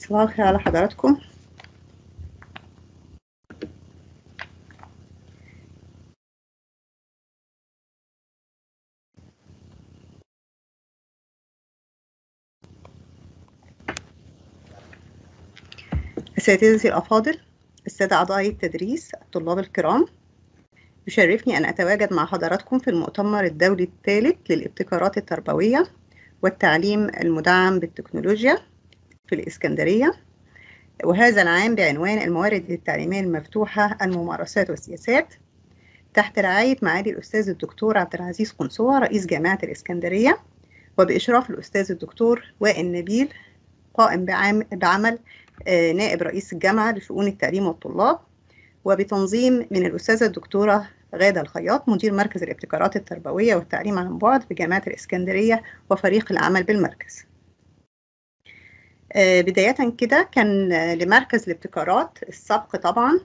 صباح الخير على حضراتكم أساتذتي الأفاضل السادة أعضاء التدريس الطلاب الكرام يشرفني أن أتواجد مع حضراتكم في المؤتمر الدولي الثالث للابتكارات التربوية والتعليم المدعم بالتكنولوجيا في الإسكندرية وهذا العام بعنوان الموارد التعليمية المفتوحة الممارسات والسياسات تحت رعاية معالي الأستاذ الدكتور عبد العزيز قنصوة رئيس جامعة الإسكندرية وبإشراف الأستاذ الدكتور وائل نبيل قائم بعمل نائب رئيس الجامعة لشؤون التعليم والطلاب وبتنظيم من الأستاذة الدكتورة غادة الخياط مدير مركز الابتكارات التربوية والتعليم عن بعد بجامعة الإسكندرية وفريق العمل بالمركز بداية كده كان لمركز الابتكارات السبق طبعا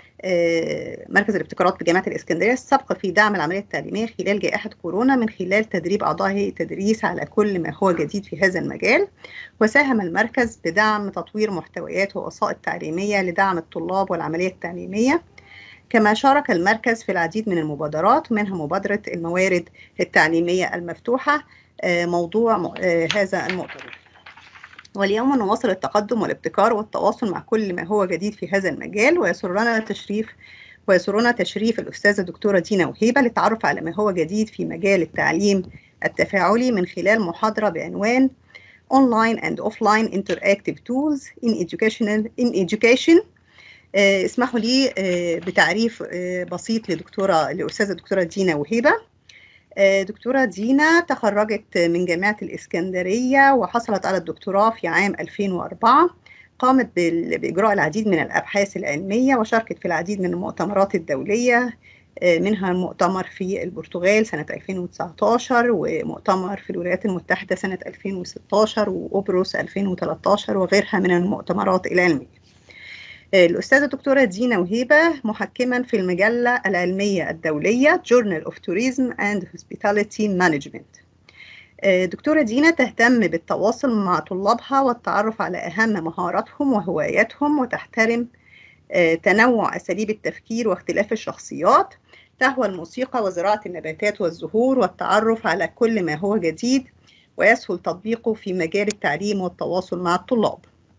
مركز الابتكارات بجامعة الإسكندرية السبق في دعم العملية التعليمية خلال جائحة كورونا من خلال تدريب أعضاء هيئة التدريس على كل ما هو جديد في هذا المجال وساهم المركز بدعم تطوير محتويات ووسائط تعليمية لدعم الطلاب والعملية التعليمية كما شارك المركز في العديد من المبادرات منها مبادرة الموارد التعليمية المفتوحة موضوع هذا المؤتمر واليوم نواصل التقدم والابتكار والتواصل مع كل ما هو جديد في هذا المجال ويسرنا تشريف ويسرنا تشريف الأستاذة الدكتورة دينا وهيبة للتعرف على ما هو جديد في مجال التعليم التفاعلي من خلال محاضرة بعنوان Online and Offline Interactive Tools in Educational in Education آه اسمحوا لي آه بتعريف آه بسيط لدكتورة لأستاذة الدكتورة دينا وهيبة دكتورة دينا تخرجت من جامعة الإسكندرية وحصلت على الدكتوراه في عام 2004 قامت بإجراء العديد من الأبحاث العلمية وشاركت في العديد من المؤتمرات الدولية منها المؤتمر في البرتغال سنة 2019 ومؤتمر في الولايات المتحدة سنة 2016 وأبرص 2013 وغيرها من المؤتمرات العلمية الأستاذة الدكتورة دينا وهيبة محكما في المجلة العلمية الدولية Journal of Tourism and Hospitality Management دكتورة دينا تهتم بالتواصل مع طلابها والتعرف على أهم مهاراتهم وهواياتهم وتحترم تنوع أساليب التفكير واختلاف الشخصيات تهوى الموسيقى وزراعة النباتات والزهور والتعرف على كل ما هو جديد ويسهل تطبيقه في مجال التعليم والتواصل مع الطلاب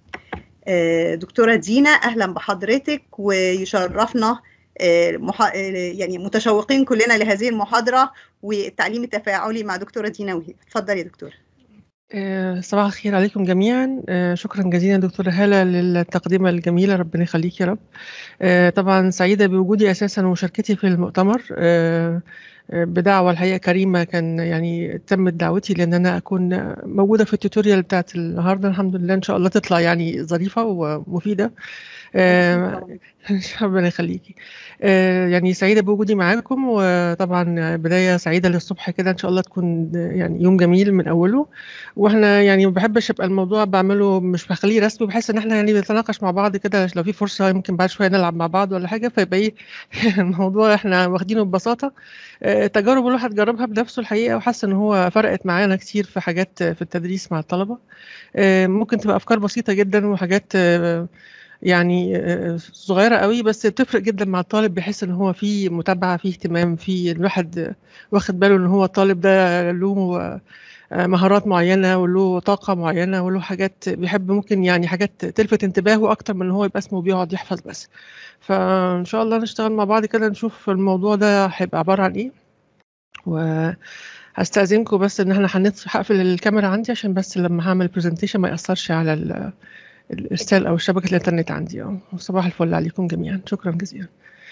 دكتورة دينا أهلا بحضرتك ويشرفنا يعني متشوقين كلنا لهذه المحاضرة والتعليم التفاعلي مع دكتورة دينا وهيب اتفضلي يا دكتورة صباح الخير عليكم جميعا شكرا جزيلا دكتورة هالة للتقديمة الجميلة ربنا يخليك يا رب طبعا سعيدة بوجودي أساسا ومشاركتي في المؤتمر بدعوة الحقيقة كريمة كان يعني تمت دعوتي لأن أنا أكون موجودة في التوتوريال بتاعت النهاردة الحمد لله إن شاء الله تطلع يعني ظريفة ومفيدة ربنا يخليكي يعني سعيدة بوجودي معاكم وطبعا بداية سعيدة للصبح كده إن شاء الله تكون يعني يوم جميل من أوله وإحنا يعني ما بحبش يبقى الموضوع بعمله مش بخليه رسمي بحس إن إحنا يعني بنتناقش مع بعض كده لو في فرصة يمكن بعد شوية نلعب مع بعض ولا حاجة فيبقى إيه الموضوع إحنا واخدينه ببساطة تجارب الواحد جربها بنفسه الحقيقة وحاسة إن هو فرقت معانا كتير في حاجات في التدريس مع الطلبة ممكن تبقى أفكار بسيطة جدا وحاجات يعني صغيرة قوي بس بتفرق جدا مع الطالب بحيث ان هو في متابعة في اهتمام في الواحد واخد باله ان هو الطالب ده له مهارات معينة وله طاقة معينة وله حاجات بيحب ممكن يعني حاجات تلفت انتباهه أكتر من ان هو يبقى اسمه بيقعد يحفظ بس فإن شاء الله نشتغل مع بعض كده نشوف الموضوع ده هيبقى عبارة عن ايه وهستأذنكم بس ان احنا هقفل الكاميرا عندي عشان بس لما هعمل برزنتيشن ما يأثرش على الارسال او شبكه الانترنت عندي اه صباح الفل عليكم جميعا شكرا جزيلا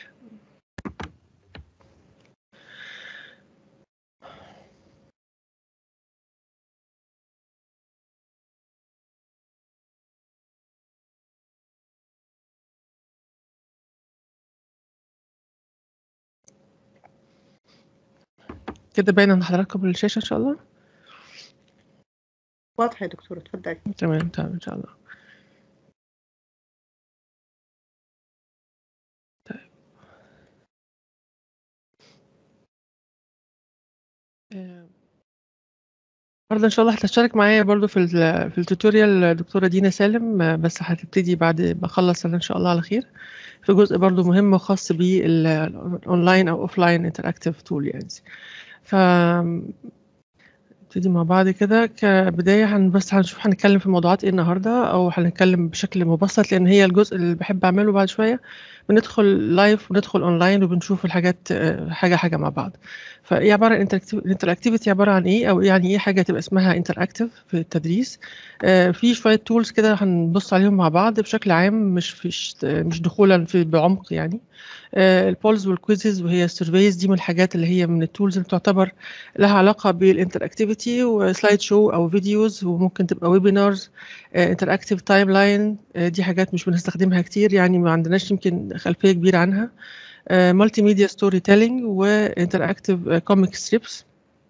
كده باين عند حضراتكم الشاشه ان شاء الله واضحه يا دكتوره اتفضلي تمام تمام ان شاء الله النهارده ان شاء الله هتشترك معايا برضو في ال في التوتوريال الدكتوره دينا سالم بس هتبتدي بعد ما اخلص انا ان شاء الله على خير في جزء برضو مهم خاص بالاونلاين او اوفلاين انتراكتيف تول يعني ف نبتدي مع بعض كده كبداية هن بس هنشوف هنتكلم في موضوعات ايه النهاردة او هنتكلم بشكل مبسط لان هي الجزء اللي بحب اعمله بعد شوية بندخل لايف وندخل اونلاين وبنشوف الحاجات حاجة حاجة مع بعض فايه عبارة عن الانتراكتيفيتي عبارة عن ايه او يعني ايه حاجة تبقى اسمها انتراكتيف في التدريس آه في شوية تولز كده هنبص عليهم مع بعض بشكل عام مش فيش مش دخولا في بعمق يعني آه البولز والكويزز وهي السيرفيز دي من الحاجات اللي هي من التولز اللي تعتبر لها علاقة بالانتراكتيفيتي وسلايد شو او فيديوز وممكن تبقى ويبينارز انتراكتيف تايم لاين دي حاجات مش بنستخدمها كتير يعني ما عندناش يمكن خلفية كبيرة عنها مالتي ميديا ستوري تيلينج وانتراكتيف كوميك ستريبس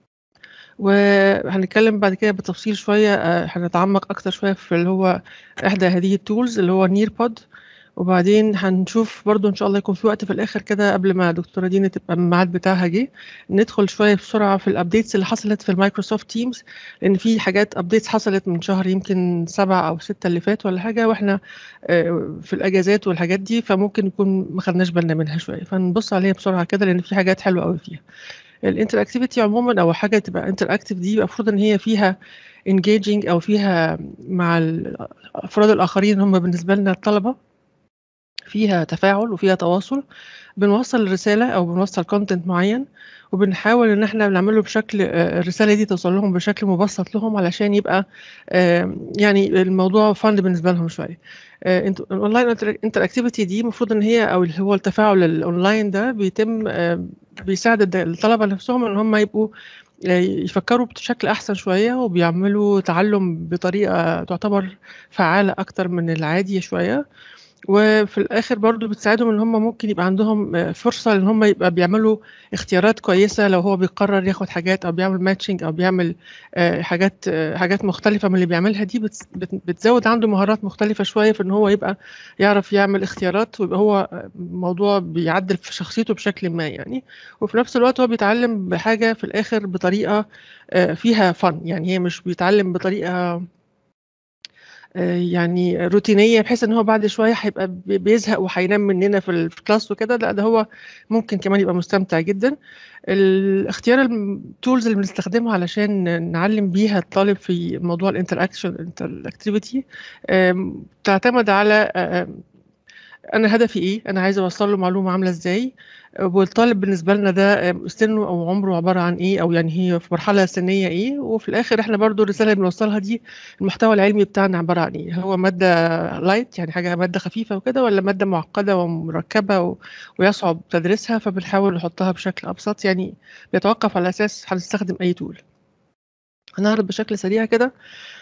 وهنتكلم بعد كده بالتفصيل شوية هنتعمق أكتر شوية في اللي هو إحدى هذه التولز اللي هو نير بود وبعدين هنشوف برضو ان شاء الله يكون في وقت في الاخر كده قبل ما دكتوره دينا تبقى الميعاد بتاعها جه ندخل شويه بسرعه في الابديتس اللي حصلت في المايكروسوفت تيمز لان في حاجات ابديتس حصلت من شهر يمكن سبعة او ستة اللي فات ولا حاجه واحنا في الاجازات والحاجات دي فممكن يكون ما خدناش بالنا منها شويه فنبص عليها بسرعه كده لان في حاجات حلوه قوي فيها الانتراكتيفيتي عموما او حاجه تبقى انتراكتيف دي المفروض ان هي فيها engaging او فيها مع الافراد الاخرين هم بالنسبه لنا الطلبه فيها تفاعل وفيها تواصل بنوصل الرسالة أو بنوصل كونتنت معين وبنحاول إن احنا بنعمله بشكل الرسالة دي توصل لهم بشكل مبسط لهم علشان يبقى يعني الموضوع فن بالنسبة لهم شوية الاونلاين انتراكتيفيتي دي المفروض ان هي او اللي هو التفاعل الاونلاين ده بيتم بيساعد الطلبه نفسهم ان هم يبقوا يفكروا بشكل احسن شويه وبيعملوا تعلم بطريقه تعتبر فعاله اكتر من العادي شويه وفي الاخر برضو بتساعدهم ان هم ممكن يبقى عندهم فرصه ان هم يبقى بيعملوا اختيارات كويسه لو هو بيقرر ياخد حاجات او بيعمل ماتشنج او بيعمل حاجات حاجات مختلفه من اللي بيعملها دي بتزود عنده مهارات مختلفه شويه في ان هو يبقى يعرف يعمل اختيارات ويبقى هو موضوع بيعدل في شخصيته بشكل ما يعني وفي نفس الوقت هو بيتعلم بحاجه في الاخر بطريقه فيها فن يعني هي مش بيتعلم بطريقه يعني روتينيه بحيث ان هو بعد شويه هيبقى بيزهق وهينام مننا في الكلاس وكده لا ده هو ممكن كمان يبقى مستمتع جدا الاختيار التولز اللي بنستخدمها علشان نعلم بيها الطالب في موضوع الانتراكشن الانتراكتيفيتي تعتمد على انا هدفي ايه انا عايزه اوصل له معلومه عامله ازاي والطالب بالنسبه لنا ده سنه او عمره عباره عن ايه او يعني هي في مرحله سنيه ايه وفي الاخر احنا برضو الرساله اللي بنوصلها دي المحتوى العلمي بتاعنا عباره عن ايه هو ماده لايت يعني حاجه ماده خفيفه وكده ولا ماده معقده ومركبه و... ويصعب تدريسها فبنحاول نحطها بشكل ابسط يعني بيتوقف على اساس هنستخدم اي تول هنعرض بشكل سريع كده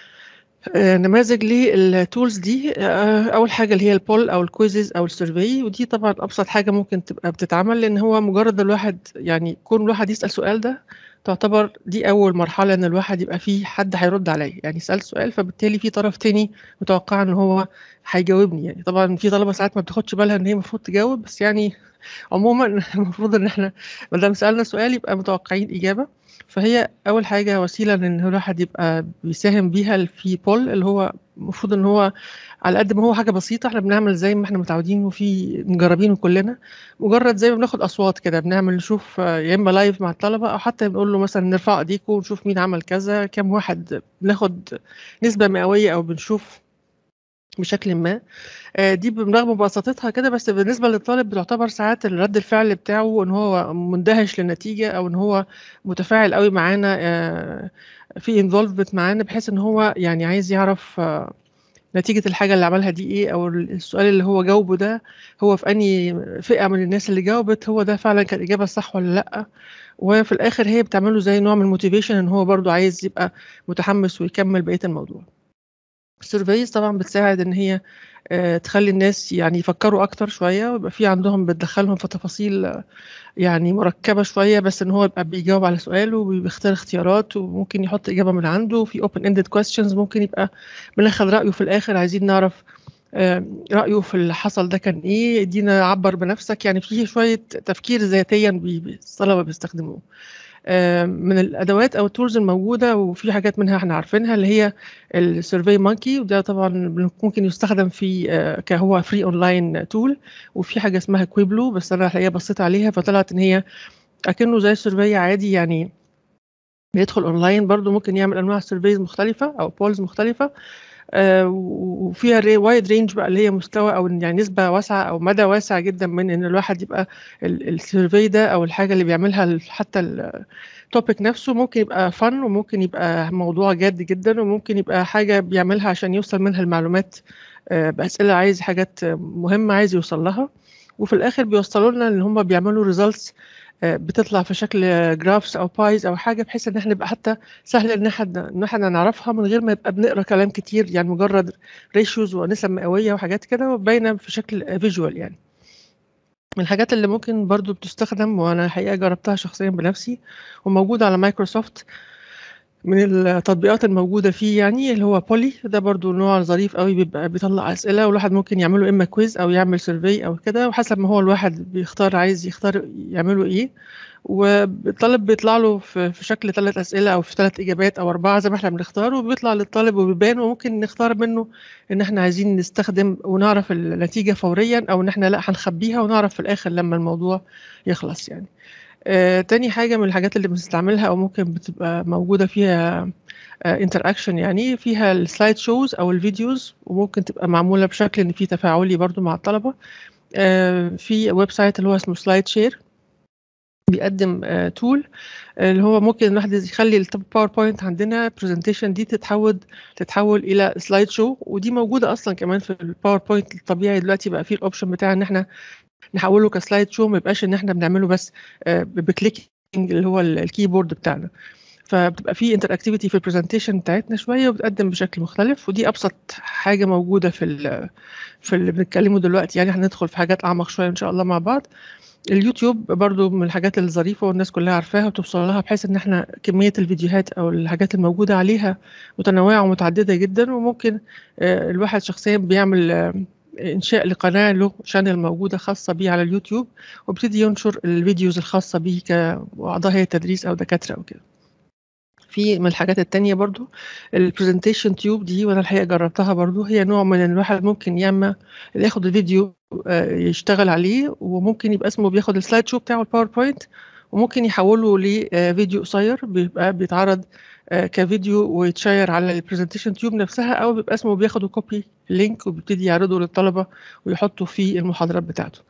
نماذج للتولز دي اول حاجه اللي هي البول او الكويزز او السيرفي ودي طبعا ابسط حاجه ممكن تبقى بتتعمل لان هو مجرد الواحد يعني كون الواحد يسال سؤال ده تعتبر دي اول مرحله ان الواحد يبقى فيه حد هيرد عليا يعني سالت سؤال فبالتالي في طرف تاني متوقع ان هو هيجاوبني يعني طبعا في طلبه ساعات ما بتاخدش بالها ان هي المفروض تجاوب بس يعني عموما المفروض ان احنا ما دام سالنا سؤال يبقى متوقعين اجابه فهي اول حاجه وسيله ان الواحد يبقى بيساهم بيها في بول اللي هو المفروض ان هو على قد ما هو حاجه بسيطه احنا بنعمل زي ما احنا متعودين وفي مجربينه كلنا مجرد زي ما بناخد اصوات كده بنعمل نشوف يا اما لايف مع الطلبه او حتى بنقول له مثلا نرفع ايديكم ونشوف مين عمل كذا كام واحد بناخد نسبه مئويه او بنشوف بشكل ما دي برغم بساطتها كده بس بالنسبه للطالب بتعتبر ساعات الرد الفعل بتاعه ان هو مندهش للنتيجه او ان هو متفاعل قوي معانا في انفولفمنت معانا بحيث ان هو يعني عايز يعرف نتيجة الحاجة اللي عملها دي ايه او السؤال اللي هو جاوبه ده هو في اني فئة من الناس اللي جاوبت هو ده فعلا كان اجابة صح ولا لا وفي الاخر هي بتعمله زي نوع من الموتيفيشن ان هو برضو عايز يبقى متحمس ويكمل بقية الموضوع السيرفيز طبعا بتساعد ان هي تخلي الناس يعني يفكروا اكتر شويه ويبقى في عندهم بتدخلهم في تفاصيل يعني مركبه شويه بس ان هو يبقى بيجاوب على سؤال وبيختار اختيارات وممكن يحط اجابه من عنده في open ended questions ممكن يبقى بناخد رايه في الاخر عايزين نعرف رايه في اللي حصل ده كان ايه يدينا عبر بنفسك يعني في شويه تفكير ذاتيا الطلبه بيستخدموه من الادوات او التولز الموجوده وفي حاجات منها احنا عارفينها اللي هي السيرفي مونكي وده طبعا ممكن يستخدم في كهو فري اونلاين تول وفي حاجه اسمها كويبلو بس انا الحقيقه بصيت عليها فطلعت ان هي اكنه زي السيرفي عادي يعني بيدخل اونلاين برضو ممكن يعمل انواع سيرفيز مختلفه او بولز مختلفه آه وفيها وايد رينج بقى اللي هي مستوى او يعني نسبه واسعه او مدى واسع جدا من ان الواحد يبقى السيرفي ده او الحاجه اللي بيعملها حتى التوبيك نفسه ممكن يبقى فن وممكن يبقى موضوع جاد جدا وممكن يبقى حاجه بيعملها عشان يوصل منها المعلومات آه باسئله عايز حاجات مهمه عايز يوصل لها وفي الاخر بيوصلوا لنا ان هم بيعملوا ريزلتس بتطلع في شكل جرافس او بايز او حاجه بحيث ان احنا نبقى حتى سهل ان احنا ان احنا نعرفها من غير ما يبقى بنقرا كلام كتير يعني مجرد ريشيوز ونسب مئويه وحاجات كده وباينه في شكل فيجوال يعني من الحاجات اللي ممكن برضو بتستخدم وانا الحقيقه جربتها شخصيا بنفسي وموجوده على مايكروسوفت من التطبيقات الموجودة فيه يعني اللي هو بولي ده برضو نوع ظريف قوي بيبقى بيطلع أسئلة والواحد ممكن يعمله إما كويز أو يعمل سيرفي أو كده وحسب ما هو الواحد بيختار عايز يختار يعمله إيه والطالب بيطلع له في شكل ثلاث أسئلة أو في ثلاث إجابات أو أربعة زي ما إحنا بنختار وبيطلع للطالب وبيبان وممكن نختار منه إن إحنا عايزين نستخدم ونعرف النتيجة فوريا أو إن إحنا لا هنخبيها ونعرف في الآخر لما الموضوع يخلص يعني. آه، تاني حاجة من الحاجات اللي بنستعملها أو ممكن بتبقى موجودة فيها انتراكشن uh, يعني فيها السلايد شوز أو الفيديوز وممكن تبقى معمولة بشكل إن في تفاعلي برضو مع الطلبة uh, في ويب سايت اللي هو اسمه سلايد شير بيقدم تول uh, اللي هو ممكن الواحد يخلي الباوربوينت عندنا برزنتيشن دي تتحول تتحول الى سلايد شو ودي موجوده اصلا كمان في الباوربوينت الطبيعي دلوقتي بقى فيه الاوبشن بتاع ان احنا نحوله كسلايد شو ما يبقاش ان احنا بنعمله بس بكليكنج اللي هو الكيبورد بتاعنا فبتبقى في انتراكتيفيتي في البرزنتيشن بتاعتنا شويه وبتقدم بشكل مختلف ودي ابسط حاجه موجوده في ال في اللي بنتكلمه دلوقتي يعني هندخل في حاجات اعمق شويه ان شاء الله مع بعض اليوتيوب برضو من الحاجات الظريفه والناس كلها عارفاها وتوصل لها بحيث ان احنا كميه الفيديوهات او الحاجات الموجوده عليها متنوعه ومتعدده جدا وممكن الواحد شخصيا بيعمل انشاء لقناه له شانل موجوده خاصه بيه على اليوتيوب وابتدي ينشر الفيديوز الخاصه بيه كاعضاء هيئه تدريس او دكاتره او كده في من الحاجات التانية برضو البرزنتيشن تيوب دي وانا الحقيقه جربتها برضو هي نوع من الواحد ممكن ياما ياخد الفيديو يشتغل عليه وممكن يبقى اسمه بياخد السلايد شو بتاعه الباوربوينت وممكن يحوله لفيديو قصير بيبقى بيتعرض كفيديو ويتشير على البرزنتيشن تيوب نفسها او بيبقى اسمه بياخده كوبي لينك وبيبتدي يعرضه للطلبه ويحطه في المحاضرات بتاعته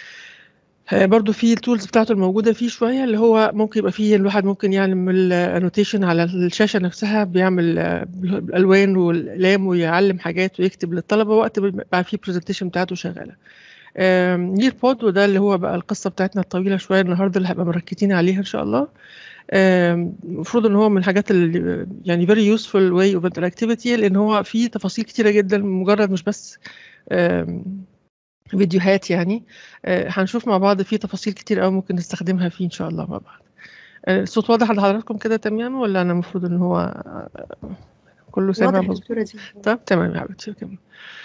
برضو في التولز بتاعته الموجودة فيه شوية اللي هو ممكن يبقى فيه الواحد ممكن يعمل انوتيشن على الشاشة نفسها بيعمل بالألوان والأقلام ويعلم حاجات ويكتب للطلبة وقت بقى فيه برزنتيشن بتاعته شغالة نير بود وده اللي هو بقى القصة بتاعتنا الطويلة شوية النهاردة اللي هبقى مركزين عليها إن شاء الله المفروض ان هو من الحاجات اللي يعني very useful way of interactivity لان هو فيه تفاصيل كتيره جدا مجرد مش بس فيديوهات يعني هنشوف مع بعض في تفاصيل كتير قوي ممكن نستخدمها فيه ان شاء الله مع بعض الصوت واضح لحضراتكم كده تمام ولا انا المفروض ان هو كله سامع مظبوط طب تمام يا حبيبتي كمل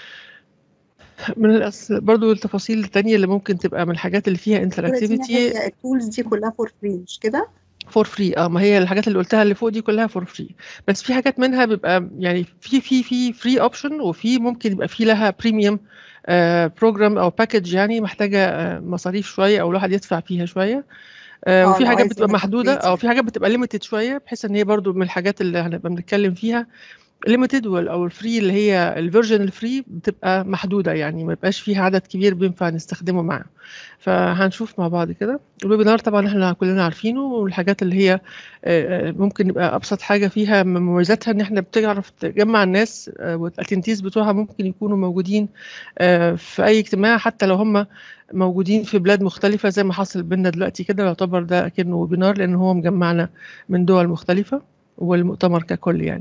من الأصل برضو التفاصيل التانية اللي ممكن تبقى من الحاجات اللي فيها انتراكتيفيتي التولز دي كلها فور فري مش كده؟ فور فري اه ما هي الحاجات اللي قلتها اللي فوق دي كلها فور فري بس في حاجات منها بيبقى يعني في في في فري اوبشن وفي ممكن يبقى في لها بريميوم بروجرام او باكج يعني محتاجه آه مصاريف شويه او الواحد يدفع فيها شويه آه وفي حاجات بتبقى محدوده او في حاجات بتبقى ليميتد شويه بحيث ان هي برضو من الحاجات اللي هنبقى بنتكلم فيها ليميتد او الفري اللي هي الفيرجن الفري بتبقى محدوده يعني ما يبقاش فيها عدد كبير بينفع نستخدمه معاه فهنشوف مع بعض كده الويبينار طبعا احنا كلنا عارفينه والحاجات اللي هي ممكن يبقى ابسط حاجه فيها من مميزاتها ان احنا بتعرف تجمع الناس والاتنتيز بتوعها ممكن يكونوا موجودين في اي اجتماع حتى لو هم موجودين في بلاد مختلفة زي ما حصل بينا دلوقتي كده يعتبر ده أكنه ويبينار لأن هو مجمعنا من دول مختلفة والمؤتمر ككل يعني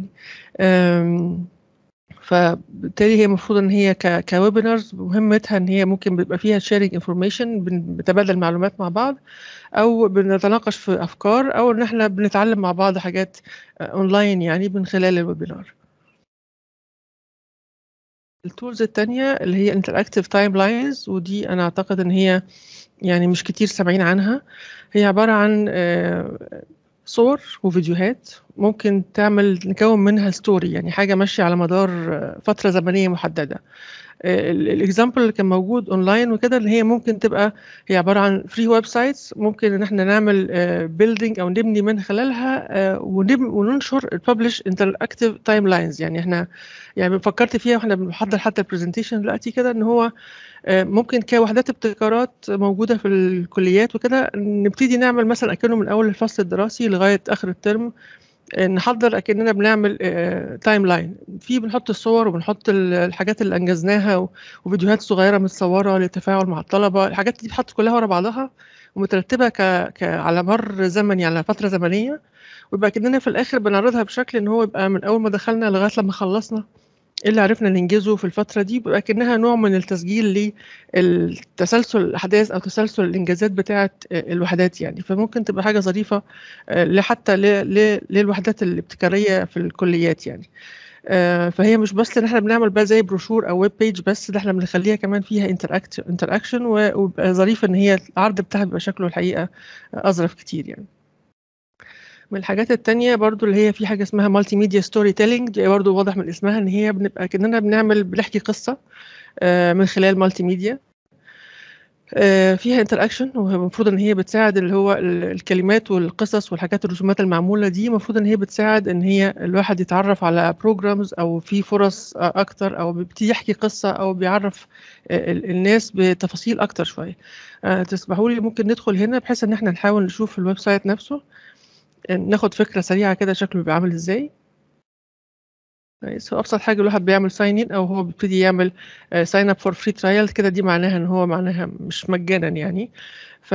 فبالتالي هي المفروض ان هي كويبينارز مهمتها ان هي ممكن بيبقى فيها شيرنج انفورميشن بنتبادل معلومات مع بعض او بنتناقش في افكار او ان احنا بنتعلم مع بعض حاجات اونلاين يعني من خلال الويبينار التولز التانية اللي هي interactive timelines ودي أنا أعتقد إن هي يعني مش كتير سامعين عنها هي عبارة عن صور وفيديوهات ممكن تعمل نكون منها ستوري يعني حاجة ماشية على مدار فترة زمنية محددة الاكزامبل اللي كان موجود اونلاين وكده اللي هي ممكن تبقى هي عباره عن فري ويب سايتس ممكن ان احنا نعمل بيلدينج او نبني من خلالها وننشر الببلش انتراكتيف تايم لاينز يعني احنا يعني فكرت فيها واحنا بنحضر حتى البرزنتيشن دلوقتي كده ان هو ممكن كوحدات ابتكارات موجوده في الكليات وكده نبتدي نعمل مثلا اكنه من اول الفصل الدراسي لغايه اخر الترم نحضر اكننا بنعمل تايم لاين في بنحط الصور وبنحط الحاجات اللي انجزناها وفيديوهات صغيره متصوره للتفاعل مع الطلبه الحاجات دي بتحط كلها ورا بعضها ومترتبه ك... ك... على مر زمني على فتره زمنيه ويبقى كاننا في الاخر بنعرضها بشكل ان هو يبقى من اول ما دخلنا لغايه لما خلصنا ايه اللي عرفنا ننجزه في الفتره دي بيبقى كانها نوع من التسجيل للتسلسل الاحداث او تسلسل الانجازات بتاعه الوحدات يعني فممكن تبقى حاجه ظريفه لحتى للوحدات الابتكاريه في الكليات يعني فهي مش بس ان احنا بنعمل بقى زي بروشور او ويب بيج بس ده احنا بنخليها كمان فيها انتراكشن ويبقى ظريف ان هي العرض بتاعها بيبقى شكله الحقيقه اظرف كتير يعني من الحاجات التانية برضو اللي هي في حاجة اسمها مالتي ميديا ستوري تيلينج دي برضو واضح من اسمها ان هي بنبقى كأننا بنعمل بنحكي قصة من خلال مالتي ميديا فيها انتراكشن والمفروض ان هي بتساعد اللي هو الكلمات والقصص والحاجات الرسومات المعموله دي المفروض ان هي بتساعد ان هي الواحد يتعرف على بروجرامز او في فرص اكتر او بيبتدي يحكي قصه او بيعرف الناس بتفاصيل اكتر شويه تسمحوا لي ممكن ندخل هنا بحيث ان احنا نحاول نشوف الويب سايت نفسه ناخد فكره سريعه كده شكله بيبقى عامل ازاي كويس هو ابسط حاجه الواحد بيعمل ساين ان او هو بيبتدي يعمل ساين اب فور فري ترايل كده دي معناها ان هو معناها مش مجانا يعني ف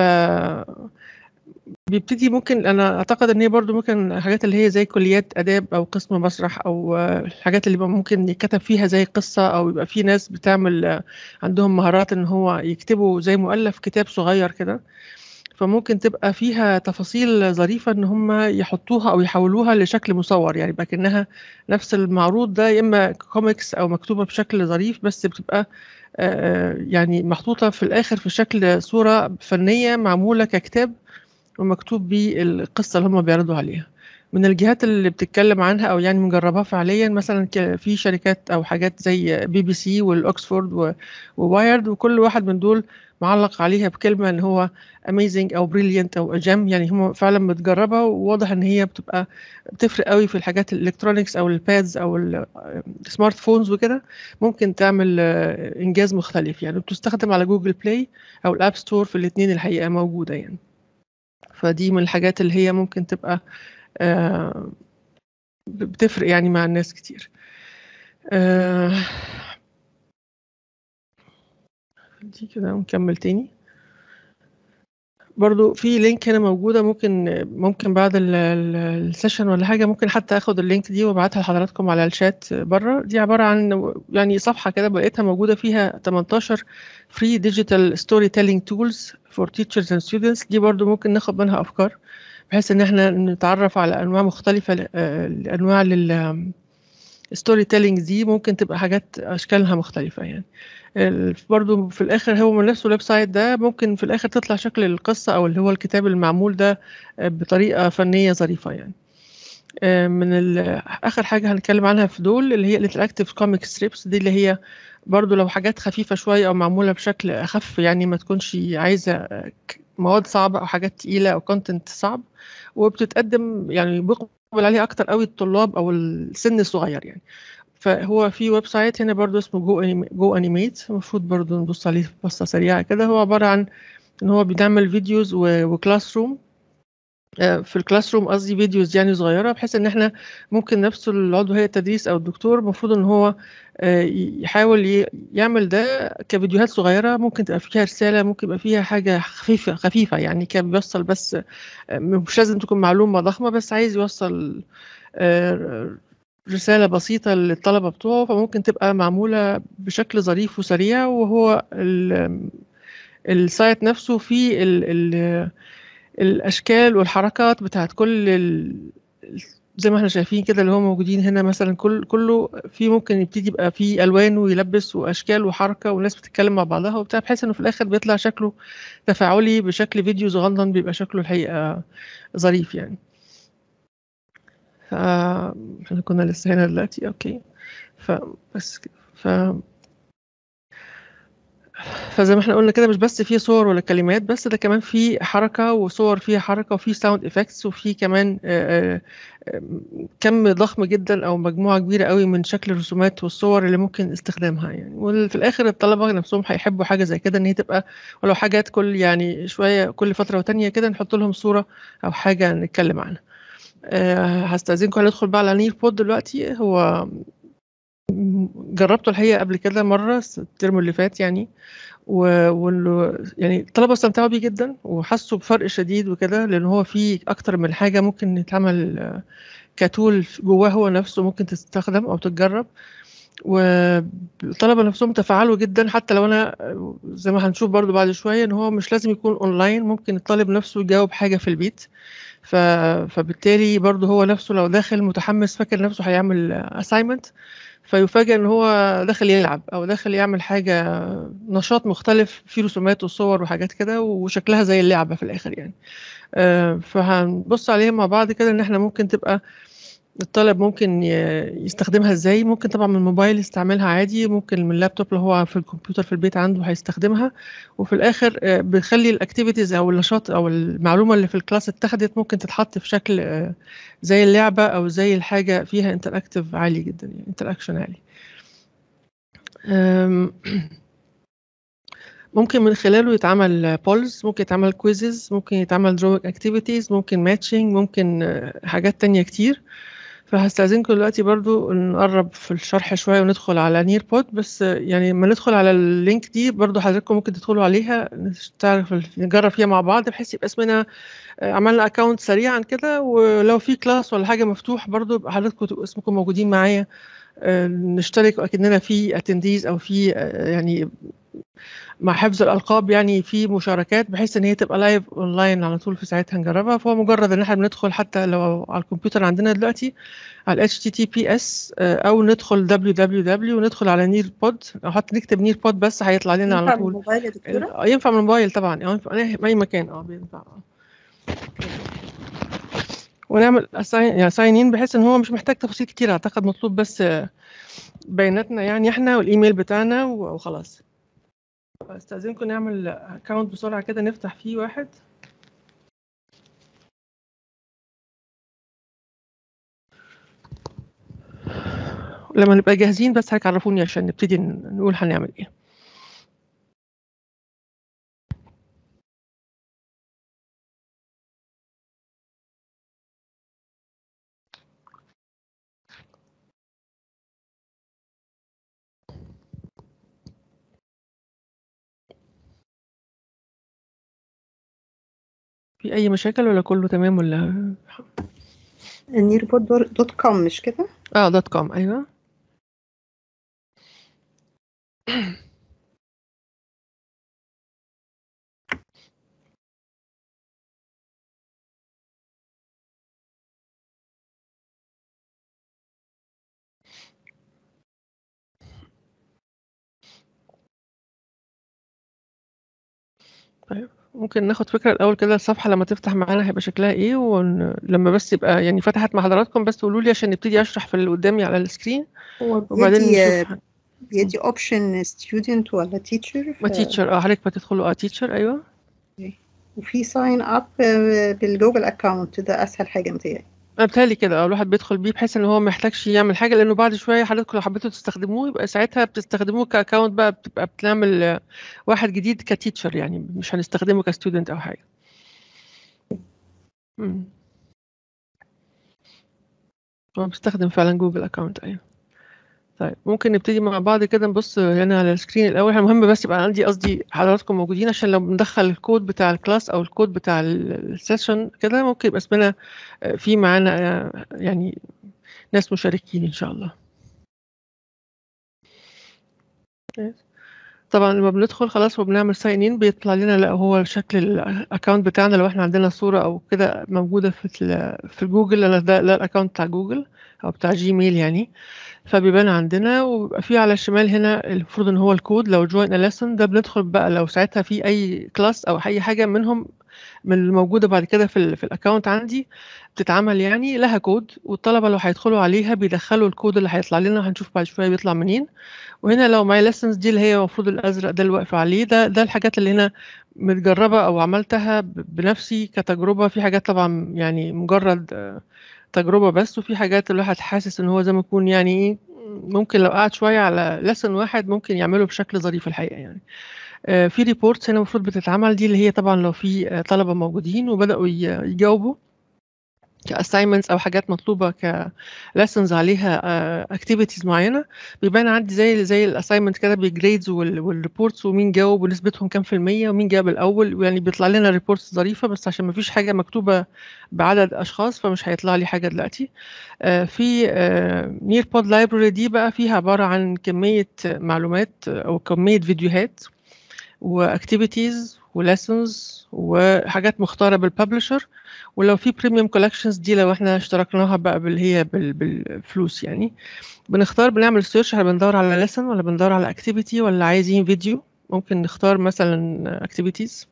بيبتدي ممكن انا اعتقد ان هي برضو ممكن الحاجات اللي هي زي كليات اداب او قسم مسرح او الحاجات اللي ممكن يكتب فيها زي قصه او يبقى في ناس بتعمل عندهم مهارات ان هو يكتبوا زي مؤلف كتاب صغير كده فممكن تبقى فيها تفاصيل ظريفة إن هم يحطوها أو يحولوها لشكل مصور يعني يبقى كأنها نفس المعروض ده يا إما كوميكس أو مكتوبة بشكل ظريف بس بتبقى يعني محطوطة في الآخر في شكل صورة فنية معمولة ككتاب ومكتوب بيه القصة اللي هم بيعرضوا عليها من الجهات اللي بتتكلم عنها او يعني مجرباها فعليا مثلا في شركات او حاجات زي بي بي سي والاكسفورد ووايرد وكل واحد من دول معلق عليها بكلمه ان هو اميزنج او بريليانت او جم يعني هم فعلا متجربه وواضح ان هي بتبقى بتفرق قوي في الحاجات الالكترونيكس او البادز او السمارت فونز وكده ممكن تعمل انجاز مختلف يعني بتستخدم على جوجل بلاي او الاب ستور في الاثنين الحقيقه موجوده يعني فدي من الحاجات اللي هي ممكن تبقى آه بتفرق يعني مع الناس كتير آه دي كده نكمل تاني برضو في لينك هنا موجودة ممكن ممكن بعد السيشن ولا حاجة ممكن حتى اخد اللينك دي وابعتها لحضراتكم على الشات بره دي عبارة عن يعني صفحة كده بقيتها موجودة فيها 18 free digital storytelling tools for teachers and students دي برضو ممكن ناخد منها أفكار بحيث ان احنا نتعرف على انواع مختلفه لانواع الستوري تيلينج دي ممكن تبقى حاجات اشكالها مختلفه يعني برضو في الاخر هو من نفس الويب سايت ده ممكن في الاخر تطلع شكل القصه او اللي هو الكتاب المعمول ده بطريقه فنيه ظريفه يعني من اخر حاجه هنتكلم عنها في دول اللي هي الانتراكتيف كوميك ستريبس دي اللي هي برضو لو حاجات خفيفه شويه او معموله بشكل اخف يعني ما تكونش عايزه مواد صعبه او حاجات تقيله او كونتنت صعب وبتتقدم يعني بيقبل عليها اكتر قوي الطلاب او السن الصغير يعني فهو في ويب سايت هنا برضو اسمه جو أنيم... جو انيميت المفروض برضو نبص عليه بصه سريعه كده هو عباره عن ان هو بيعمل فيديوز و... وكلاس روم في الكلاس روم قصدي فيديوز يعني صغيره بحيث ان احنا ممكن نفسه العضو هيئه التدريس او الدكتور المفروض ان هو يحاول يعمل ده كفيديوهات صغيره ممكن تبقى فيها رساله ممكن يبقى فيها حاجه خفيفه خفيفه يعني كان بيوصل بس مش لازم تكون معلومه ضخمه بس عايز يوصل رساله بسيطه للطلبه بتوعه فممكن تبقى معموله بشكل ظريف وسريع وهو السايت نفسه فيه ال ال الاشكال والحركات بتاعت كل ال... زي ما احنا شايفين كده اللي هو موجودين هنا مثلا كل كله في ممكن يبتدي يبقى فيه الوان ويلبس واشكال وحركه وناس بتتكلم مع بعضها وبتاع بحيث انه في الاخر بيطلع شكله تفاعلي بشكل فيديو صغنن بيبقى شكله الحقيقه ظريف يعني ف احنا كنا لسه هنا دلوقتي اوكي فبس كده ف فزي ما احنا قلنا كده مش بس في صور ولا كلمات بس ده كمان في حركة وصور فيها حركة وفي ساوند افكتس وفي كمان آه، آه، كم ضخم جدا او مجموعة كبيرة قوي من شكل الرسومات والصور اللي ممكن استخدامها يعني وفي الاخر الطلبة نفسهم هيحبوا حاجة زي كده ان هي تبقى ولو حاجات كل يعني شوية كل فترة وتانية كده نحط لهم صورة او حاجة نتكلم عنها آه، هستأذنكم هندخل بقى على نير بود دلوقتي هو جربته الحقيقة قبل كده مرة الترم اللي فات يعني و... وال... يعني الطلبة استمتعوا بيه جدا وحسوا بفرق شديد وكده لأن هو فيه أكتر من حاجة ممكن يتعمل آه، كتول جواه هو نفسه ممكن تستخدم أو تتجرب والطلبة نفسهم تفاعلوا جدا حتى لو أنا آه، زي ما هنشوف برضو بعد شوية إن هو مش لازم يكون أونلاين ممكن الطالب نفسه يجاوب حاجة في البيت ف... فبالتالي برضو هو نفسه لو داخل متحمس فاكر نفسه هيعمل assignment فيفاجئ ان هو داخل يلعب او داخل يعمل حاجة نشاط مختلف فيه رسومات وصور وحاجات كده وشكلها زي اللعبة في الاخر يعني آه، فهنبص عليها مع بعض كده ان احنا ممكن تبقى الطالب ممكن ي- يستخدمها ازاي ممكن طبعا من الموبايل يستعملها عادي ممكن من اللابتوب اللي هو في الكمبيوتر في البيت عنده هيستخدمها وفي الاخر آه، بتخلي الاكتيفيتيز او النشاط او المعلومه اللي في الكلاس اتخذت ممكن تتحط في شكل آه، زي اللعبه او زي الحاجه فيها انتراكتيف عالي جدا يعني انتراكشن عالي أم، ممكن من خلاله يتعمل بولز ممكن يتعمل كويزز ممكن يتعمل drawing اكتيفيتيز ممكن ماتشنج ممكن آه، حاجات تانية كتير فهستأذنكم دلوقتي برضو نقرب في الشرح شوية وندخل على نير بود بس آه، يعني لما ندخل على اللينك دي برضو حضراتكم ممكن تدخلوا عليها تعرف نجرب فيها مع بعض بحيث يبقى اسمنا آه، عملنا اكونت سريعا كده ولو في كلاس ولا حاجة مفتوح برضو يبقى حضراتكم تبقوا اسمكم موجودين معايا آه، نشترك اكننا في اتنديز او في آه، يعني مع حفظ الالقاب يعني في مشاركات بحيث ان هي تبقى لايف اونلاين على طول في ساعتها نجربها فهو مجرد ان احنا بندخل حتى لو على الكمبيوتر عندنا دلوقتي على HTTPS آه، او ندخل www وندخل على نير بود او حتى نكتب نير بود بس هيطلع لنا ينفع على طول بالموبايل يا دكتورة؟ آه، ينفع من الموبايل طبعا اه ينفع أي- اي مكان اه بينفع آه. ونعمل assign يعني ساين ان بحيث ان هو مش محتاج تفاصيل كتير اعتقد مطلوب بس آه، بياناتنا يعني احنا والايميل بتاعنا و- وخلاص استاذنكم نعمل اكونت بسرعه كده نفتح فيه واحد لما نبقى جاهزين بس هتعرفوني عشان نبتدي ن- نقول هنعمل ايه في اي مشاكل ولا كله تمام ولا نيربود دوت كوم مش كده؟ اه دوت كوم ايوه طيب ممكن ناخد فكرة الأول كده الصفحة لما تفتح معانا هيبقى شكلها إيه ولما بس يبقى يعني فتحت مع حضراتكم بس تقولوا لي عشان نبتدي أشرح في اللي قدامي على السكرين هو وبعدين بيدي نشوف بيدي اوبشن ستودنت ولا تيتشر ما تيتشر اه حضرتك بتدخلوا اه تيتشر أيوه وفي ساين اب بالجوجل اكونت ده اسهل حاجه متهيألي أنا بتهيألي كده اه الواحد بيدخل بيه بحيث إن هو ما يحتاجش يعمل حاجة لأنه بعد شوية حضراتكم لو حبيتوا تستخدموه يبقى ساعتها بتستخدموه كأكونت بقى بتبقى بتعمل آه، واحد جديد كتيتشر يعني مش هنستخدمه كستودنت أو حاجة مم. هو بستخدم فعلا جوجل اكونت ايوه طيب ممكن نبتدي مع بعض كده نبص هنا على السكرين الاول المهم بس يبقى عندي قصدي حضراتكم موجودين عشان لو بندخل الكود بتاع الكلاس او الكود بتاع ال- السيشن كده ممكن يبقى اسمنا آه، في معانا آه، يعني ناس مشاركين ان شاء الله طبعا لما بندخل خلاص وبنعمل ساين ان بيطلع لنا لا هو شكل الاكونت بتاعنا لو احنا عندنا صورة او كده موجودة في ال- في جوجل انا ده ده الاكونت بتاع جوجل او بتاع جيميل يعني فبيبان عندنا وبيبقى في على الشمال هنا المفروض ان هو الكود لو join a lesson ده بندخل بقى لو ساعتها في اي كلاس او اي حاجة منهم من الموجودة بعد كده في ال في الaccount عندي بتتعمل يعني لها كود والطلبة لو هيدخلوا عليها بيدخّلوا الكود اللي هيطلع لنا وهنشوف بعد شوية بيطلع منين، وهنا لو my lessons دي اللي هي المفروض الأزرق ده اللي واقفة عليه ده ده الحاجات اللي هنا متجربة أو عملتها ب بنفسي كتجربة، في حاجات طبعًا يعني مجرد تجربة بس، وفي حاجات الواحد حاسس إن هو زي ما يكون يعني إيه ممكن لو قعد شوية على lesson واحد ممكن يعمله بشكل ظريف الحقيقة يعني. آآ في reports هنا المفروض بتتعمل دي اللي هي طبعًا لو في طلبة موجودين وبدأوا ي يجاوبوا كassignments أو حاجات مطلوبة كlessons عليها آآ activities معيّنة، بيبان عندي زي زي الassignment كده بالgrades وال والreports ومين جاوب ونسبتهم كام في المِيّة ومين جاب الأول، ويعني بيطلع لنا reports ظريفة بس عشان ما فيش حاجة مكتوبة بعدد أشخاص فمش هيطلع لي حاجة دلوقتي. آآ في آآ nearpod library دي بقى فيها عبارة عن كمية معلومات أو كمية فيديوهات وactivities ولessons وحاجات مختارة بالpublisher ولو في premium collections دي لو إحنا اشتركناها بقى باللي هي بال بالفلوس يعني، بنختار بنعمل search هل بندوّر على lesson والّا بندوّر على activity والّا عايزين فيديو، ممكن نختار مثلًا activities.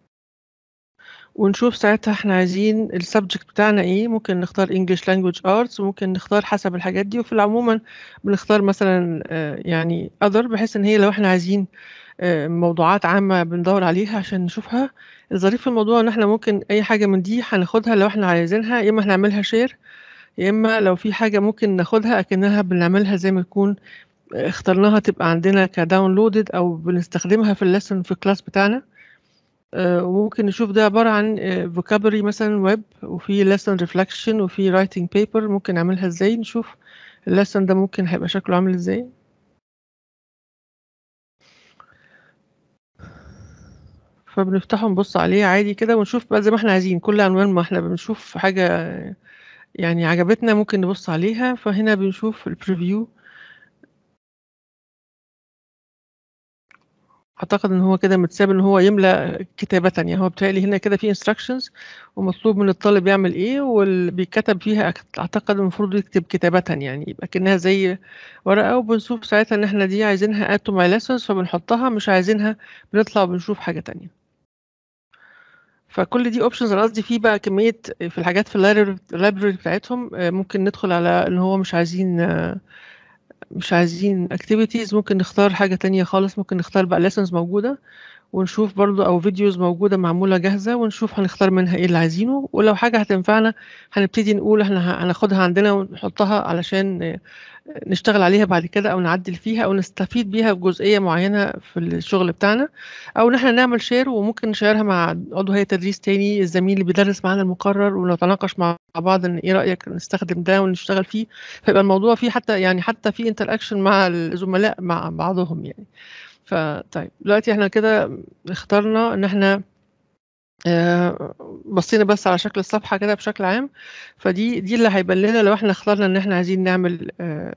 ونشوف ساعتها إحنا عايزين الsubject بتاعنا إيه، ممكن نختار English language arts وممكن نختار حسب الحاجات دي، وفي العمومًا بنختار مثلًا آآ يعني other بحيث إن هي لو إحنا عايزين آآ موضوعات عامة بندوّر عليها عشان نشوفها، الظريف في الموضوع إن إحنا ممكن أي حاجة من دي هناخدها لو إحنا عايزينها، يا إما هنعملها share يا إما لو في حاجة ممكن ناخدها أكنها بنعملها زي ما يكون اخترناها تبقى عندنا كdownloaded أو بنستخدمها في الlesson في الclass بتاعنا. آآ وممكن نشوف ده عبارة عن آآ vocabulary مثلًا web وفي lesson reflection وفي writing paper ممكن نعملها إزاي، نشوف الlesson ده ممكن هيبقى شكله عامل إزاي. فبنفتحه نبُص عليه عادي كده ونشوف بقى زي ما إحنا عايزين، كل عنوان ما إحنا بنشوف حاجة يعني عجبتنا ممكن نبُص عليها، فهنا بنشوف الpreview. أعتقد إن هو كده متساب إن هو يملى كتابةً، يعني هو بيتهيأ لي هنا كده في instructions ومطلوب من الطالب يعمل إيه وال بيتكتب فيها أك أعتقد المفروض يكتب كتابةً يعني، يبقى أكنها زي ورقة وبنشوف ساعتها إن إحنا دي عايزينها add to my lessons فبنحطها، مش عايزينها بنطلع وبنشوف حاجة تانية. فكل دي options أنا قصدي في بقى كمية في الحاجات في الlibrary الlibrary بتاعتهم آآ ممكن ندخل على إن هو مش عايزين مش عايزين activities ممكن نختار حاجة تانية خالص، ممكن نختار بقى lessons موجودة ونشوف برضه أو videos موجودة معمولة جاهزة ونشوف هنختار منها إيه اللي عايزينه، ولو حاجة هتنفعنا هنبتدي نقول إحنا ه هناخدها عندنا ونحطها علشان نشتغل عليها بعد كده أو نعدّل فيها أو نستفيد بيها بجزئية معيّنة في الشغل بتاعنا، أو إن إحنا نعمل share وممكن نشيّرها مع عضو هيئة تدريس تاني، الزميل اللي بيدرس معانا المقرر ونتناقش مع بعض إن إيه رأيك نستخدم ده ونشتغل فيه، فيبقى الموضوع فيه حتى يعني حتى في interaction مع الزملاء مع بعضهم يعني. فطيب دلوقتي إحنا كده اخترنا إن إحنا آآ بصينا بس على شكل الصفحة كده بشكل عام، فدي دي اللي هيبان لنا لو إحنا اخترنا إن إحنا عايزين نعمل آآ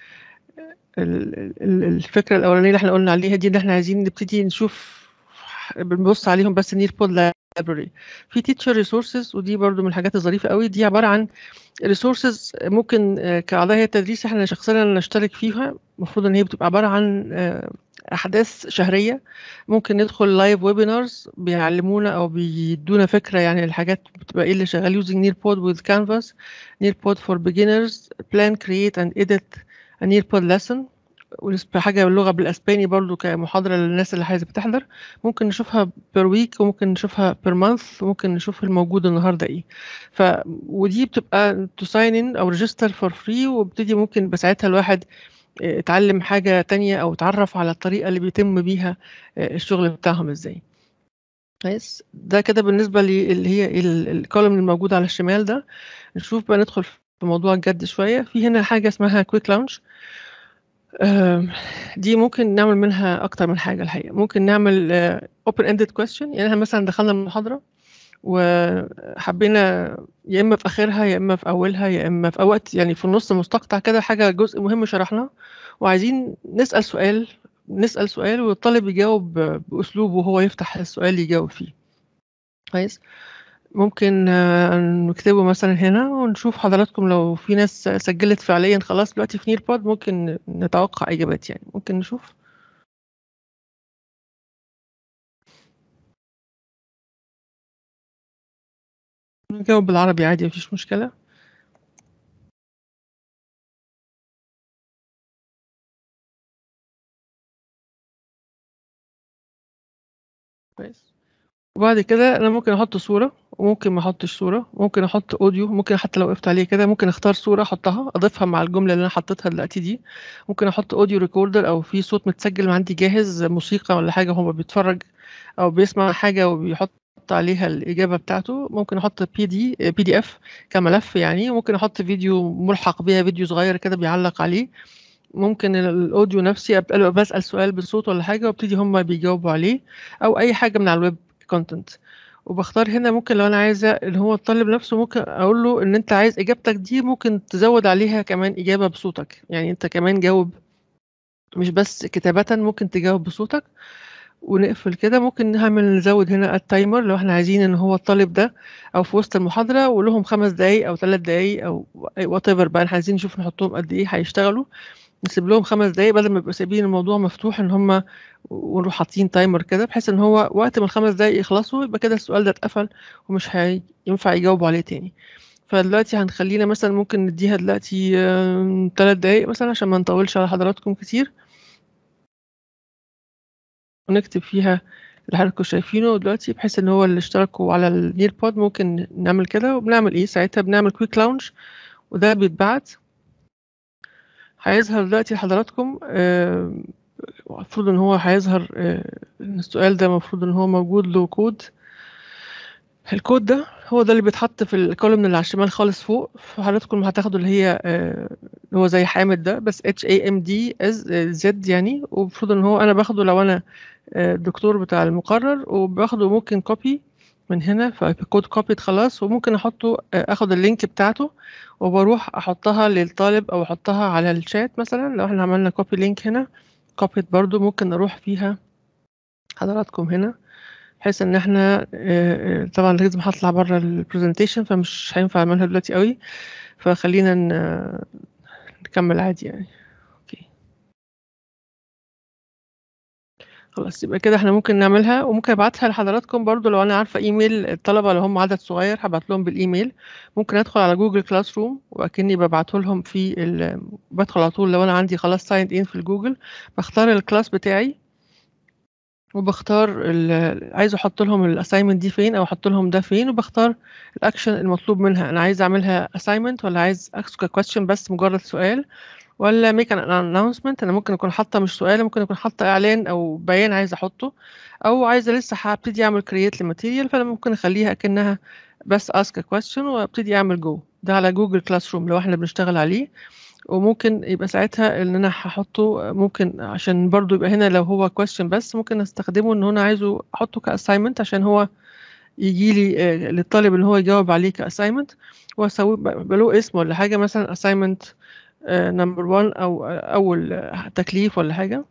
ال ال الفكرة الأولانية اللي إحنا قُلنا عليها دي إن إحنا عايزين نبتدي نشوف بنبُص عليهم بس nearpod library. في teacher resources ودي برضه من الحاجات الظريفة أوي، دي عبارة عن resources ممكن كأعضاء هيئة تدريس إحنا شخصيًا نشترك فيها، المفروض إن هي بتبقى عبارة عن آآ أحداث شهرية، ممكن ندخل live webinars بيعلمونا أو بيدّونا فكرة يعني الحاجات بتبقى إيه اللي شغال using nearpod with canvas, nearpod for beginners, plan, create and edit a nearpod lesson ونسب حاجة باللغة بالأسباني برضه كمحاضرة للناس اللي عايزة بتحضر، ممكن نشوفها per week وممكن نشوفها per month وممكن نشوف الموجود النهارده إيه. ف ودي بتبقى to sign in أو register for free وبيبتدي ممكن يبقى ساعتها الواحد آآ اتعلم حاجة تانية أو اتعرّف على الطريقة اللي بيتم بيها آآ الشغل بتاعهم إزاي. كويس، ده كده بالنسبة للي هي ال الcolumn الموجود على الشمال ده، نشوف بقى ندخل في موضوع الجد شوية، في هنا حاجة اسمها quick launch آآ دي ممكن نعمل منها أكتر من حاجة الحقيقة، ممكن نعمل open ended question يعني إحنا مثلًا دخلنا المحاضرة وحبينا يا إما في آخرها يا إما في أولها يا إما في وقت يعني في النُص مستقطع كده حاجة جزء مهم شرحناه وعايزين نسأل سؤال نسأل سؤال والطالب يجاوب بأسلوبه وهو يفتح السؤال يجاوب فيه. كويس، ممكن نكتبه مثلًا هنا ونشوف حضراتكم لو في ناس سجّلت فعليًا خلاص دلوقتي في nearpod ممكن نتوقع إجابات يعني، ممكن نشوف؟ نجاوب بالعربي عادي مفيش مشكلة كويس وبعد كده انا ممكن احط صورة وممكن ما احطش صورة ممكن احط اوديو ممكن حتى لو وقفت عليه كده ممكن اختار صورة احطها اضيفها مع الجملة اللي انا حطيتها دلوقتي دي ممكن احط اوديو ريكوردر او في صوت متسجل عندي جاهز موسيقى ولا حاجة هو بيتفرج او بيسمع حاجة وبيحط عليها الإجابة بتاعته ممكن أحط بي دي بي دي إف كملف يعني ممكن أحط فيديو ملحق بيها فيديو صغير كده بيعلق عليه ممكن الأوديو نفسي أبقى بسأل سؤال بصوت ولا حاجة وابتدي هما بيجاوبوا عليه أو أي حاجة من على الويب كونتنت وبختار هنا ممكن لو أنا عايزة اللي هو الطالب نفسه ممكن أقول له إن أنت عايز إجابتك دي ممكن تزود عليها كمان إجابة بصوتك يعني أنت كمان جاوب مش بس كتابة ممكن تجاوب بصوتك ونقفل كده ممكن نعمل نزود هنا التايمر لو احنا عايزين ان هو الطالب ده او في وسط المحاضرة ولهم خمس دقايق او ثلاث دقايق او وات ايفر بقى احنا عايزين نشوف نحطهم قد ايه هيشتغلوا نسيب لهم خمس دقايق بدل ما يبقوا سايبين الموضوع مفتوح ان هم ونروح حاطين تايمر كده بحيث ان هو وقت ما الخمس دقايق يخلصوا يبقى كده السؤال ده اتقفل ومش هينفع يجاوبوا عليه تاني فدلوقتي هنخلينا مثلا ممكن نديها دلوقتي ثلاث دقايق مثلا عشان ما نطولش على حضراتكم كتير ونكتب فيها اللي حضراتكم شايفينه دلوقتي بحيث ان هو اللي اشتركوا على النير بود ممكن نعمل كده وبنعمل ايه ساعتها بنعمل كويك لاونج وده بيتبعت هيظهر دلوقتي لحضراتكم المفروض ان هو هيظهر السؤال ده المفروض ان هو موجود له كود الكود ده هو ده اللي بيتحط في الكولوم اللي على الشمال خالص فوق فحضراتكم هتاخدوا اللي هي اللي هو زي حامد ده بس اتش اي ام دي از زد يعني ومفروض ان هو انا باخده لو انا الدكتور بتاع المقرر وباخده ممكن كوبي من هنا فالكود كوبي خلاص وممكن احطه اخد اللينك بتاعته وبروح احطها للطالب او احطها على الشات مثلا لو احنا عملنا كوبي لينك هنا كوبي برضو ممكن اروح فيها حضراتكم هنا بحيث ان احنا طبعا لازم هطلع بره البرزنتيشن فمش هينفع اعملها دلوقتي قوي فخلينا نكمل عادي يعني اوكي خلاص يبقى كده احنا ممكن نعملها وممكن ابعتها لحضراتكم برضو لو انا عارفه ايميل الطلبه لو هم عدد صغير هبعت لهم بالايميل ممكن ادخل على جوجل كلاس روم واكني ببعته لهم في ال... بدخل على طول لو انا عندي خلاص سايند ان في الجوجل بختار الكلاس بتاعي وبختار عايز احط لهم الاساينمنت دي فين او احط لهم ده فين وبختار الاكشن المطلوب منها انا عايز اعملها اساينمنت ولا عايز اسك كويستشن بس مجرد سؤال ولا ميك ان اناونسمنت انا ممكن اكون حاطه مش سؤال ممكن اكون حاطه اعلان او بيان عايز احطه او عايزه لسه هبتدي اعمل كرييت لماتيريال فانا ممكن اخليها اكنها بس اسك كويستشن وابتدي اعمل جو ده على جوجل كلاس روم لو احنا بنشتغل عليه وممكن يبقى ساعتها ان انا هحطه ممكن عشان برضو يبقى هنا لو هو question بس ممكن استخدمه ان انا عايزه احطه كاساينمنت عشان هو يجي لي للطالب ان هو يجاوب عليه كاساينمنت واسوي له اسم ولا حاجه مثلا assignment نمبر 1 او اول تكليف ولا حاجه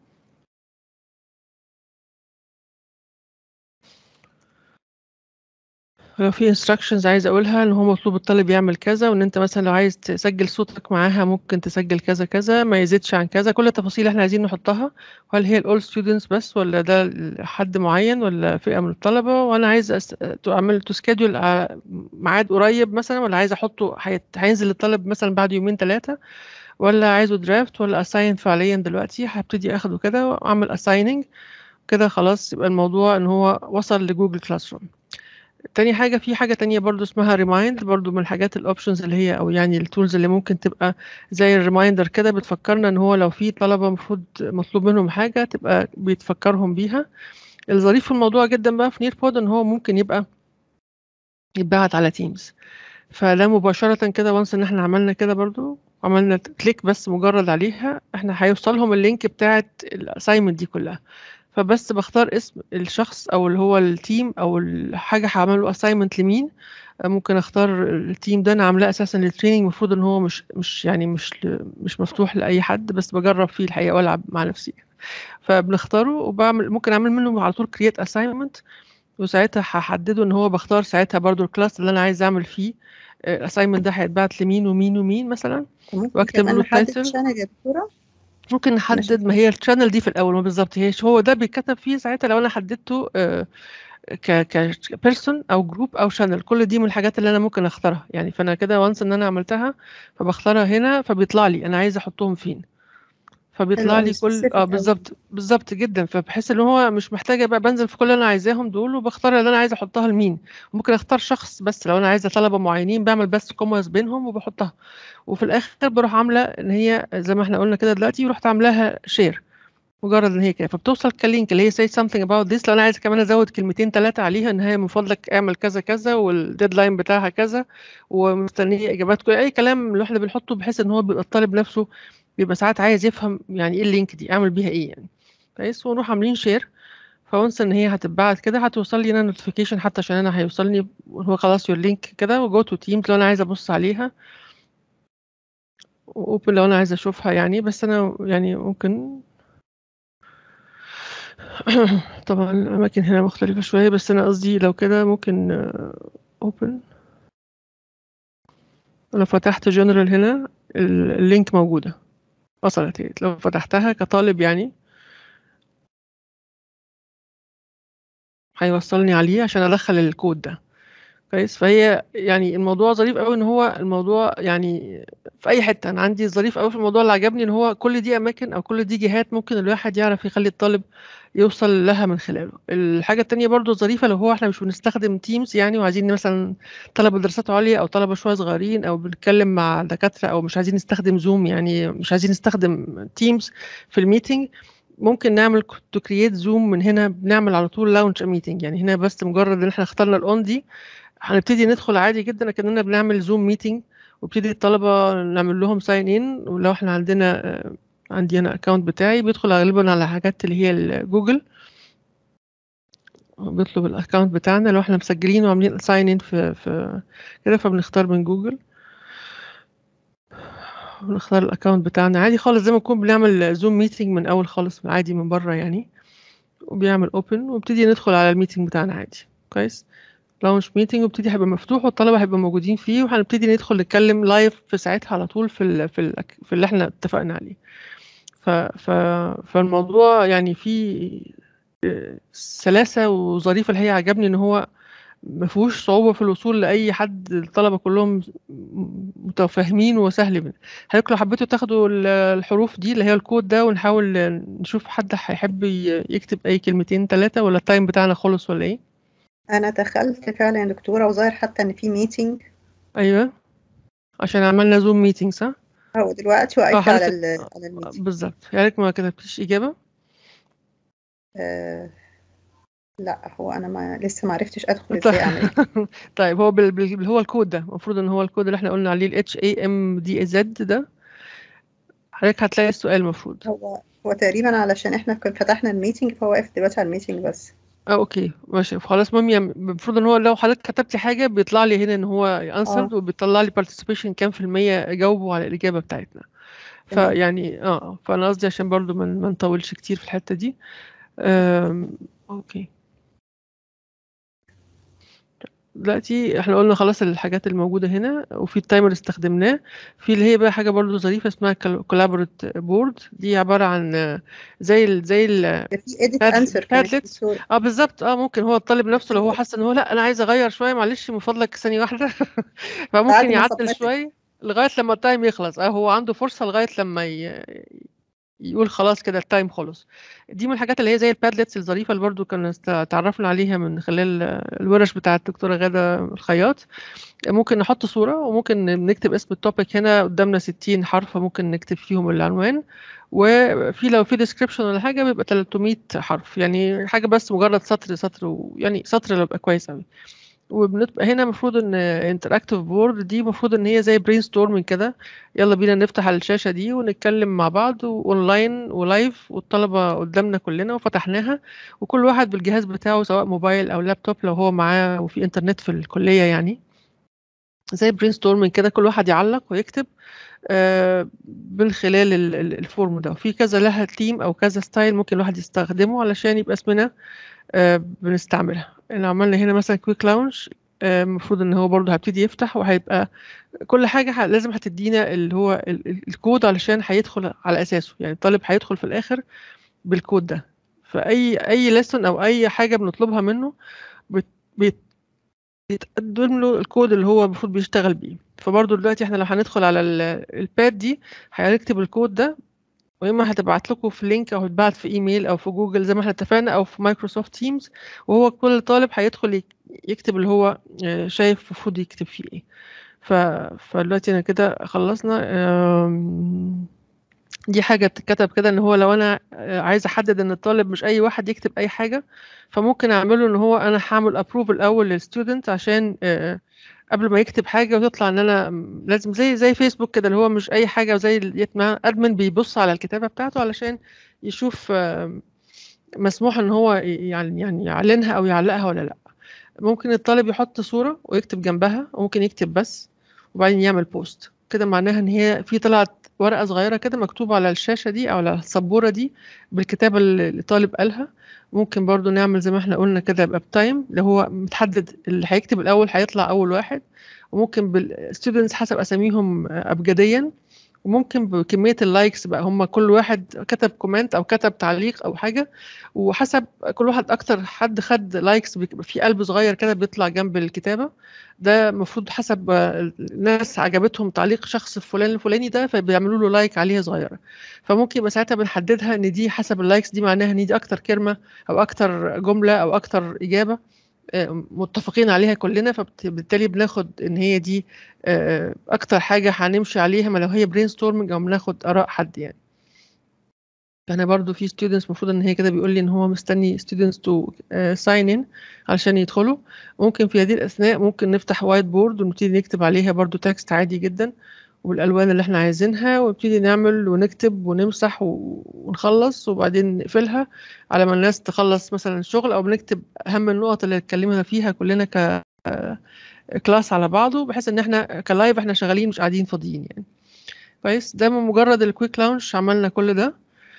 لو في instructions عايز اقولها ان هو مطلوب الطالب يعمل كذا وان انت مثلا لو عايز تسجل صوتك معاها ممكن تسجل كذا كذا ما يزيدش عن كذا كل التفاصيل احنا عايزين نحطها وهل هي الاول ستودنتس بس ولا ده حد معين ولا فئة من الطلبة وانا عايز أس... اعمل تو سكيدول ميعاد قريب مثلا ولا عايز احطه هينزل للطالب مثلا بعد يومين ثلاثة ولا عايزه درافت ولا اساين فعليا دلوقتي هبتدي اخده كده واعمل اسايننج كده خلاص يبقى الموضوع ان هو وصل لجوجل كلاس روم تاني حاجة في حاجة تانية برضو اسمها ريمايند برضو من الحاجات الاوبشنز اللي هي او يعني التولز اللي ممكن تبقى زي الريمايندر كده بتفكرنا ان هو لو في طلبة المفروض مطلوب منهم حاجة تبقى بيتفكرهم بيها الظريف في الموضوع جدا بقى في نير بود ان هو ممكن يبقى يتبعت على تيمز فده مباشرة كده وانس ان احنا عملنا كده برضو عملنا كليك بس مجرد عليها احنا هيوصلهم اللينك بتاعت الاساينمنت دي كلها فبس بختار اسم الشخص او اللي هو التيم او الحاجه هعمله اساينمنت لمين ممكن اختار التيم ده انا عاملاه اساسا للتريننج المفروض ان هو مش مش يعني مش مش مفتوح لاي حد بس بجرب فيه الحقيقه والعب مع نفسي فبنختاره وبعمل ممكن اعمل منه على طول كرييت اساينمنت وساعتها هحدده ان هو بختار ساعتها برضو الكلاس اللي انا عايز اعمل فيه الاساينمنت ده هيتبعت لمين ومين ومين مثلا واكتب له التايتل ممكن نحدد ما هي الشانل دي في الاول ما بالظبط هي هو ده بيتكتب فيه ساعتها لو انا حددته ك كبيرسون او جروب او شانل كل دي من الحاجات اللي انا ممكن اختارها يعني فانا كده وانس ان انا عملتها فبختارها هنا فبيطلع لي انا عايزه احطهم فين فبيطلع حلو لي أوي كل specific اه أوي بالظبط بالظبط جدا فبحس ان هو مش محتاجه بقى بنزل في كل اللي انا عايزاهم دول وبختار اللي انا عايزه احطها لمين ممكن اختار شخص بس لو انا عايزه طلبه معينين بعمل بس كوماز بينهم وبحطها وفي الاخر بروح عامله ان هي زي ما احنا قلنا كده دلوقتي رحت عاملاها شير مجرد ان هي كده فبتوصل كلينك اللي هي say something about this لو انا عايزه كمان ازود كلمتين ثلاثه عليها ان هي من فضلك اعمل كذا كذا والديدلاين بتاعها كذا ومستنيه اجاباتكم اي كلام اللي احنا بنحطه بحيث ان هو بيبقى الطالب نفسه بيبقى ساعات عايز يفهم يعني ايه اللينك دي اعمل بيها ايه يعني كويس ونروح عاملين شير فونس ان هي هتتبعت كده هتوصل لي انا نوتيفيكيشن حتى عشان انا هيوصلني هو خلاص يور لينك كده وجو تو تيمز لو انا عايزه ابص عليها واوبن لو انا عايزه اشوفها يعني بس انا يعني ممكن طبعا الأماكن هنا مختلفة شوية بس أنا قصدي لو كده ممكن open لو فتحت general هنا ال- اللينك موجودة وصلت هي لو فتحتها كطالب يعني هيوصلني عليه عشان أدخل الكود ده كويس فهي يعني الموضوع ظريف قوي ان هو الموضوع يعني في اي حته انا عندي ظريف قوي في الموضوع اللي عجبني ان هو كل دي اماكن او كل دي جهات ممكن الواحد يعرف يخلي الطالب يوصل لها من خلاله الحاجه التانية برضو ظريفه لو هو احنا مش بنستخدم تيمز يعني وعايزين مثلا طلبه دراسات عليا او طلبه شويه صغيرين او بنتكلم مع دكاتره او مش عايزين نستخدم زوم يعني مش عايزين نستخدم تيمز في الميتنج ممكن نعمل تو كرييت زوم من هنا بنعمل على طول لاونش ميتنج يعني هنا بس مجرد ان احنا اخترنا الاون دي هنبتدي ندخل عادي جدا كأننا بنعمل زوم ميتنج وابتدي الطلبة نعمل لهم ساين ان ولو احنا عندنا آه، عندي انا اكونت بتاعي بيدخل غالبا على حاجات اللي هي الجوجل بيطلب الاكونت بتاعنا لو احنا مسجلين وعاملين ساين ان في في كده فبنختار من جوجل ونختار الاكونت بتاعنا عادي خالص زي ما نكون بنعمل زوم ميتنج من اول خالص عادي من بره يعني وبيعمل اوبن وابتدي ندخل على الميتنج بتاعنا عادي كويس لانش ميتنج وابتدي هيبقى مفتوح والطلبه هيبقوا موجودين فيه وهنبتدي ندخل نتكلم لايف في ساعتها على طول في ال في ال في اللي احنا اتفقنا عليه ف ف فالموضوع يعني فيه آه، سلاسه وظريفه اللي هي عجبني ان هو ما فيهوش صعوبه في الوصول لاي حد الطلبه كلهم متفاهمين وسهل من حضرتك لو حبيتوا تاخدوا ال- الحروف دي اللي هي الكود ده ونحاول نشوف حد هيحب ي- يكتب اي كلمتين ثلاثه ولا التايم بتاعنا خلص ولا ايه انا دخلت فعلا يا دكتوره وظاهر حتى ان في ميتنج ايوه عشان عملنا زوم ميتنج صح اهو دلوقتي وقفت على حضرتك- ال على الميتنج بالظبط يعني ما كتبتيش اجابه آه لا هو انا ما لسه ما عرفتش ادخل ازاي اعمل إيه. طيب هو بال... بال... هو الكود ده المفروض ان هو الكود اللي احنا قلنا عليه ال H A M D Z ده حضرتك هتلاقي السؤال المفروض هو هو تقريبا علشان احنا كنا فتحنا الميتنج فهو واقف دلوقتي على الميتنج بس اه اوكي ماشي خلاص المهم يعني المفروض ان هو لو حضرتك كتبتي حاجه بيطلع لي هنا ان هو answered وبيطلع لي participation كام في المية جاوبوا على الاجابه بتاعتنا تمام. فيعني اه فانا قصدي عشان برضو ما ما نطولش كتير في الحته دي آم، اوكي دلوقتي احنا قلنا خلاص الحاجات الموجودة هنا وفي التايمر استخدمناه في اللي هي بقى حاجة برضو ظريفة اسمها كولابوريت بورد دي عبارة عن آه، زي ال زي ال ده في edit Padlet- answer كمان Padlets. دكتور. اه بالظبط اه ممكن هو الطالب نفسه لو هو حاسس ان هو لا انا عايز اغير شوية معلش من فضلك ثانية واحدة بعد فممكن ما يعدل submit. شوية لغاية لما التايم يخلص اه هو عنده فرصة لغاية لما ي... يقول خلاص كده التايم خلص دي من الحاجات اللي هي زي البادلتس الظريفة اللي برضو كنا است- تعرفنا عليها من خلال الورش بتاعة الدكتورة غادة الخياط ممكن نحط صورة وممكن نكتب اسم التوبيك هنا قدامنا 60 حرف ممكن نكتب فيهم العنوان وفي لو في ديسكريبشن ولا حاجة بيبقى 300 حرف يعني حاجة بس مجرد سطر سطر و... يعني سطر اللي بيبقى كويس قوي وبنبقى هنا المفروض ان انتراكتيف بورد دي المفروض ان هي زي برين ستورمنج كده يلا بينا نفتح الشاشة دي ونتكلم مع بعض اونلاين ولايف والطلبة قدامنا كلنا وفتحناها وكل واحد بالجهاز بتاعه سواء موبايل او لابتوب لو هو معاه وفي انترنت في الكلية يعني زي برين ستورمنج كده كل واحد يعلق ويكتب آه، من خلال ال- ال- الفورم ده وفي كذا لها تيم او كذا ستايل ممكن الواحد يستخدمه علشان يبقى اسمنا آه، بنستعملها لو عملنا هنا مثلا كويك لاونش المفروض ان هو برضه هيبتدي يفتح وهيبقى كل حاجة ه- لازم هتدينا اللي هو ال- ال- الكود علشان هيدخل على اساسه يعني الطالب هيدخل في الاخر بالكود ده فاي اي ليسون او اي حاجة بنطلبها منه بت بت بيتقدم له الكود اللي هو المفروض بيشتغل بيه فبرضه دلوقتي احنا لو هندخل على الباد دي هنكتب الكود ده واما هتبعت لكم في لينك او هتبعت في ايميل او في جوجل زي ما احنا اتفقنا او في مايكروسوفت تيمز وهو كل طالب هيدخل يكتب اللي هو شايف المفروض يكتب فيه ايه ف... فدلوقتي انا كده خلصنا دي حاجة بتتكتب كده ان هو لو انا عايز احدد ان الطالب مش اي واحد يكتب اي حاجة فممكن اعمله ان هو انا هعمل ابروف الاول للستودنت عشان قبل ما يكتب حاجة وتطلع ان انا لازم زي زي فيسبوك كده اللي هو مش اي حاجة وزي ادمن بيبص على الكتابة بتاعته علشان يشوف مسموح ان هو يعني يعني يعلنها او يعلقها ولا لا ممكن الطالب يحط صورة ويكتب جنبها وممكن يكتب بس وبعدين يعمل بوست كده معناها ان هي في طلعت ورقة صغيرة كده مكتوبة على الشاشة دي او على السبورة دي بالكتابة اللي الطالب قالها ممكن برضو نعمل زي ما احنا قلنا كده يبقى بتايم اللي هو متحدد اللي هيكتب الاول هيطلع اول واحد وممكن بالستودنتس حسب اساميهم ابجديا وممكن بكميه اللايكس بقى هم كل واحد كتب كومنت او كتب تعليق او حاجه وحسب كل واحد اكتر حد خد لايكس بيبقى في قلب صغير كده بيطلع جنب الكتابه ده المفروض حسب الناس عجبتهم تعليق شخص فلان الفلاني ده فبيعملوا له لايك عليها صغيره فممكن يبقى ساعتها بنحددها ان دي حسب اللايكس دي معناها ان دي اكتر كلمه او اكتر جمله او اكتر اجابه متفقين عليها كلنا فبالتالي بناخد ان هي دي اكتر حاجه هنمشي عليها ما لو هي برين ستورمنج او بناخد اراء حد يعني فانا برضو في ستودنتس المفروض ان هي كده بيقول لي ان هو مستني ستودنتس تو ساين ان علشان يدخلوا ممكن في هذه الاثناء ممكن نفتح وايت بورد ونبتدي نكتب عليها برضو تكست عادي جدا والالوان اللي احنا عايزينها ونبتدي نعمل ونكتب ونمسح ونخلص وبعدين نقفلها على ما الناس تخلص مثلا الشغل او بنكتب اهم النقط اللي اتكلمنا فيها كلنا ك كلاس على بعضه بحيث ان احنا كلايف احنا شغالين مش قاعدين فاضيين يعني كويس ده من مجرد الكويك لانش عملنا كل ده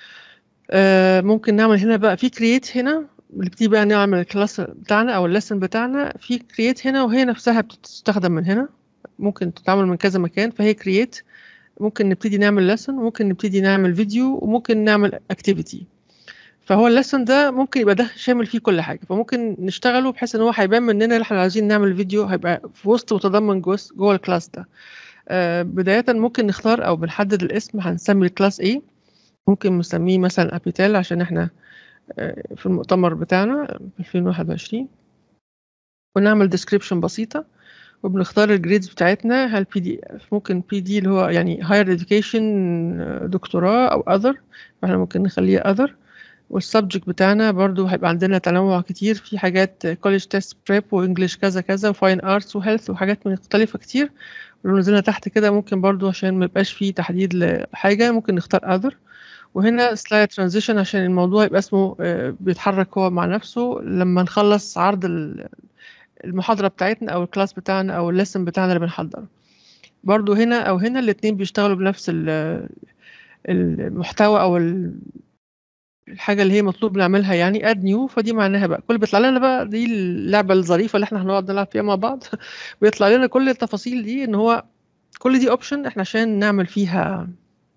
آه ممكن نعمل هنا بقى في كرييت هنا نبتدي بقى نعمل الكلاس بتاعنا او الليسن بتاعنا في كرييت هنا وهي نفسها بتستخدم من هنا ممكن تتعمل من كذا مكان فهي كرييت ممكن نبتدي نعمل لسن وممكن نبتدي نعمل فيديو وممكن نعمل اكتيفيتي فهو اللسن ده ممكن يبقى ده شامل فيه كل حاجه فممكن نشتغله بحيث ان هو هيبان مننا اللي احنا عايزين نعمل فيديو هيبقى في وسط متضمن جوه جوه الكلاس ده آه بدايه ممكن نختار او بنحدد الاسم هنسمي الكلاس ايه ممكن نسميه مثلا ابيتال عشان احنا آه في المؤتمر بتاعنا في 2021 ونعمل ديسكريبشن بسيطه وبنختار الجريدز بتاعتنا هل بي دي ممكن بي دي اللي هو يعني higher education دكتوراه او other فاحنا ممكن نخليه other والسبجكت بتاعنا برضو هيبقى عندنا تنوع كتير في حاجات كوليج تيست بريب وانجلش كذا كذا وفاين ارتس وهيلث وحاجات مختلفة كتير ولو نزلنا تحت كده ممكن برضو عشان ما يبقاش فيه تحديد لحاجة ممكن نختار other وهنا سلايد ترانزيشن عشان الموضوع يبقى اسمه بيتحرك هو مع نفسه لما نخلص عرض المحاضرة بتاعتنا أو الكلاس بتاعنا أو الليسن بتاعنا اللي بنحضره برضو هنا أو هنا الاتنين بيشتغلوا بنفس المحتوى أو الحاجة اللي هي مطلوب نعملها يعني اد نيو فدي معناها بقى كل بيطلع لنا بقى دي اللعبة الظريفة اللي احنا هنقعد نلعب فيها مع بعض بيطلع لنا كل التفاصيل دي ان هو كل دي اوبشن احنا عشان نعمل فيها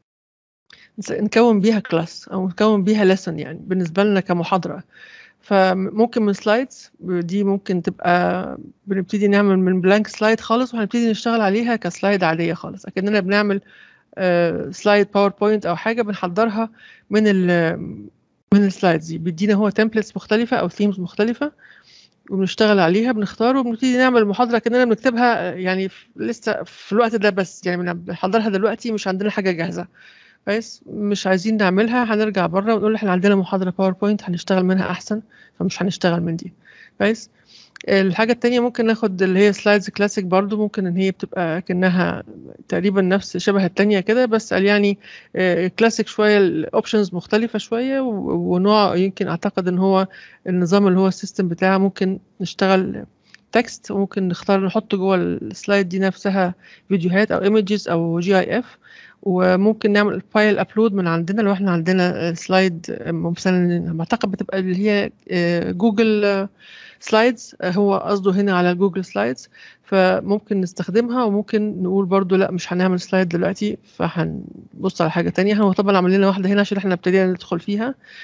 نكون بيها كلاس او نكون بيها لسن يعني بالنسبة لنا كمحاضرة فممكن من سلايدز دي ممكن تبقى بنبتدي نعمل من بلانك سلايد خالص وهنبتدي نشتغل عليها كسلايد عادية خالص أكننا بنعمل سلايد باوربوينت أو حاجة بنحضرها من ال من السلايدز دي بيدينا هو تمبلتس مختلفة أو ثيمز مختلفة وبنشتغل عليها بنختار وبنبتدي نعمل المحاضرة كأننا بنكتبها يعني لسه في الوقت ده بس يعني بنحضرها دلوقتي مش عندنا حاجة جاهزة كويس مش عايزين نعملها هنرجع بره ونقول احنا عندنا محاضره باوربوينت هنشتغل منها احسن فمش هنشتغل من دي كويس الحاجة التانية ممكن ناخد اللي هي سلايدز كلاسيك برضو ممكن ان هي بتبقى كأنها تقريبا نفس شبه التانية كده بس قال يعني كلاسيك شوية الاوبشنز مختلفة شوية ونوع يمكن اعتقد ان هو النظام اللي هو السيستم بتاعه ممكن نشتغل تكست وممكن نختار نحط جوه السلايد دي نفسها فيديوهات او ايمجز او جي اي اف وممكن نعمل فايل ابلود من عندنا لو احنا عندنا سلايد مثلا اعتقد بتبقى اللي هي جوجل سلايدز هو قصده هنا على جوجل سلايدز فممكن نستخدمها وممكن نقول برضو لا مش هنعمل سلايد دلوقتي فهنبص على حاجة تانية هو طبعا عمل لنا واحدة هنا عشان احنا ابتدينا ندخل فيها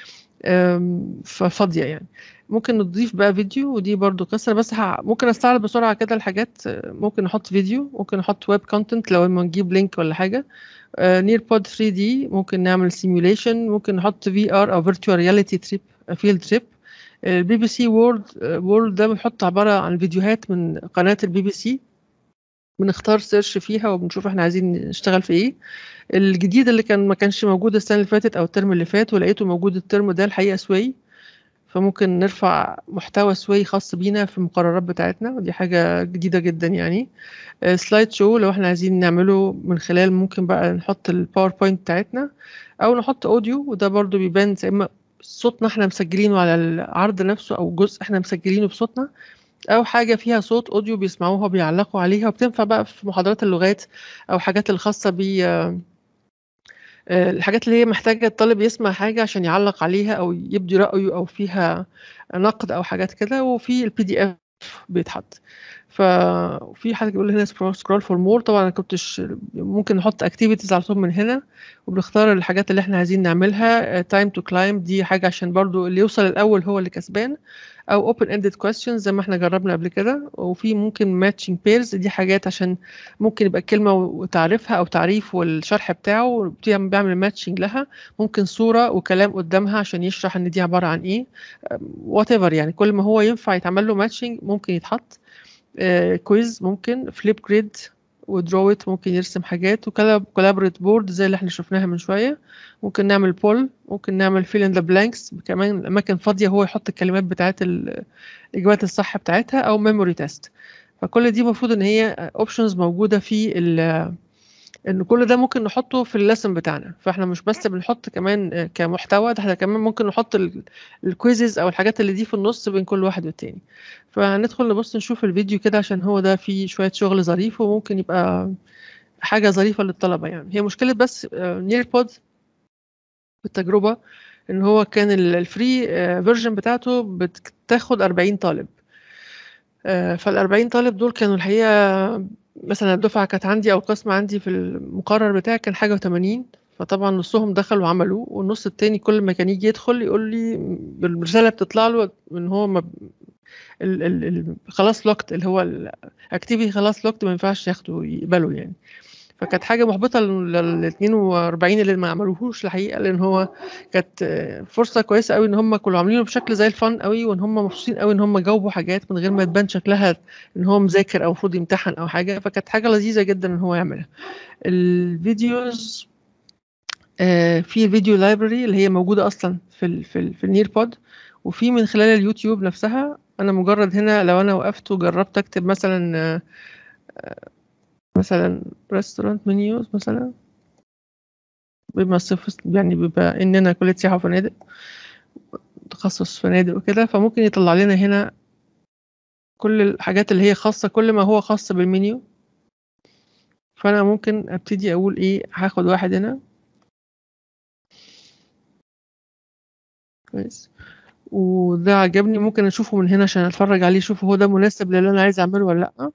آم، ففاضيه يعني ممكن نضيف بقى فيديو ودي برضو قصه بس ه... ممكن استعرض بسرعه كده الحاجات آه، ممكن نحط فيديو ممكن نحط ويب كونتنت لو ما نجيب لينك ولا حاجه نير بود 3 دي ممكن نعمل سيميوليشن ممكن نحط في ار او فيرتشوال رياليتي تريب فيلد تريب البي بي سي وورلد وورلد ده بيحط عباره عن فيديوهات من قناه البي بي سي بنختار سيرش فيها وبنشوف احنا عايزين نشتغل في ايه الجديد اللي كان ما كانش موجود السنه اللي فاتت او الترم اللي فات ولقيته موجود الترم ده الحقيقه سوي فممكن نرفع محتوى سوي خاص بينا في المقررات بتاعتنا ودي حاجة جديدة جدا يعني سلايد شو لو احنا عايزين نعمله من خلال ممكن بقى نحط الباوربوينت بتاعتنا او نحط اوديو وده برضو بيبان زي ما صوتنا احنا مسجلينه على العرض نفسه او جزء احنا مسجلينه بصوتنا او حاجة فيها صوت اوديو بيسمعوها بيعلقوا عليها وبتنفع بقى في محاضرات اللغات او حاجات الخاصة ب الحاجات اللي هي محتاجة الطالب يسمع حاجة عشان يعلق عليها أو يبدي رأيه أو فيها نقد أو حاجات كده وفي البي دي اف بيتحط ففي حد بيقول هنا سكرول فور مور طبعا انا كنتش ممكن نحط اكتيفيتيز على طول من هنا وبنختار الحاجات اللي احنا عايزين نعملها تايم تو كلايم دي حاجه عشان برضو اللي يوصل الاول هو اللي كسبان او open ended questions زي ما احنا جربنا قبل كده وفي ممكن matching pairs دي حاجات عشان ممكن يبقى كلمه وتعريفها او تعريف والشرح بتاعه بيعمل ماتشنج لها ممكن صوره وكلام قدامها عشان يشرح ان دي عباره عن ايه وات ايفر يعني كل ما هو ينفع يتعمل له ماتشنج ممكن يتحط كويز ممكن فليب جريد ودروت ممكن يرسم حاجات وكولابريت بورد زي اللي احنا شفناها من شويه ممكن نعمل بول ممكن نعمل فيل ان ذا بلانكس كمان اماكن فاضيه هو يحط الكلمات بتاعت الاجابات الصح بتاعتها او ميموري تيست فكل دي المفروض ان هي اوبشنز موجوده في ان كل ده ممكن نحطه في الليسن بتاعنا فاحنا مش بس بنحط كمان كمحتوى ده احنا كمان ممكن نحط الكويزز او الحاجات اللي دي في النص بين كل واحد والتاني فهندخل نبص نشوف الفيديو كده عشان هو ده فيه شوية شغل ظريف وممكن يبقى حاجة ظريفة للطلبة يعني هي مشكلة بس نير بود بالتجربة ان هو كان الفري فيرجن بتاعته بتاخد 40 طالب فال 40 طالب دول كانوا الحقيقة مثلا الدفعة كانت عندي أو القسم عندي في المقرر بتاعي كان حاجة وتمانين فطبعا نصهم دخلوا وعملوا والنص التاني كل ما كان يجي يدخل يقول لي بالرسالة بتطلع له ان هو ما ال ال ال خلاص لوكت اللي هو الاكتيفيتي خلاص لوكت ما ينفعش ياخدوا يقبلوا يعني فكانت حاجة محبطة لل 42 اللي ما عملوهوش الحقيقة لأن هو كانت فرصة كويسة قوي إن هم كانوا عاملينه بشكل زي الفن قوي وإن هم مبسوطين قوي إن هم جاوبوا حاجات من غير ما تبان شكلها إن هو مذاكر أو المفروض يمتحن أو حاجة فكانت حاجة لذيذة جدا إن هو يعملها. الفيديوز آه في الفيديو لايبرري اللي هي موجودة أصلا في ال في, ال في النير بود وفي من خلال اليوتيوب نفسها أنا مجرد هنا لو أنا وقفت وجربت أكتب مثلا آه مثلا ريستورانت منيوز مثلا بيبقى صفر يعني بيبقى اننا كلية سياحة وفنادق تخصص فنادق وكده فممكن يطلع لنا هنا كل الحاجات اللي هي خاصة كل ما هو خاص بالمنيو فانا ممكن ابتدي اقول ايه هاخد واحد هنا كويس وده عجبني ممكن اشوفه من هنا عشان اتفرج عليه اشوف هو ده مناسب للي انا عايز اعمله ولا لا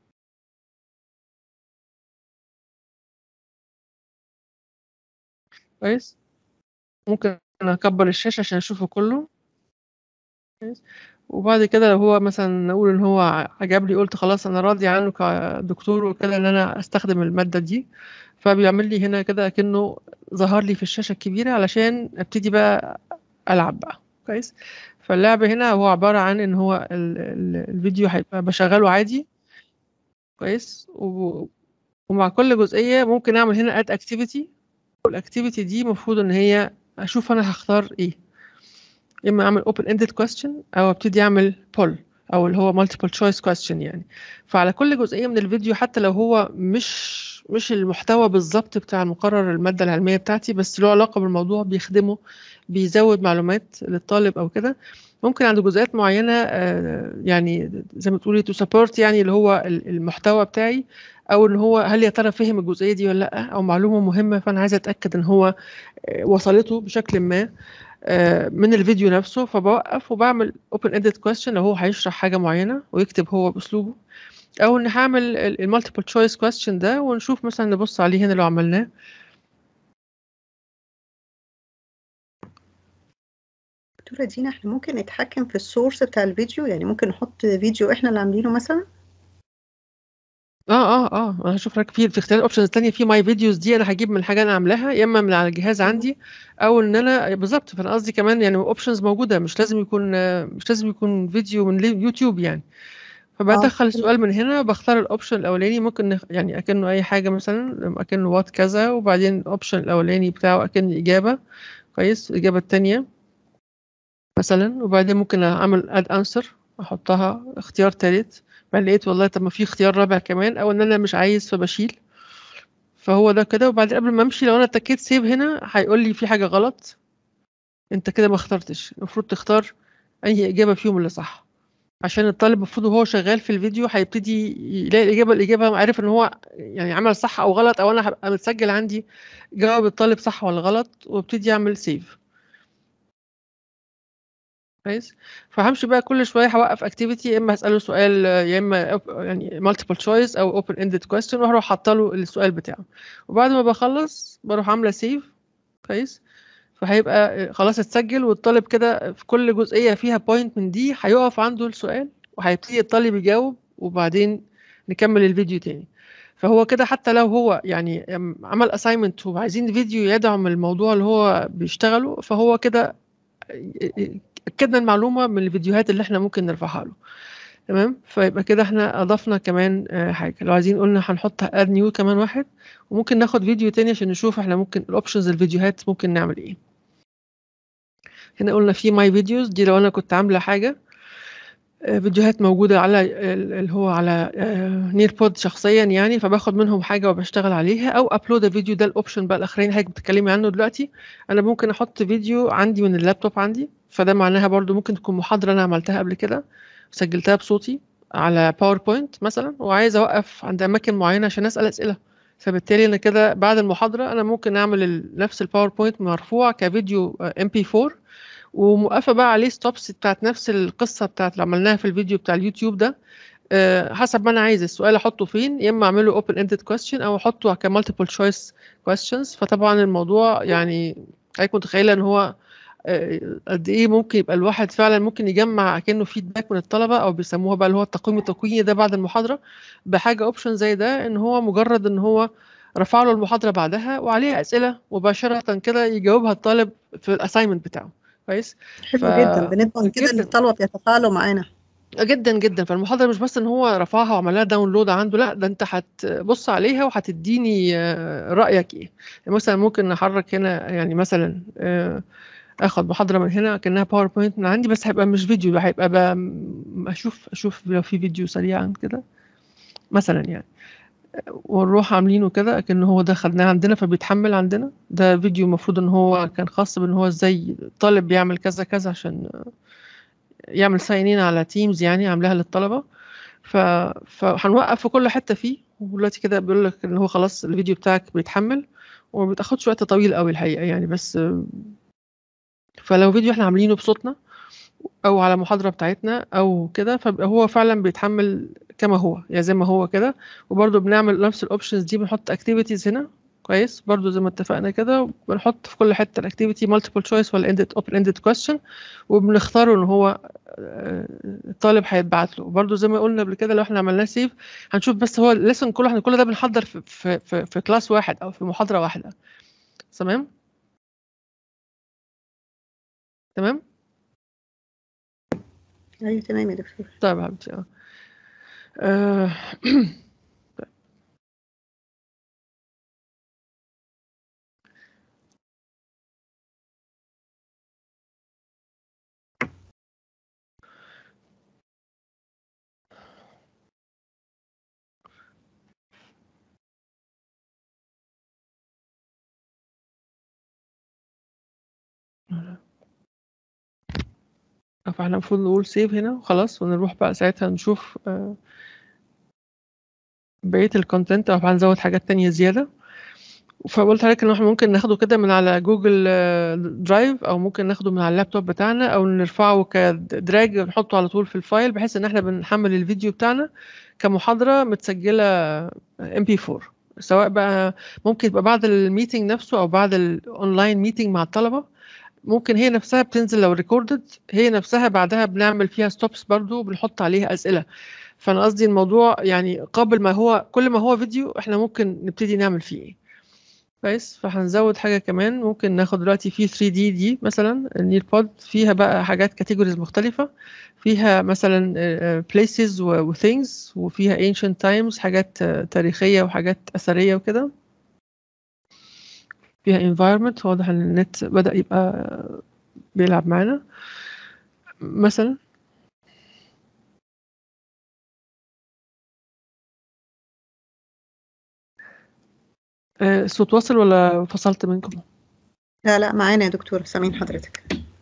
كويس ممكن اكبر الشاشة عشان اشوفه كله كويس وبعد كده لو هو مثلا نقول ان هو عجبني قلت خلاص انا راضي عنه كدكتور وكده ان انا استخدم المادة دي فبيعمل لي هنا كده كأنه ظهر لي في الشاشة الكبيرة علشان ابتدي بقى العب بقى كويس فاللعب هنا هو عبارة عن ان هو ال ال الفيديو هيبقى بشغله عادي كويس ومع كل جزئية ممكن اعمل هنا اد اكتيفيتي والاكتيفيتي دي المفروض ان هي اشوف انا هختار ايه اما اعمل open ended question او ابتدي اعمل poll او اللي هو multiple choice question يعني فعلى كل جزئيه من الفيديو حتى لو هو مش مش المحتوى بالظبط بتاع المقرر الماده العلميه بتاعتي بس له علاقه بالموضوع بيخدمه بيزود معلومات للطالب او كده ممكن عند جزئيات معينه يعني زي ما تقولي to support يعني اللي هو المحتوى بتاعي او ان هو هل يا ترى فهم الجزئيه دي ولا لا او معلومه مهمه فانا عايزه اتاكد ان هو وصلته بشكل ما من الفيديو نفسه فبوقف وبعمل open ended question لو هو هيشرح حاجه معينه ويكتب هو باسلوبه او ان هعمل المالتيبل تشويس question ده ونشوف مثلا نبص عليه هنا لو عملناه دكتورة دينا احنا ممكن نتحكم في السورس بتاع الفيديو يعني ممكن نحط فيديو احنا اللي عاملينه مثلا اه اه اه انا هشوف لك في في اختيار الاوبشنز الثانيه في ماي فيديوز دي انا هجيب من الحاجه انا عاملاها يا اما من على الجهاز عندي او ان انا بالظبط فانا قصدي كمان يعني اوبشنز موجوده مش لازم يكون مش لازم يكون فيديو من لي- يوتيوب يعني فبدخل السؤال من هنا بختار الاوبشن الاولاني ممكن نخ- يعني اكنه اي حاجه مثلا اكنه وات كذا وبعدين الاوبشن الاولاني بتاعه اكن اجابه كويس الاجابه الثانيه مثلا وبعدين ممكن اعمل اد انسر احطها اختيار ثالث بعدين لقيت والله طب ما في اختيار رابع كمان او ان انا مش عايز فبشيل فهو ده كده وبعدين قبل ما امشي لو انا اتكيت سيف هنا هيقول لي في حاجه غلط انت كده ما اخترتش المفروض تختار اي اجابه فيهم اللي صح عشان الطالب المفروض وهو شغال في الفيديو هيبتدي يلاقي الاجابه الاجابه عارف ان هو يعني عمل صح او غلط او انا هبقى متسجل عندي جواب الطالب صح ولا غلط وابتدي اعمل سيف كويس فهمشي بقى كل شويه هوقف اكتيفيتي يا اما هساله سؤال آه، يا اما op- يعني مالتيبل تشويس او اوبن اندد كويستشن واروح حاطه له السؤال بتاعه وبعد ما بخلص بروح عامله سيف كويس فهيبقى آه، خلاص اتسجل والطالب كده في كل جزئيه فيها بوينت من دي هيقف عنده السؤال وهيبتدي الطالب يجاوب وبعدين نكمل الفيديو تاني فهو كده حتى لو هو يعني أم، عمل اساينمنت وعايزين فيديو يدعم الموضوع اللي هو بيشتغله فهو كده اكدنا المعلومه من الفيديوهات اللي احنا ممكن نرفعها له تمام فيبقى كده احنا اضفنا كمان آه، حاجه لو عايزين قلنا هنحط اد نيو كمان واحد وممكن ناخد فيديو تاني عشان نشوف احنا ممكن الاوبشنز الفيديوهات ممكن نعمل ايه هنا قلنا في ماي فيديوز دي لو انا كنت عامله حاجه آه، فيديوهات موجوده على ال- اللي هو على نير بود شخصيا يعني فباخد منهم حاجه وبشتغل عليها او ابلود فيديو ده الاوبشن بقى الاخرين حضرتك بتتكلمي عنه دلوقتي انا ممكن احط فيديو عندي من اللابتوب عندي فده معناها برضو ممكن تكون محاضره انا عملتها قبل كده سجلتها بصوتي على باوربوينت مثلا وعايز اوقف عند اماكن معينه عشان اسال اسئله فبالتالي انا كده بعد المحاضره انا ممكن اعمل ال- نفس الباوربوينت مرفوع كفيديو ام بي 4 وموقفه بقى عليه ستوبس بتاعت نفس القصه بتاعت اللي عملناها في الفيديو بتاع اليوتيوب ده آه، حسب ما انا عايز السؤال احطه فين يا اما اعمله open ended question او احطه كمالتيبل choice questions فطبعا الموضوع يعني حضرتك متخيله ان هو آه، قد ايه ممكن يبقى الواحد فعلا ممكن يجمع كأنه فيدباك من الطلبه او بيسموها بقى اللي هو التقييم التكويني ده بعد المحاضره بحاجه اوبشن زي ده ان هو مجرد ان هو رفع له المحاضره بعدها وعليها اسئله مباشره كده يجاوبها الطالب في الاساينمنت بتاعه كويس حلو ف- جدا بنضمن كده ان جداً. الطلبه بيتفاعلوا معانا جدا جدا فالمحاضره مش بس ان هو رفعها وعمل لها داونلود عنده لا ده انت هتبص عليها وهتديني آه، رايك ايه يعني مثلا ممكن نحرك هنا يعني مثلا آه، اخد محاضره من هنا كانها باوربوينت من عندي بس هيبقى مش فيديو بقى هيبقى بقى م- اشوف اشوف لو في فيديو سريعا كده مثلا يعني ونروح عاملينه كده كأن هو ده خدناه عندنا فبيتحمل عندنا ده فيديو المفروض ان هو كان خاص بان هو ازاي طالب بيعمل كذا كذا عشان يعمل ساينين على تيمز يعني عاملاها للطلبة ف... فهنوقف في كل حتة فيه ودلوقتي كده بيقول لك ان هو خلاص الفيديو بتاعك بيتحمل وما بتاخدش وقت طويل قوي الحقيقة يعني بس فلو فيديو احنا عاملينه بصوتنا او على محاضرة بتاعتنا او كده فبقى هو فعلا بيتحمل كما هو يعني زي ما هو كده وبرضه بنعمل نفس الاوبشنز دي بنحط اكتيفيتيز هنا كويس برضه زي ما اتفقنا كده بنحط في كل حته الاكتيفيتي مالتيبل تشويس ولا اندد اوبن اندد كويستشن وبنختاره ان هو آه، الطالب هيتبعت له برضه زي ما قلنا قبل كده لو احنا عملناه سيف هنشوف بس هو الليسن كله احنا كل ده بنحضر في في في, في كلاس واحد او في محاضره واحده تمام تمام ايوه تمام يا دكتور طيب يا حبيبتي اه آه، فاحنا المفروض نقول سيف هنا وخلاص ونروح بقى ساعتها نشوف آه، بقية الكونتنت او هنزود حاجات تانية زيادة فقلت لك ان احنا ممكن ناخده كده من على جوجل آه، درايف او ممكن ناخده من على اللابتوب بتاعنا او نرفعه كدراج نحطه على طول في الفايل بحيث ان احنا بنحمل الفيديو بتاعنا كمحاضرة متسجلة ام بي 4 سواء بقى ممكن يبقى بعد الميتنج نفسه او بعد الاونلاين ميتنج مع الطلبة ممكن هي نفسها بتنزل لو ريكوردد هي نفسها بعدها بنعمل فيها ستوبس برضو بنحط عليها اسئله فانا قصدي الموضوع يعني قبل ما هو كل ما هو فيديو احنا ممكن نبتدي نعمل فيه ايه كويس فهنزود حاجه كمان ممكن ناخد دلوقتي في 3 دي دي مثلا النير بود فيها بقى حاجات كاتيجوريز مختلفه فيها مثلا places و things وفيها ancient times حاجات تاريخيه وحاجات اثريه وكده فيها environment واضح ان النت بدأ يبقى بيلعب معانا مثلا الصوت واصل ولا فصلت منكم؟ لا لا معانا يا دكتور سامعين حضرتك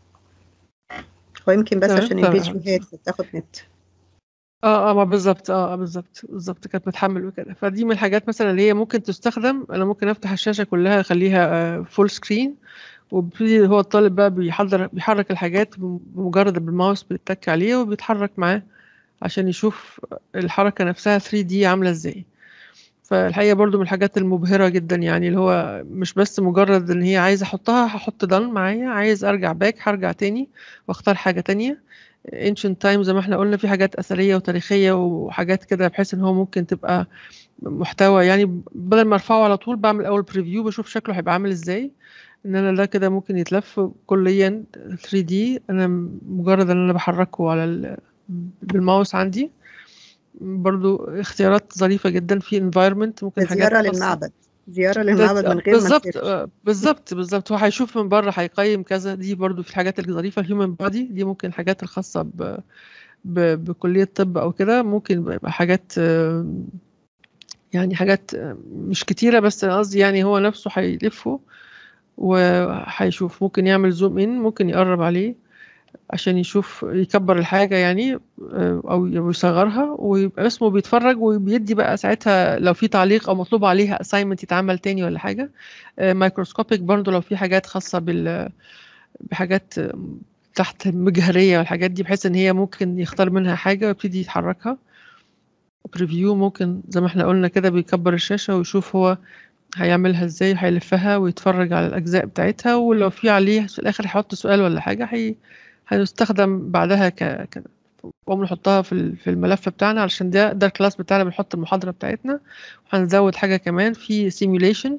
هو يمكن بس تمام، عشان تمام. الفيديوهات بتاخد نت اه اه ما بالظبط اه آه، بالظبط بالظبط كانت بتحمل وكده فدي من الحاجات مثلا اللي هي ممكن تستخدم انا ممكن افتح الشاشه كلها اخليها فول سكرين وبيبتدي هو الطالب بقى بيحضر بيحرك الحاجات بمجرد بالماوس بيتك عليه وبيتحرك معاه عشان يشوف الحركه نفسها 3 دي عامله ازاي فالحقيقه برضو من الحاجات المبهره جدا يعني اللي هو مش بس مجرد ان هي عايزه احطها هحط دان معايا عايز ارجع باك هرجع تاني واختار حاجه تانية ancient time زي ما احنا قلنا في حاجات أثرية وتاريخية وحاجات كده بحيث ان هو ممكن تبقى محتوى يعني بدل ما ارفعه على طول بعمل اول بريفيو بشوف شكله هيبقى عامل ازاي ان انا ده كده ممكن يتلف كليا 3 دي انا مجرد ان انا بحركه على ال... بالماوس عندي برضو اختيارات ظريفة جدا في environment ممكن حاجات زيارة خاصة للمعبد زيارة للمعبد من غير ما بالظبط نسافر آه، بالظبط بالظبط هو هيشوف من بره هيقيم كذا دي برضو في الحاجات الظريفه الهيومن بادي دي ممكن الحاجات الخاصه ب... ب... بكليه طب او كده ممكن يبقى حاجات آه، يعني حاجات آه، مش كتيره بس أنا قصدي يعني هو نفسه هيلفه وهيشوف ممكن يعمل زوم ان ممكن يقرب عليه عشان يشوف يكبر الحاجة يعني آه، أو يصغرها ويبقى اسمه بيتفرج وبيدي بقى ساعتها لو في تعليق أو مطلوب عليها assignment يتعمل تاني ولا حاجة مايكروسكوبيك برضو لو في حاجات خاصة بال بحاجات آه، تحت المجهرية والحاجات دي بحيث إن هي ممكن يختار منها حاجة ويبتدي يتحركها بريفيو ممكن زي ما احنا قلنا كده بيكبر الشاشة ويشوف هو هيعملها ازاي هيلفها ويتفرج على الأجزاء بتاعتها ولو في عليه في الآخر هيحط سؤال ولا حاجة هي هيستخدم بعدها ك ك قوم نحطها في ال- في الملف بتاعنا علشان ده ده الكلاس بتاعنا بنحط المحاضرة بتاعتنا وهنزود حاجة كمان في simulation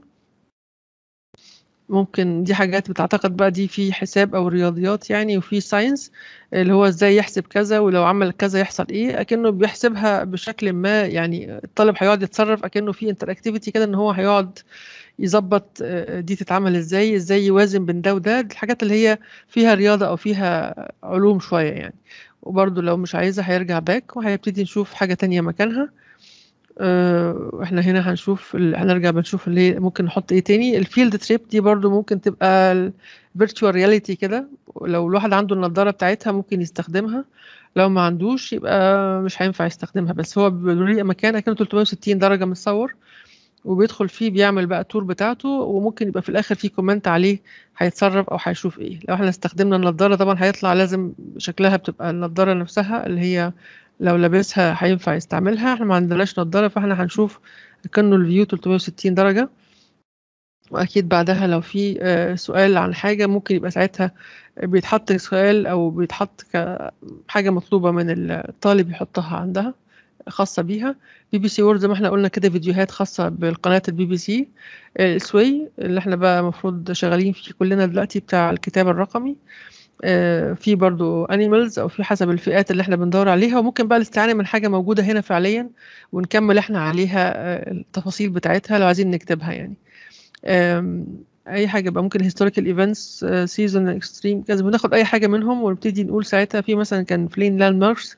ممكن دي حاجات بتعتقد بقى دي في حساب او رياضيات يعني وفي ساينس اللي هو ازاي يحسب كذا ولو عمل كذا يحصل ايه اكنه بيحسبها بشكل ما يعني الطالب هيقعد يتصرف اكنه في انتراكتيفيتي كده ان هو هيقعد يظبط آه، دي تتعمل ازاي ازاي يوازن بين ده وده دي الحاجات اللي هي فيها رياضة او فيها علوم شوية يعني وبرضه لو مش عايزة هيرجع باك وهيبتدي نشوف حاجة تانية مكانها آه، احنا هنا هنشوف ال- هنرجع بنشوف اللي ممكن نحط ايه تاني الفيلد تريب دي برضو ممكن تبقى الفيرتشوال رياليتي كده لو الواحد عنده النضارة بتاعتها ممكن يستخدمها لو ما عندوش يبقى مش هينفع يستخدمها بس هو بيوري مكان كانه 360 درجة متصور وبيدخل فيه بيعمل بقى التور بتاعته وممكن يبقى في الاخر في كومنت عليه هيتصرف او هيشوف ايه لو احنا استخدمنا النضارة طبعا هيطلع لازم شكلها بتبقى النضارة نفسها اللي هي لو لابسها هينفع يستعملها احنا ما عندناش نضارة فاحنا هنشوف كأنه الفيو 360 درجة واكيد بعدها لو في آه، سؤال عن حاجة ممكن يبقى ساعتها بيتحط سؤال او بيتحط كحاجة مطلوبة من الطالب يحطها عندها خاصة بيها بي بي سي وورد زي ما احنا قلنا كده فيديوهات خاصة بالقناة البي بي سي السوي اللي احنا بقى المفروض شغالين فيه كلنا دلوقتي بتاع الكتاب الرقمي آه، في برضو انيمالز او في حسب الفئات اللي احنا بندور عليها وممكن بقى الاستعانة من حاجة موجودة هنا فعليا ونكمل احنا عليها آه، التفاصيل بتاعتها لو عايزين نكتبها يعني آم، اي حاجه بقى ممكن هيستوريكال ايفنتس سيزون اكستريم كذا بناخد اي حاجه منهم ونبتدي نقول ساعتها في مثلا كان فلين لاند ماركس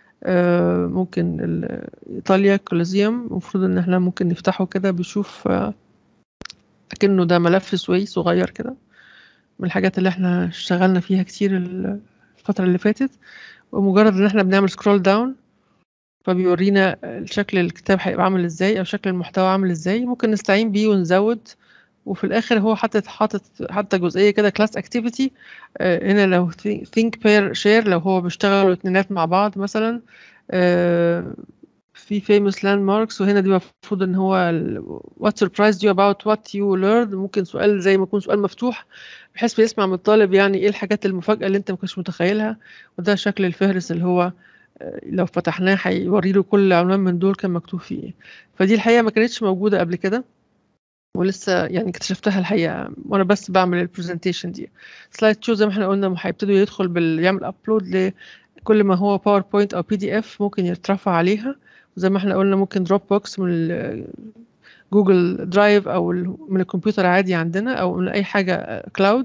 ممكن ال- ايطاليا كولوزيوم المفروض ان احنا ممكن نفتحه كده بيشوف آه، اكنه ده ملف سوي صغير كده من الحاجات اللي احنا اشتغلنا فيها كتير ال- الفتره اللي فاتت ومجرد ان احنا بنعمل سكرول داون فبيورينا شكل الكتاب هيبقى عامل ازاي او شكل المحتوى عامل ازاي ممكن نستعين بيه ونزود وفي الاخر هو حاطط حاطط حتى جزئيه كده كلاس اكتيفيتي هنا لو think pair share لو هو بيشتغلوا اتنينات مع بعض مثلا آه، في famous landmarks وهنا دي المفروض ان هو ال- what surprised you about what you learned ممكن سؤال زي ما يكون سؤال مفتوح بحيث بيسمع من الطالب يعني ايه الحاجات المفاجأة اللي انت ما كنتش متخيلها وده شكل الفهرس اللي هو آه، لو فتحناه هيوري له كل عنوان من دول كان مكتوب فيه ايه فدي الحقيقة ما كانتش موجودة قبل كده ولسه يعني اكتشفتها الحقيقة وانا بس بعمل البرزنتيشن دي سلايد شو زي ما احنا قلنا هيبتدوا يدخل بال يعمل ابلود لكل ما هو باوربوينت او بي دي اف ممكن يترفع عليها وزي ما احنا قلنا ممكن دروب بوكس من ال- جوجل درايف او ال- من الكمبيوتر عادي عندنا او من اي حاجة كلاود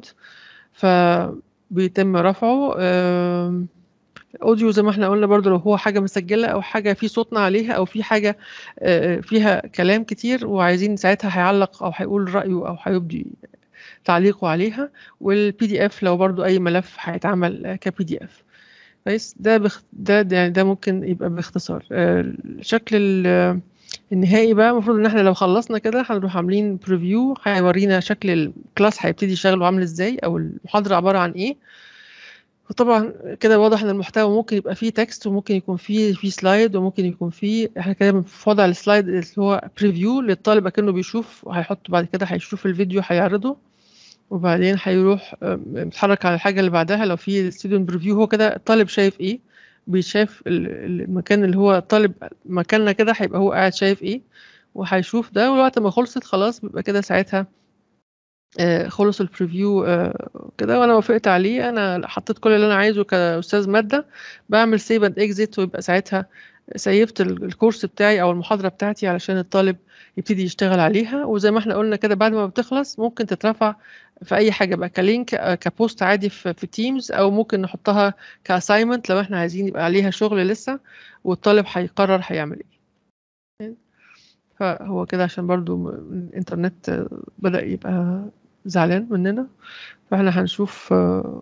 فبيتم رفعه آم، اوديو زي ما احنا قلنا برضو لو هو حاجة مسجلة او حاجة في صوتنا عليها او في حاجة آه، فيها كلام كتير وعايزين ساعتها هيعلق او هيقول رأيه او هيبدي تعليقه عليها والبي دي اف لو برضو اي ملف هيتعمل كبي دي اف كويس ده بخ... ده ده يعني ده ممكن يبقى باختصار آه، الشكل ال- النهائي بقى المفروض ان احنا لو خلصنا كده هنروح عاملين بريفيو هيورينا شكل الكلاس هيبتدي يشتغل وعامل ازاي او المحاضرة عبارة عن ايه وطبعا كده واضح ان المحتوى ممكن يبقى فيه تكست وممكن يكون فيه فيه سلايد وممكن يكون فيه احنا كده في وضع السلايد اللي هو بريفيو للطالب اكنه بيشوف وهيحط بعد كده هيشوف الفيديو هيعرضه وبعدين هيروح آم، بيتحرك على الحاجة اللي بعدها لو في ستودنت بريفيو هو كده الطالب شايف ايه بيشاف ال- ال- المكان اللي هو الطالب مكاننا كده هيبقى هو قاعد شايف ايه وهيشوف ده والوقت ما خلصت خلاص بيبقى كده ساعتها آه، خلص البريفيو آه، كده وانا وافقت عليه انا حطيت كل اللي انا عايزه كاستاذ ماده بعمل سيف اند اكزيت ويبقى ساعتها سيفت ال- الكورس بتاعي او المحاضره بتاعتي علشان الطالب يبتدي يشتغل عليها وزي ما احنا قلنا كده بعد ما بتخلص ممكن تترفع في اي حاجه بقى كلينك آه، كبوست عادي في في تيمز او ممكن نحطها كاساينمنت لو احنا عايزين يبقى عليها شغل لسه والطالب هيقرر هيعمل ايه فهو كده عشان برضو م- الانترنت آه، بدأ يبقى زعلان مننا فاحنا هنشوف آه،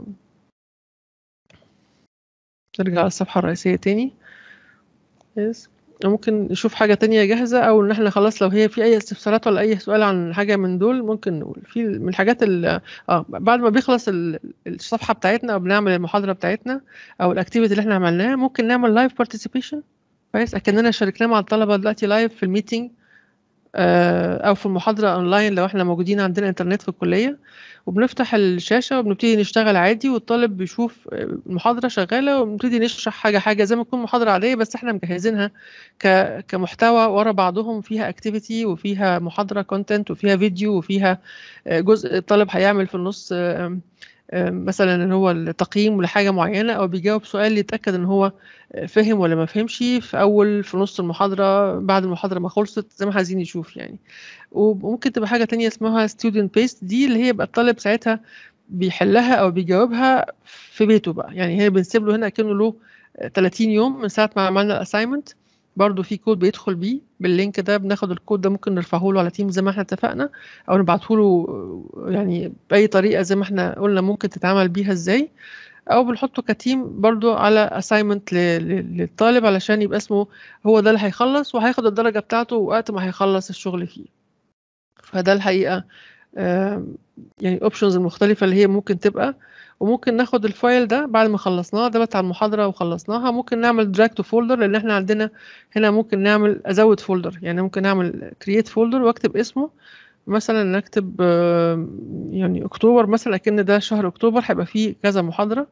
نرجع على الصفحة الرئيسية تاني يس ممكن نشوف حاجة تانية جاهزة أو إن احنا خلاص لو هي في أي استفسارات ولا أي سؤال عن حاجة من دول ممكن نقول في من الحاجات ال اه بعد ما بيخلص ال- الصفحة بتاعتنا أو بنعمل المحاضرة بتاعتنا أو الأكتيفيتي اللي احنا عملناها ممكن نعمل لايف بارتيسيبيشن كويس أكننا شاركنا مع الطلبة دلوقتي لايف في الميتنج آه، او في المحاضره اونلاين لو احنا موجودين عندنا انترنت في الكليه وبنفتح الشاشه وبنبتدي نشتغل عادي والطالب بيشوف آه، المحاضره شغاله وبنبتدي نشرح حاجه حاجه زي ما تكون محاضره عاديه بس احنا مجهزينها ك... كمحتوى ورا بعضهم فيها اكتيفيتي وفيها محاضره كونتنت وفيها فيديو وفيها آه، جزء الطالب هيعمل في النص آه، آه، مثلا ان هو التقييم لحاجه معينه او بيجاوب سؤال يتاكد ان هو فهم ولا ما فهمش في اول في نص المحاضره بعد المحاضره ما خلصت زي ما عايزين يشوف يعني وممكن تبقى حاجه تانية اسمها student based دي اللي هي يبقى الطالب ساعتها بيحلها او بيجاوبها في بيته بقى يعني هنا بنسيب له هنا كأنه له 30 يوم من ساعه ما عملنا الاساينمنت برضو في كود بيدخل بيه باللينك ده بناخد الكود ده ممكن نرفعه له على تيم زي ما احنا اتفقنا او نبعته له يعني باي طريقه زي ما احنا قلنا ممكن تتعمل بيها ازاي او بنحطه كتيم برضو على assignment ل- ل- للطالب علشان يبقى اسمه هو ده اللي هيخلص وهياخد الدرجة بتاعته وقت ما هيخلص الشغل فيه فده الحقيقة آم، يعني اوبشنز المختلفة اللي هي ممكن تبقى وممكن ناخد الفايل ده بعد ما خلصناه ده بتاع المحاضرة وخلصناها ممكن نعمل drag to folder لأن احنا عندنا هنا ممكن نعمل أزود فولدر يعني ممكن نعمل create folder واكتب اسمه مثلا نكتب آم، يعني أكتوبر مثلا أكن ده شهر أكتوبر هيبقى فيه كذا محاضرة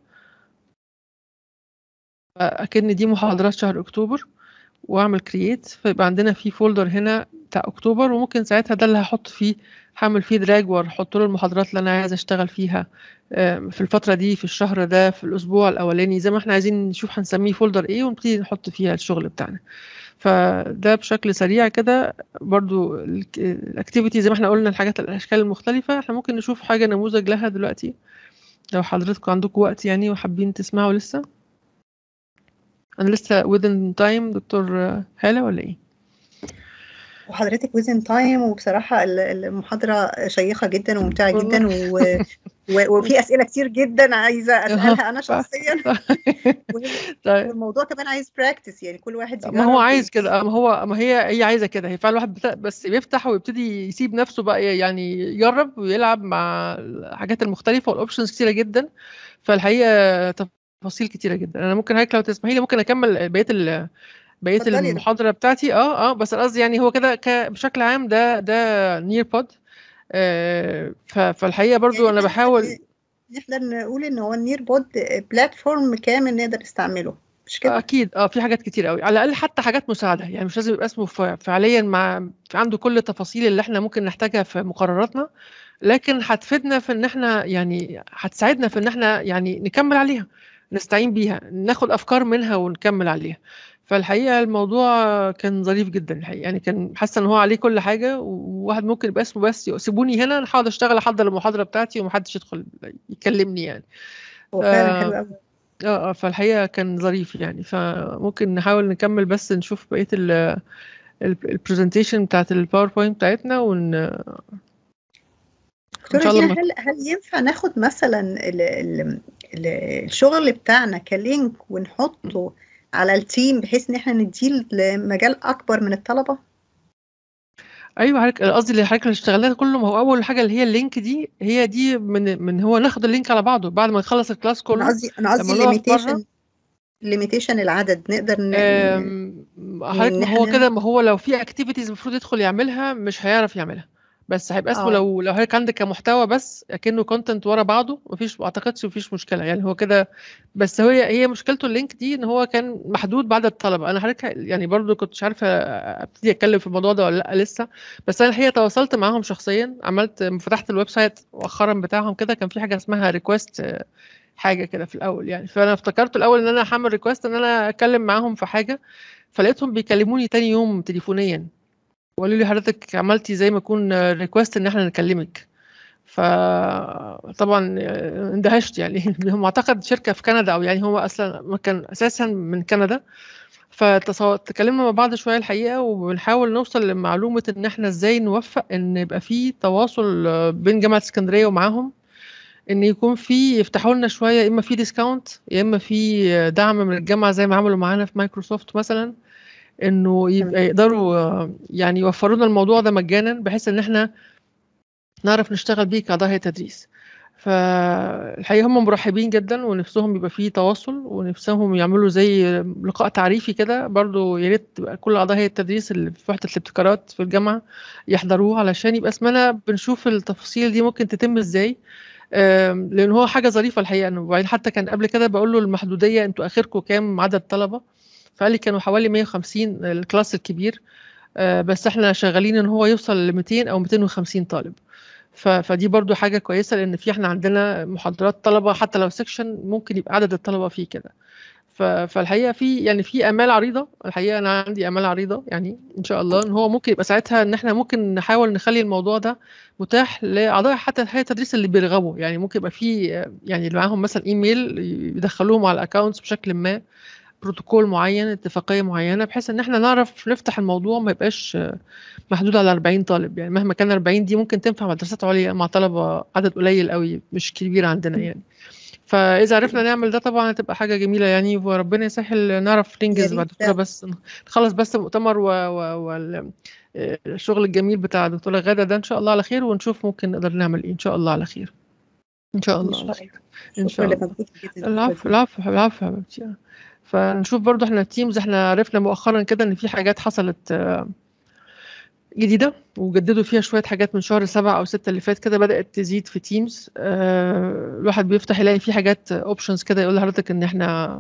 أكن دي محاضرات شهر أكتوبر واعمل كرييت فيبقى عندنا في فولدر هنا بتاع اكتوبر وممكن ساعتها ده اللي هحط فيه هعمل فيه دراج واحط له المحاضرات اللي انا عايز اشتغل فيها آم، في الفتره دي في الشهر ده في الاسبوع الاولاني زي ما احنا عايزين نشوف هنسميه فولدر ايه ونبتدي نحط فيها الشغل بتاعنا فده بشكل سريع كده برضو الاكتيفيتي زي ما احنا قلنا الحاجات الاشكال المختلفه احنا ممكن نشوف حاجه نموذج لها دلوقتي لو حضرتكم عندكم وقت يعني وحابين تسمعوا لسه انا لسه within time دكتور هالة ولا ايه وحضرتك وزن تايم وبصراحة ال- المحاضرة شيقة جدا وممتعة جدا و... و... وفي أسئلة كتير جدا عايزة أسألها أنا شخصيا طيب والموضوع كمان عايز براكتس يعني كل واحد ما هو يجرب عايز وي- كده ما هو ما هي هي عايزه كده هي فعلا الواحد بتا- بس بيفتح ويبتدي يسيب نفسه بقى يعني يجرب ويلعب مع الحاجات المختلفه والاوبشنز كتيره جدا فالحقيقه تفاصيل كتيره جدا انا ممكن هيك لو تسمحي لي ممكن اكمل بقيه ال- بقيه اتفضلي يا دكتور. المحاضره بتاعتي اه اه بس قصدي يعني هو كده ك- بشكل عام ده ده نير بود آه ف- فالحقيقه برضو يعني انا نقدر بحاول نقدر نقول ان هو النير بود بلاتفورم كامل نقدر نستعمله مش كده؟ اكيد اه في حاجات كتير قوي على الاقل حتى حاجات مساعده يعني مش لازم يبقى اسمه ف- فعليا مع عنده كل التفاصيل اللي احنا ممكن نحتاجها في مقرراتنا لكن هتفيدنا في ان احنا يعني هتساعدنا في ان احنا يعني نكمل عليها نستعين بيها ناخد افكار منها ونكمل عليها فالحقيقه الموضوع كان ظريف جدا الحقيقه يعني كان حاسه ان هو عليه كل حاجه وواحد ممكن يبقى اسمه بس سيبوني هنا انا هقعد اشتغل احضر المحاضره بتاعتي ومحدش يدخل يكلمني يعني هو ف- فعلا حلو قوي اه اه فالحقيقة كان ظريف يعني فممكن نحاول نكمل بس نشوف بقية ال البرزنتيشن بتاعت الباوربوينت بتاعتنا ون ان دكتورة شاء الله دينا ما- هل هل ينفع ناخد مثلا ال ال ال الشغل بتاعنا كلينك ونحطه على التيم بحيث ان احنا نديه لمجال اكبر من الطلبة؟ ايوه حضرتك قصدي اللي حضرتك اللي اشتغلناها كله ما هو اول حاجة اللي هي اللينك دي هي دي من من هو ناخد اللينك على بعضه بعد ما نخلص الكلاس انا كله قصدي انا قصدي لما نقف بره الليميتيشن ليميتيشن العدد نقدر ن... ن- أم، حضرتك ان ما هو احنا كده ما هو لو في اكتيفيتيز المفروض يدخل يعملها مش هيعرف يعملها بس هيبقى اسمه اه لو لو حضرتك عندك كمحتوى بس اكنه كونتنت ورا بعضه مفيش ما اعتقدش مفيش مشكله يعني هو كده بس هي هي مشكلته اللينك دي ان هو كان محدود بعدد الطلبه انا حضرتك يعني برضو كنتش عارفه ابتدي اتكلم في الموضوع ده ولا لا لسه بس انا الحقيقه تواصلت معاهم شخصيا عملت فتحت الويب سايت مؤخرا بتاعهم كده كان في حاجه اسمها ريكوست حاجه كده في الاول يعني فانا افتكرت الاول ان انا هعمل ريكوست ان انا اتكلم معاهم في حاجه فلقيتهم بيكلموني تاني يوم تليفونيا وقالوا لي حضرتك عملتي زي ما يكون ريكوست ان احنا نكلمك فطبعا اندهشت يعني هم اعتقد شركه في كندا او يعني هو اصلا ما كان اساسا من كندا فتكلمنا مع بعض شويه الحقيقه وبنحاول نوصل لمعلومه ان احنا ازاي نوفق ان يبقى في تواصل بين جامعه اسكندريه ومعاهم ان يكون في يفتحوا لنا شويه يا اما في ديسكاونت يا اما في دعم من الجامعه زي ما عملوا معانا في مايكروسوفت مثلا انه يبقى يقدروا يعني يوفروا لنا الموضوع ده مجانا بحيث ان احنا نعرف نشتغل بيه كأعضاء هيئة تدريس فالحقيقة هم مرحبين جدا ونفسهم يبقى فيه تواصل ونفسهم يعملوا زي لقاء تعريفي كده برضو يا ريت تبقى كل أعضاء هيئة التدريس اللي في وحدة الابتكارات في الجامعة يحضروه علشان يبقى اسمنا بنشوف التفاصيل دي ممكن تتم ازاي لان هو حاجه ظريفه الحقيقه انه وبعدين حتى كان قبل كده بقول له المحدوديه انتوا اخركم كام عدد طلبه فقال لي كانوا حوالي 150 الكلاس الكبير بس احنا شغالين ان هو يوصل ل 200 او 250 طالب فدي برضو حاجه كويسه لان في احنا عندنا محاضرات طلبه حتى لو سيكشن ممكن يبقى عدد الطلبه فيه كده فالحقيقه في يعني في امال عريضه الحقيقه انا عندي امال عريضه يعني ان شاء الله ان هو ممكن يبقى ساعتها ان احنا ممكن نحاول نخلي الموضوع ده متاح لاعضاء حتى هيئه التدريس اللي بيرغبوا يعني ممكن يبقى في يعني اللي معاهم مثلا ايميل يدخلوهم على الاكونتس بشكل ما بروتوكول معين اتفاقيه معينه بحيث ان احنا نعرف نفتح الموضوع ما يبقاش محدود على 40 طالب يعني مهما كان 40 دي ممكن تنفع مدرسات عليا مع طلبه عدد قليل قوي مش كبير عندنا يعني فاذا عرفنا نعمل ده طبعا هتبقى حاجه جميله يعني وربنا يسهل نعرف ننجز بعد كده بس نخلص بس المؤتمر والشغل و... الجميل بتاع الدكتوره غاده ده ان شاء الله على خير ونشوف ممكن نقدر نعمل ايه ان شاء الله على خير ان شاء الله على خير ان شاء الله العفو العفو العفو حبيبتي فنشوف برضو احنا التيمز احنا عرفنا مؤخرا كده ان في حاجات حصلت جديدة وجددوا فيها شوية حاجات من شهر سبعة أو ستة اللي فات كده بدأت تزيد في تيمز أه الواحد بيفتح يلاقي في حاجات اوبشنز كده يقول لحضرتك إن احنا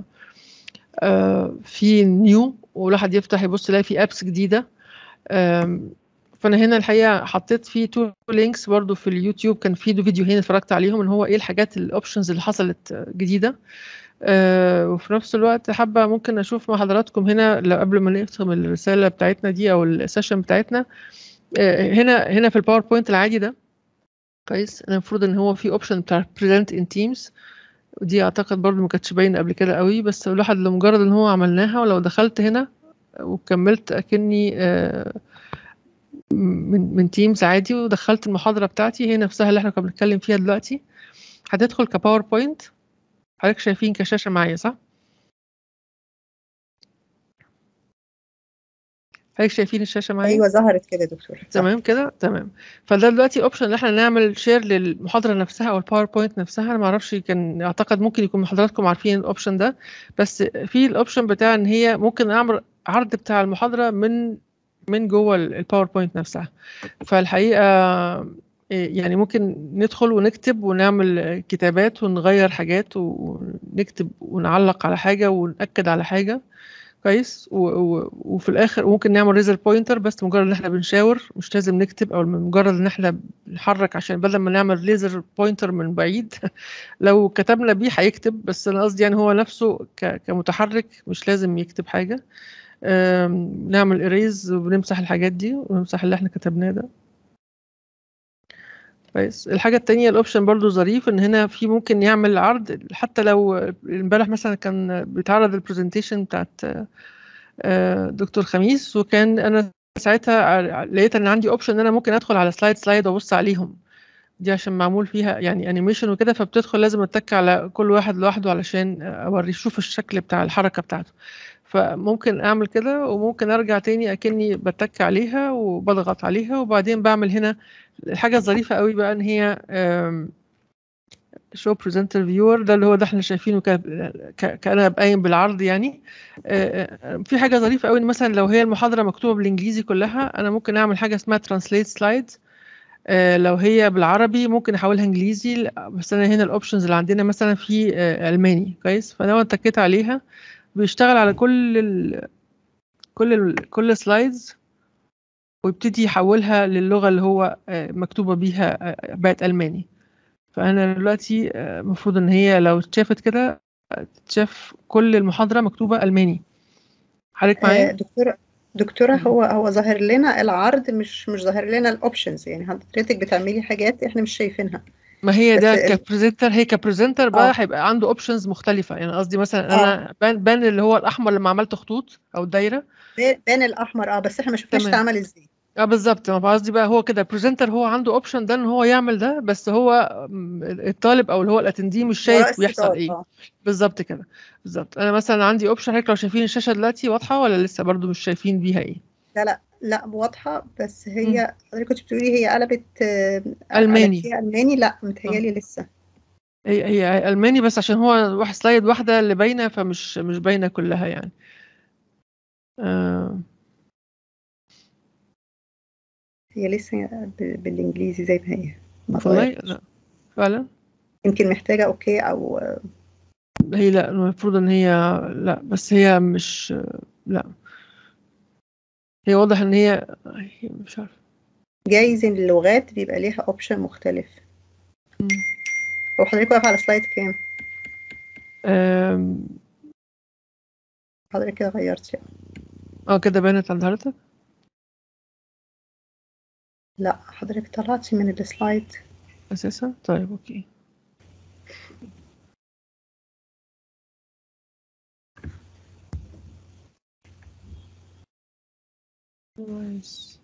أه في نيو والواحد يفتح يبص يلاقي في ابس جديدة أه فأنا هنا الحقيقة حطيت فيه تو لينكس برضو في اليوتيوب كان في فيديوهين اتفرجت عليهم إن هو إيه الحاجات الأوبشنز اللي حصلت جديدة أه وفي نفس الوقت حابة ممكن أشوف مع حضراتكم هنا لو قبل ما نختم الرسالة بتاعتنا دي أو السيشن بتاعتنا أه هنا هنا في الباوربوينت العادي ده كويس أنا المفروض إن هو في أوبشن بتاع present in teams ودي أعتقد برضو ما كانتش باينة قبل كده قوي بس الواحد لمجرد إن هو عملناها ولو دخلت هنا وكملت أكني أه من من تيمز عادي ودخلت المحاضرة بتاعتي هي نفسها اللي احنا كنا بنتكلم فيها دلوقتي هتدخل كباوربوينت حضرتك شايفين كشاشة معايا صح؟ حضرتك شايفين الشاشة معايا؟ ايوه ظهرت كده دكتور تمام كده تمام فده دلوقتي اوبشن ان احنا نعمل شير للمحاضرة نفسها او الباوربوينت نفسها انا ما اعرفش كان اعتقد ممكن يكون حضراتكم عارفين الاوبشن ده بس في الاوبشن بتاع ان هي ممكن اعمل عرض بتاع المحاضرة من من جوه الباوربوينت نفسها فالحقيقة يعني ممكن ندخل ونكتب ونعمل كتابات ونغير حاجات ونكتب ونعلق على حاجة ونأكد على حاجة كويس و... و... وفي الاخر ممكن نعمل ريزر بوينتر بس مجرد ان احنا بنشاور مش لازم نكتب او مجرد ان احنا بنحرك عشان بدل ما نعمل ليزر بوينتر من بعيد لو كتبنا بيه هيكتب بس انا قصدي يعني هو نفسه ك... كمتحرك مش لازم يكتب حاجه أم... نعمل اريز وبنمسح الحاجات دي ونمسح اللي احنا كتبناه ده كويس الحاجة التانية الأوبشن برضو ظريف إن هنا في ممكن يعمل عرض حتى لو امبارح مثلا كان بيتعرض البرزنتيشن بتاعت دكتور خميس وكان أنا ساعتها لقيت إن عندي أوبشن إن أنا ممكن أدخل على سلايد سلايد وأبص عليهم دي عشان معمول فيها يعني انيميشن وكده فبتدخل لازم اتك على كل واحد لوحده علشان اوري اشوف الشكل بتاع الحركه بتاعته فممكن اعمل كده وممكن ارجع تاني اكني بتك عليها وبضغط عليها وبعدين بعمل هنا الحاجه الظريفه قوي بقى ان هي شو بريزنتر فيور ده اللي هو ده احنا شايفينه كأنا قايم بالعرض يعني في حاجه ظريفه قوي ان مثلا لو هي المحاضره مكتوبه بالانجليزي كلها انا ممكن اعمل حاجه اسمها ترانسليت سلايدز لو هي بالعربي ممكن احولها انجليزي بس انا هنا الاوبشنز اللي عندنا مثلا في الماني كويس فلو اتكيت عليها بيشتغل على كل ال كل ال كل سلايدز ويبتدي يحولها للغه اللي هو مكتوبه بيها بقت الماني فانا دلوقتي المفروض ان هي لو اتشافت كده تشاف كل المحاضره مكتوبه الماني حضرتك معايا دكتوره دكتوره هو هو ظاهر لنا العرض مش مش ظاهر لنا الاوبشنز يعني حضرتك بتعملي حاجات احنا مش شايفينها ما هي ده كبريزنتر هي كبريزنتر بقى هيبقى عنده اوبشنز مختلفه يعني قصدي مثلا انا بان بان اللي هو الاحمر لما عملت خطوط او دايره بان الاحمر اه بس احنا ما شفناش اتعمل ازاي اه بالظبط ما قصدي بقى هو كده بريزنتر هو عنده اوبشن ده ان هو يعمل ده بس هو الطالب او اللي هو الاتندي مش شايف بيحصل ايه بالظبط كده بالظبط انا مثلا عندي اوبشن هيك لو شايفين الشاشه دلوقتي واضحه ولا لسه برضو مش شايفين بيها ايه لا لا لا واضحه بس هي حضرتك كنت بتقولي هي قلبت الماني هي الماني لا متهيألي لسه هي هي الماني بس عشان هو واحد سلايد واحده اللي باينه فمش مش باينه كلها يعني آه. هي لسه بالانجليزي زي ما هي والله لا فعلا يمكن محتاجه اوكي او هي لا المفروض ان هي لا بس هي مش لا هي واضح ان هي مش عارفه جايز ان اللغات بيبقى ليها اوبشن مختلف هو حضرتك واقف على سلايد كام أم... حضرتك كده غيرتي اه كده بانت عند حضرتك لا حضرتك طلعتي من السلايد اساسا طيب اوكي كويس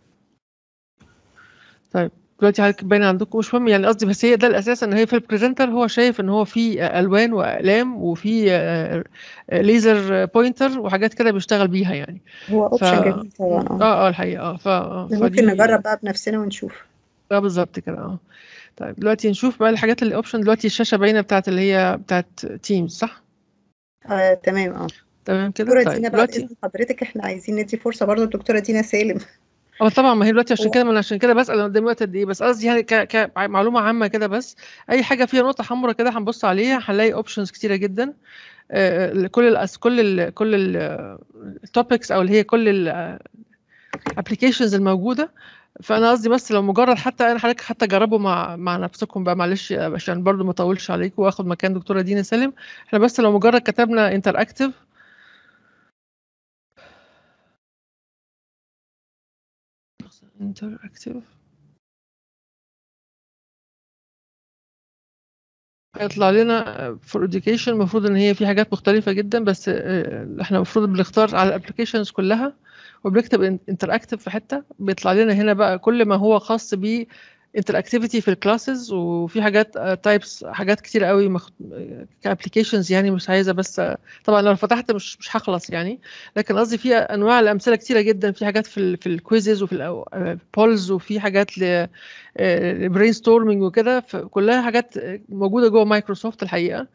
طيب دلوقتي حضرتك باين عندكم مش مهم يعني قصدي بس هي ده الاساس ان هي في البريزنتر هو شايف ان هو في الوان واقلام وفي ليزر بوينتر وحاجات كده بيشتغل بيها يعني هو اوبشن ف... جميل طبعا اه اه الحقيقه اه ف ممكن فدي... نجرب بقى بنفسنا ونشوف اه بالظبط كده اه طيب دلوقتي نشوف بقى الحاجات اللي اوبشن دلوقتي الشاشه باينه بتاعت اللي هي بتاعت تيمز صح؟ آه تمام اه تمام كده دكتوره طيب دينا دلوقتي بعد حضرتك احنا عايزين ندي فرصه برضه للدكتوره دينا سالم اه طبعا ما هي دلوقتي عشان كده من عشان كده بسال انا قدامي وقت قد ايه بس قصدي يعني ك... كمعلومه عامه كده بس اي حاجه فيها نقطه حمراء كده هنبص عليها هنلاقي اوبشنز كتيره جدا آه كل الأس... كل ال... كل التوبكس او اللي هي كل الابلكيشنز الموجوده فانا قصدي بس لو مجرد حتى انا حضرتك حتى جربوا مع مع نفسكم بقى معلش عشان برضو ما اطولش عليكم واخد مكان دكتوره دينا سالم احنا بس لو مجرد كتبنا انتر اكتف interactive هيطلع لنا for education المفروض ان هي في حاجات مختلفة جدا بس احنا المفروض بنختار على الابلكيشنز كلها وبنكتب interactive في حتة بيطلع لنا هنا بقى كل ما هو خاص ب interactivity في الكلاسز وفي حاجات تايبس حاجات كتير قوي مخ... كابلكيشنز يعني مش عايزه بس طبعا لو فتحت مش مش هخلص يعني لكن قصدي في انواع الامثله كتيره جدا في حاجات في ال في الكويزز وفي البولز وفي حاجات لبرين ستورمنج وكده كلها حاجات موجوده جوه مايكروسوفت الحقيقه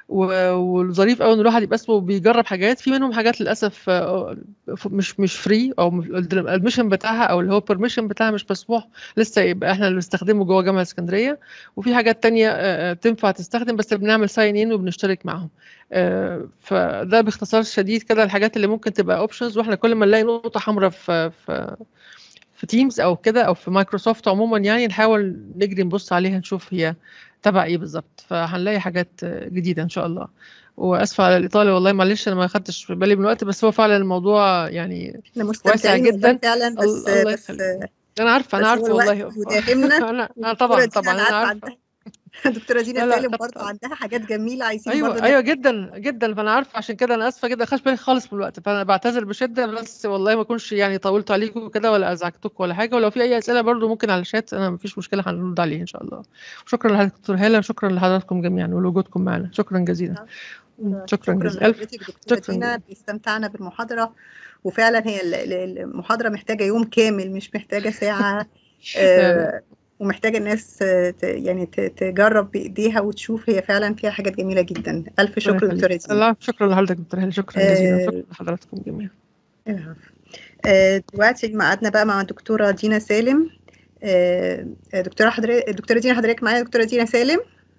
والظريف قوي ان الواحد يبقى اسمه بيجرب حاجات في منهم حاجات للاسف مش مش فري او الادميشن بتاعها او اللي هو البرميشن بتاعها مش مسموح لسه يبقى احنا اللي بنستخدمه جوه جامعه اسكندريه وفي حاجات تانية تنفع تستخدم بس بنعمل ساين ان وبنشترك معاهم فده باختصار شديد كده الحاجات اللي ممكن تبقى اوبشنز واحنا كل ما نلاقي نقطه حمراء في في في تيمز او كده او في مايكروسوفت عموما يعني نحاول نجري نبص عليها نشوف هي تبع ايه بالظبط فهنلاقي حاجات جديده ان شاء الله واسفه على الاطاله والله معلش انا ما خدتش بالي من الوقت بس هو فعلا الموضوع يعني واسع جدا فعلا بس الله بس انا عارفه انا عارفه والله وداهمنا انا طبعا طبعا انا عارفه دكتوره دينا لا لا سالم طب- برضه عندها حاجات جميله عايزين ايوه برضه ايوه جدا جدا فانا عارفه عشان كده انا اسفه جدا خدش بالي خالص من الوقت فانا بعتذر بشده بس والله ما اكونش يعني طولت عليكم كده ولا ازعجتكم ولا حاجه ولو في اي اسئله برضو ممكن على الشات انا مفيش مشكله هنرد عليه ان شاء الله شكرا لحضرتك دكتور هاله وشكرا لحضراتكم جميعا ولوجودكم معنا شكرا جزيلا شكرا شكرا جزيلا الف لحضرتك دكتوره شكراً دينا جزيلا. استمتعنا بالمحاضره وفعلا هي ال- ال- المحاضره محتاجه يوم كامل مش محتاجه ساعه آه، ومحتاجه الناس آه، ت- يعني ت- تجرب بايديها وتشوف هي فعلا فيها حاجات جميله جدا الف شكر ربنا دكتوره يخليك. دينا الله شكرا لحضرتك دكتور هاله شكرا جزيلا آه، شكرا لحضراتكم جميعا العفو. آه، دلوقتي ميعادنا بقى مع الدكتوره دينا سالم آه، آه، دكتوره حضرتك دكتوره دينا حضرتك معايا دكتوره دينا سالم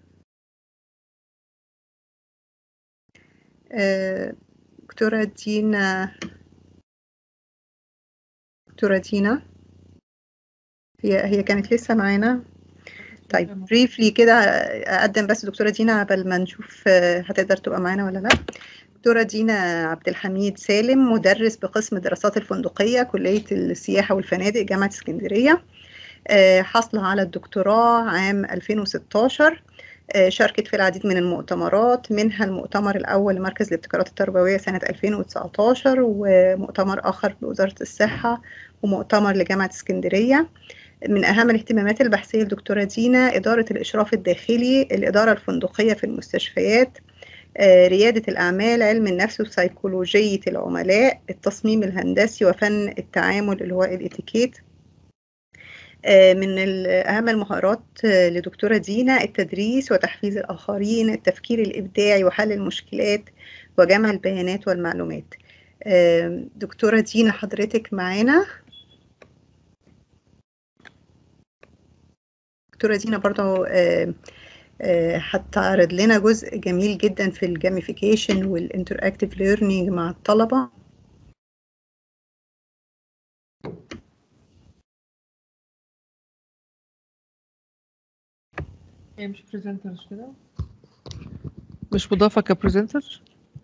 آه، دكتوره دينا دكتوره دينا هي هي كانت لسه معانا طيب بريفلي كده اقدم بس دكتوره دينا قبل ما نشوف آه، هتقدر تبقى معانا ولا لا دكتوره دينا عبد الحميد سالم مدرس بقسم الدراسات الفندقيه كليه السياحه والفنادق جامعه اسكندريه آه، حاصله على الدكتوراه عام 2016 آه، شاركت في العديد من المؤتمرات منها المؤتمر الأول لمركز الابتكارات التربوية سنة 2019 ومؤتمر آخر بوزارة الصحة ومؤتمر لجامعة اسكندرية من أهم الاهتمامات البحثية لدكتورة دينا إدارة الإشراف الداخلي الإدارة الفندقية في المستشفيات آه، ريادة الأعمال علم النفس وسيكولوجية العملاء التصميم الهندسي وفن التعامل اللي هو الاتيكيت آه، من ال- أهم المهارات آه، لدكتورة دينا التدريس وتحفيز الآخرين التفكير الإبداعي وحل المشكلات وجمع البيانات والمعلومات آه، دكتورة دينا حضرتك معانا دكتورة دينا برضو آه، آه، هتعرض لنا جزء جميل جدا في الجاميفيكيشن والانتراكتيف ليرنينج مع الطلبة هي مش بريزنتر مش كده مش مضافه كبريزنتر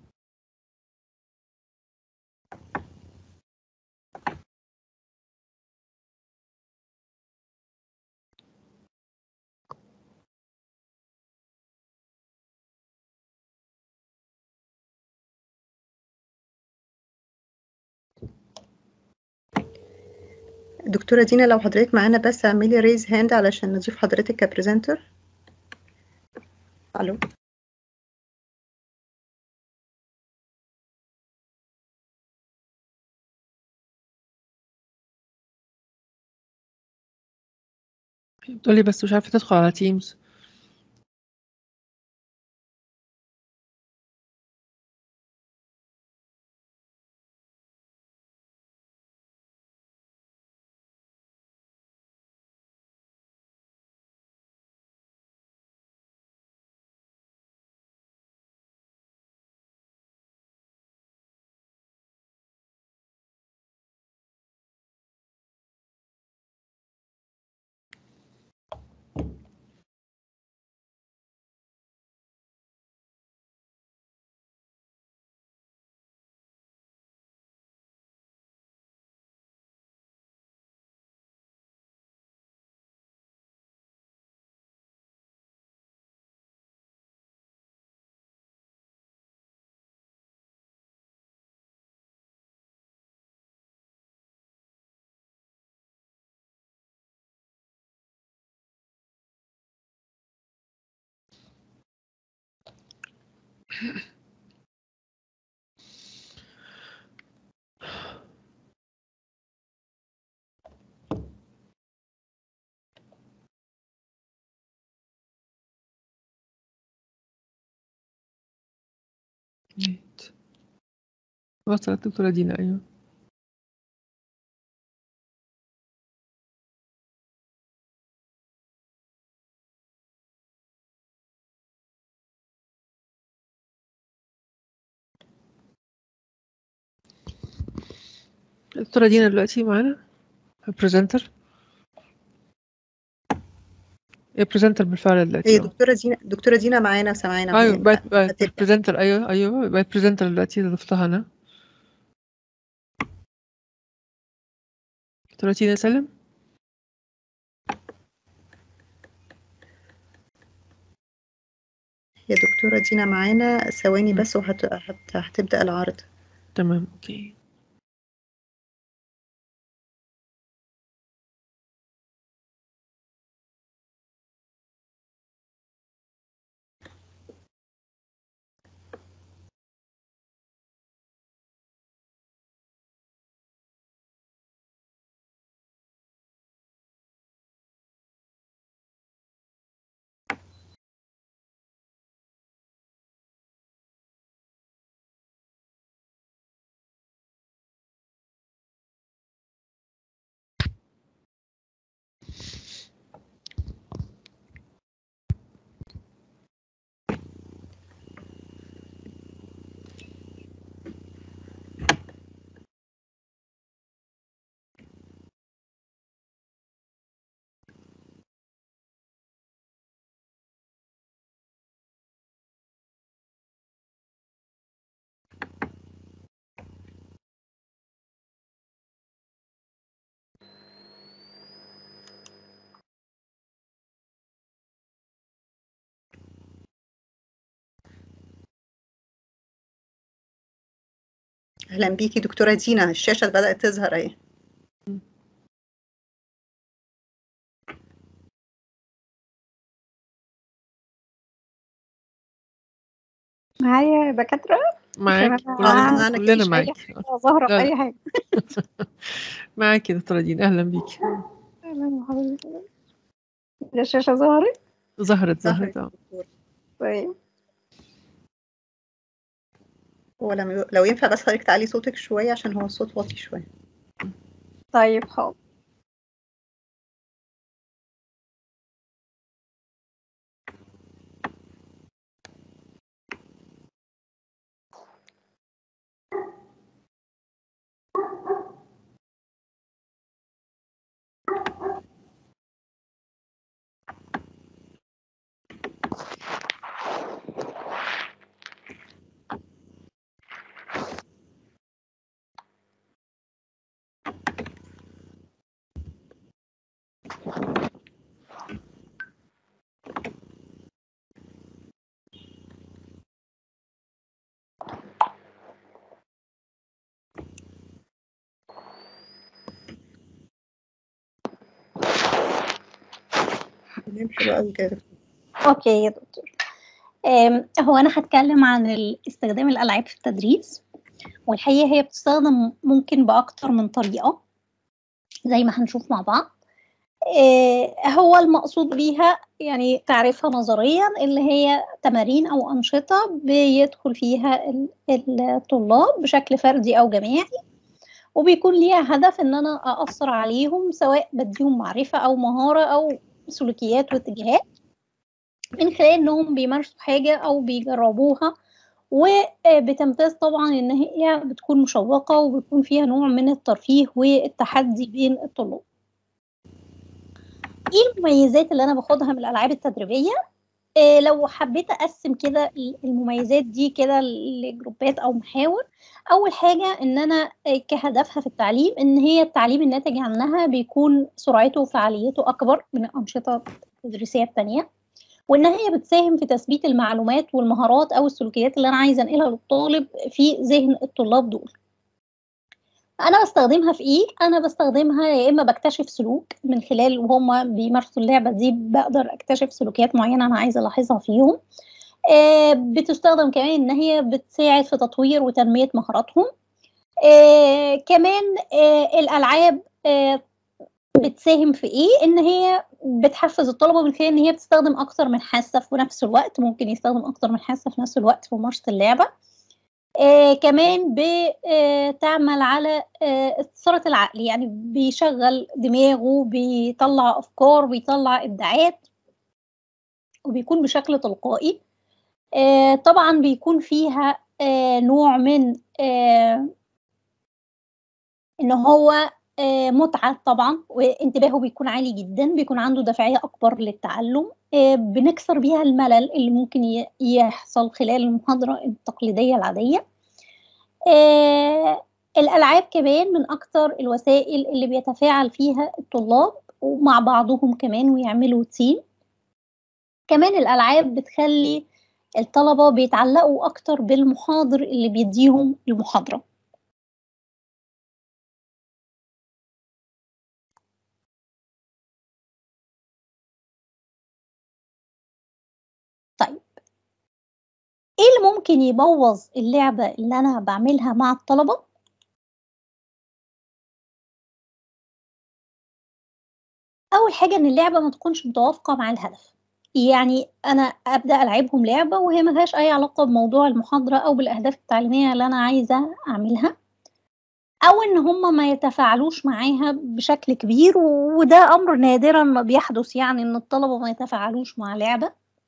دكتورة دينا لو حضرتك معانا بس اعملي ريز هاند علشان نضيف حضرتك كبريزنتر الو بتقولي بس مش عارفه تدخل على تيمز نيت. وصلت دكتورة دينا أيوه دكتورة دينا دلوقتي معانا البرزنتر البرزنتر بالفعل دلوقتي هي اه دكتورة دينا دكتورة دينا معانا سامعانا ايوه ب- بقت بقت هتبدأ. برزنتر ايوه ايوه بقت برزنتر دلوقتي ضفتها انا دكتورة دينا سلم هي دكتورة دينا معانا ثواني مم. بس وهت... هت... هتبدأ العرض تمام اوكي أهلا بيكي دكتورة دينا الشاشة بدأت تظهر أهي معايا يا دكاترة معاك عشان كلنا أنا معانا كلنا كده معاك ظاهرة في لا، لا. أي حاجة معاك يا دكتورة دينا اهلا بيكي أهلا بحضرتك الشاشة ظهرت ظهرت ظهرت ظهرت اه دكتورة. طيب هو لما لو ينفع بس حضرتك تعلي صوتك شوية عشان هو الصوت واطي شوية طيب حاضر تمام حلو قوي كده أوكي يا دكتور أم، هو أنا هتكلم عن ال- استخدام الألعاب في التدريس والحقيقة هي بتستخدم ممكن بأكتر من طريقة زي ما هنشوف مع بعض آه، هو المقصود بيها يعني تعريفها نظريا اللي هي تمارين أو أنشطة بيدخل فيها ال- الطلاب بشكل فردي أو جماعي وبيكون ليها هدف إن أنا أأثر عليهم سواء بديهم معرفة أو مهارة أو سلوكيات واتجاهات من خلال إنهم بيمارسوا حاجة أو بيجربوها وبتمتاز طبعا إن هي بتكون مشوقة وبيكون فيها نوع من الترفيه والتحدي بين الطلاب. ايه المميزات اللي انا باخدها من الالعاب التدريبيه إيه لو حبيت اقسم كده المميزات دي كده لجروبات او محاور اول حاجه ان انا إيه كهدفها في التعليم ان هي التعليم الناتج عنها بيكون سرعته وفعاليته اكبر من الانشطه التدريسيه التانية وان هي بتساهم في تثبيت المعلومات والمهارات او السلوكيات اللي انا عايزه انقلها للطالب في ذهن الطلاب دول انا بستخدمها في ايه انا بستخدمها يا اما بكتشف سلوك من خلال وهم بيمارسوا اللعبه دي بقدر اكتشف سلوكيات معينه انا عايزه الاحظها فيهم آه بتستخدم كمان ان هي بتساعد في تطوير وتنميه مهاراتهم آه كمان آه الالعاب آه بتساهم في ايه ان هي بتحفز الطلبه من خلال ان هي بتستخدم اكتر من حاسه في نفس الوقت ممكن يستخدم اكتر من حاسه في نفس الوقت في ممارسه اللعبه آه كمان بتعمل على آه استثارة العقل يعني بيشغل دماغه بيطلع أفكار بيطلع إبداعات وبيكون بشكل تلقائي آه طبعا بيكون فيها آه نوع من آه ان هو آه متعة طبعا وانتباهه بيكون عالي جدا بيكون عنده دافعية أكبر للتعلم آه بنكسر بيها الملل اللي ممكن يحصل خلال المحاضرة التقليدية العادية آه الألعاب كمان من أكتر الوسائل اللي بيتفاعل فيها الطلاب ومع بعضهم كمان ويعملوا تيم كمان الألعاب بتخلي الطلبة بيتعلقوا أكتر بالمحاضر اللي بيديهم المحاضرة طيب ايه اللي ممكن يبوظ اللعبة اللي أنا بعملها مع الطلبة؟ أول حاجة إن اللعبة ما تكونش متوافقة مع الهدف يعني انا ابدا العبهم لعبه وهي ما لهاش اي علاقه بموضوع المحاضره او بالاهداف التعليميه اللي انا عايزه اعملها او ان هم ما يتفاعلوش معاها بشكل كبير وده امر نادرا ما بيحدث يعني ان الطلبه ما يتفاعلوش مع لعبه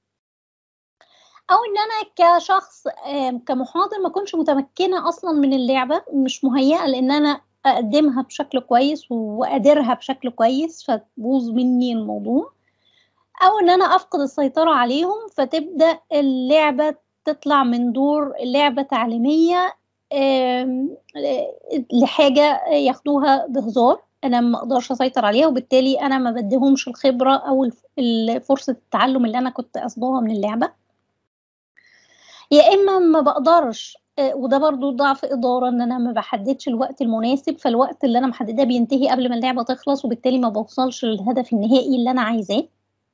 او ان انا كشخص كمحاضر ما كنتش متمكنه اصلا من اللعبه مش مهيئه لان انا اقدمها بشكل كويس واديرها بشكل كويس فتبوظ مني الموضوع او ان انا افقد السيطرة عليهم فتبدأ اللعبة تطلع من دور لعبة تعليمية لحاجة ياخدوها بهزار انا ما اقدرش اسيطر عليها وبالتالي انا ما بديهمش الخبرة او فرصة التعلم اللي انا كنت قصدها من اللعبة يا اما ما بقدرش وده برضو ضعف إدارة إن أنا ما بحددش الوقت المناسب فالوقت اللي أنا محدداه بينتهي قبل ما اللعبة تخلص وبالتالي ما بوصلش للهدف النهائي اللي أنا عايزاه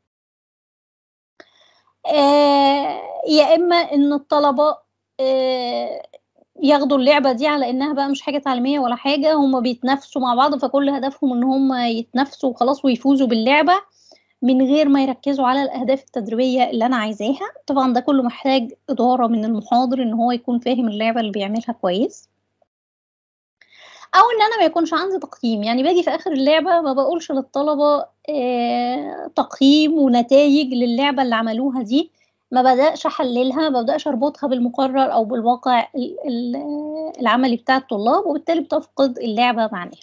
آه يا اما ان الطلبه آه ياخدوا اللعبه دي على انها بقى مش حاجه تعليميه ولا حاجه هم بيتنافسوا مع بعض فكل هدفهم ان هم يتنافسوا وخلاص ويفوزوا باللعبه من غير ما يركزوا على الاهداف التدريبيه اللي انا عايزاها طبعا ده كله محتاج اداره من المحاضر ان هو يكون فاهم اللعبه اللي بيعملها كويس او ان انا ما يكونش عندي تقييم يعني باجي في اخر اللعبه ما بقولش للطلبه آه تقييم ونتائج للعبه اللي عملوها دي ما بدأش احللها ما بدأش اربطها بالمقرر او بالواقع العملي بتاع الطلاب وبالتالي بتفقد اللعبه معناها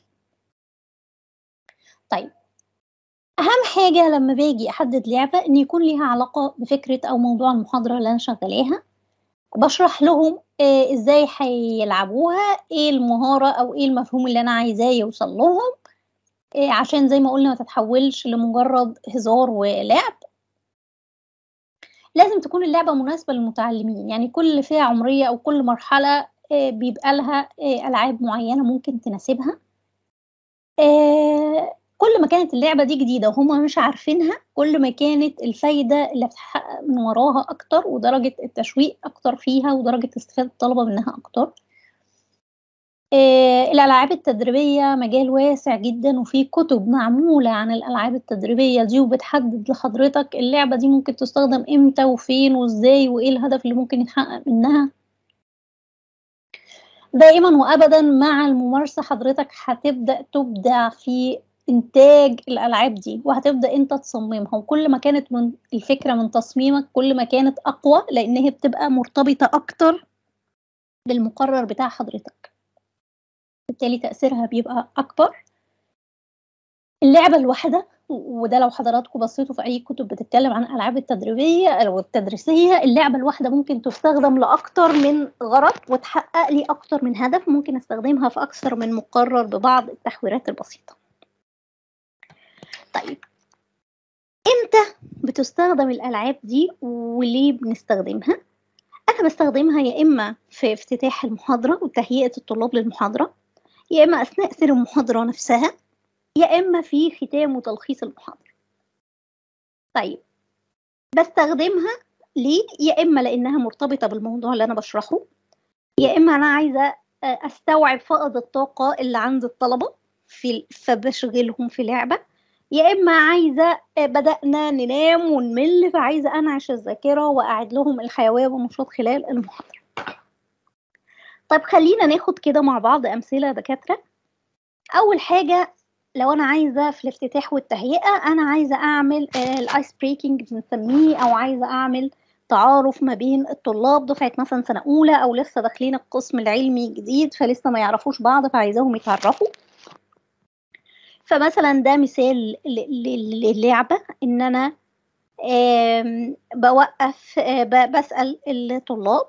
طيب اهم حاجه لما باجي احدد لعبه ان يكون ليها علاقه بفكره او موضوع المحاضره اللي انا شغالاها بشرح لهم إيه ازاي هيلعبوها ايه المهارة او ايه المفهوم اللي انا عايزاه يوصل لهم إيه عشان زي ما قلنا ما تتحولش لمجرد هزار ولعب لازم تكون اللعبة مناسبة للمتعلمين يعني كل فئة عمرية او كل مرحلة إيه بيبقى لها العاب معينة ممكن تناسبها كل ما كانت اللعبة دي جديدة وهم مش عارفينها كل ما كانت الفايدة اللي بتحقق من وراها أكتر ودرجة التشويق أكتر فيها ودرجة استفادة الطلبة منها أكتر آه الألعاب التدريبية مجال واسع جدا وفي كتب معمولة عن الألعاب التدريبية دي وبتحدد لحضرتك اللعبة دي ممكن تستخدم إمتى وفين وإزاي وإيه الهدف اللي ممكن يتحقق منها دائما وأبدا مع الممارسة حضرتك هتبدأ تبدع في انتاج الالعاب دي وهتبدا انت تصممها وكل ما كانت من الفكره من تصميمك كل ما كانت اقوى لان هي بتبقى مرتبطه اكتر بالمقرر بتاع حضرتك بالتالي تاثيرها بيبقى اكبر اللعبه الواحده وده لو حضراتكم بصيتوا في اي كتب بتتكلم عن الالعاب التدريبيه او التدريسيه اللعبه الواحده ممكن تستخدم لاكتر من غرض وتحقق لي اكتر من هدف ممكن استخدمها في اكثر من مقرر ببعض التحويرات البسيطه طيب امتى بتستخدم الالعاب دي وليه بنستخدمها انا بستخدمها يا اما في افتتاح المحاضره وتهيئه الطلاب للمحاضره يا اما اثناء سير المحاضره نفسها يا اما في ختام وتلخيص المحاضره طيب بستخدمها ليه يا اما لانها مرتبطه بالموضوع اللي انا بشرحه يا اما انا عايزه استوعب فائض الطاقه اللي عند الطلبه في فبشغلهم في لعبه يا اما عايزه بدانا ننام ونمل فعايزه انعش الذاكره واعيد لهم الحيويه والنشاط خلال المحاضره طيب خلينا ناخد كده مع بعض أمثلة دكاترة أول حاجة لو أنا عايزة في الافتتاح والتهيئة أنا عايزة أعمل الآيس بريكنج بنسميه أو عايزة أعمل تعارف ما بين الطلاب دفعة مثلا سنة أولى أو لسه داخلين القسم العلمي جديد فلسه ما يعرفوش بعض فعايزاهم يتعرفوا فمثلا ده مثال للعبة إن أنا بوقف بسأل الطلاب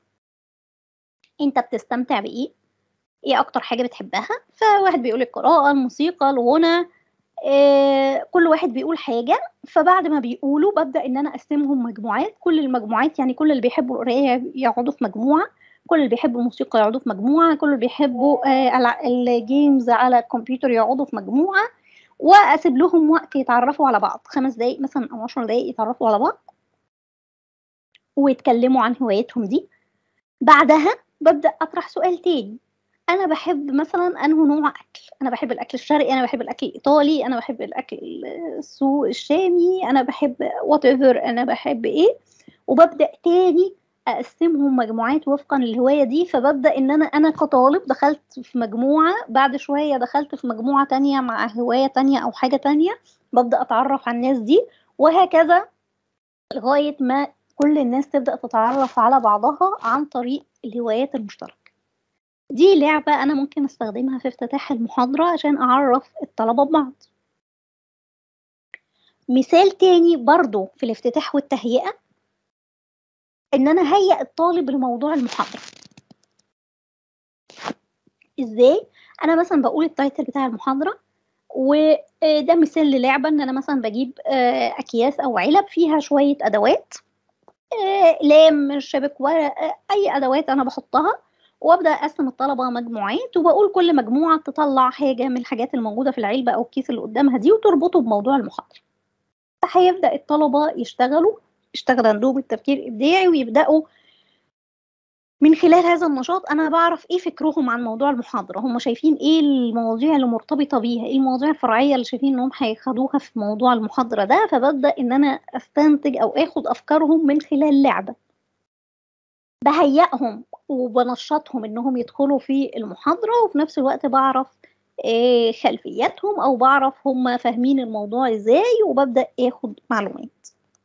أنت بتستمتع بإيه؟ إيه أكتر حاجة بتحبها؟ فواحد بيقول القراءة الموسيقى الغنى كل واحد بيقول حاجة فبعد ما بيقولوا ببدأ إن أنا أقسمهم مجموعات كل المجموعات يعني كل اللي بيحبوا القراية يقعدوا في مجموعة كل اللي بيحبوا الموسيقى يقعدوا في مجموعة كل اللي بيحبوا الجيمز على الكمبيوتر يقعدوا في مجموعة واسيب لهم وقت يتعرفوا على بعض خمس دقايق مثلا او عشر دقايق يتعرفوا على بعض ويتكلموا عن هواياتهم دي بعدها ببدا اطرح سؤال تاني انا بحب مثلا انه نوع اكل انا بحب الاكل الشرقي انا بحب الاكل الايطالي انا بحب الاكل السو الشامي انا بحب وات انا بحب ايه وببدا تاني اقسمهم مجموعات وفقا للهوايه دي فببدا ان انا انا كطالب دخلت في مجموعه بعد شويه دخلت في مجموعه تانية مع هوايه تانية او حاجه تانية ببدا اتعرف على الناس دي وهكذا لغايه ما كل الناس تبدا تتعرف على بعضها عن طريق الهوايات المشتركه دي لعبه انا ممكن استخدمها في افتتاح المحاضره عشان اعرف الطلبه ببعض مثال تاني برضو في الافتتاح والتهيئه ان انا هيئ الطالب لموضوع المحاضره ازاي انا مثلا بقول التايتل بتاع المحاضره وده مثال للعبه ان انا مثلا بجيب اكياس او علب فيها شويه ادوات لام شبك ورق اي ادوات انا بحطها وابدا اقسم الطلبه مجموعات وبقول كل مجموعه تطلع حاجه من الحاجات الموجوده في العلبه او الكيس اللي قدامها دي وتربطه بموضوع المحاضره فهيبدا الطلبه يشتغلوا يشتغل عندهم التفكير الابداعي ويبداوا من خلال هذا النشاط انا بعرف ايه فكرهم عن موضوع المحاضره هم شايفين ايه المواضيع اللي مرتبطه بيها ايه المواضيع الفرعيه اللي شايفين انهم هياخدوها في موضوع المحاضره ده فببدا ان انا استنتج او اخد افكارهم من خلال لعبه بهيئهم وبنشطهم انهم يدخلوا في المحاضره وفي نفس الوقت بعرف إيه خلفياتهم او بعرف هم فاهمين الموضوع ازاي وببدا اخد معلومات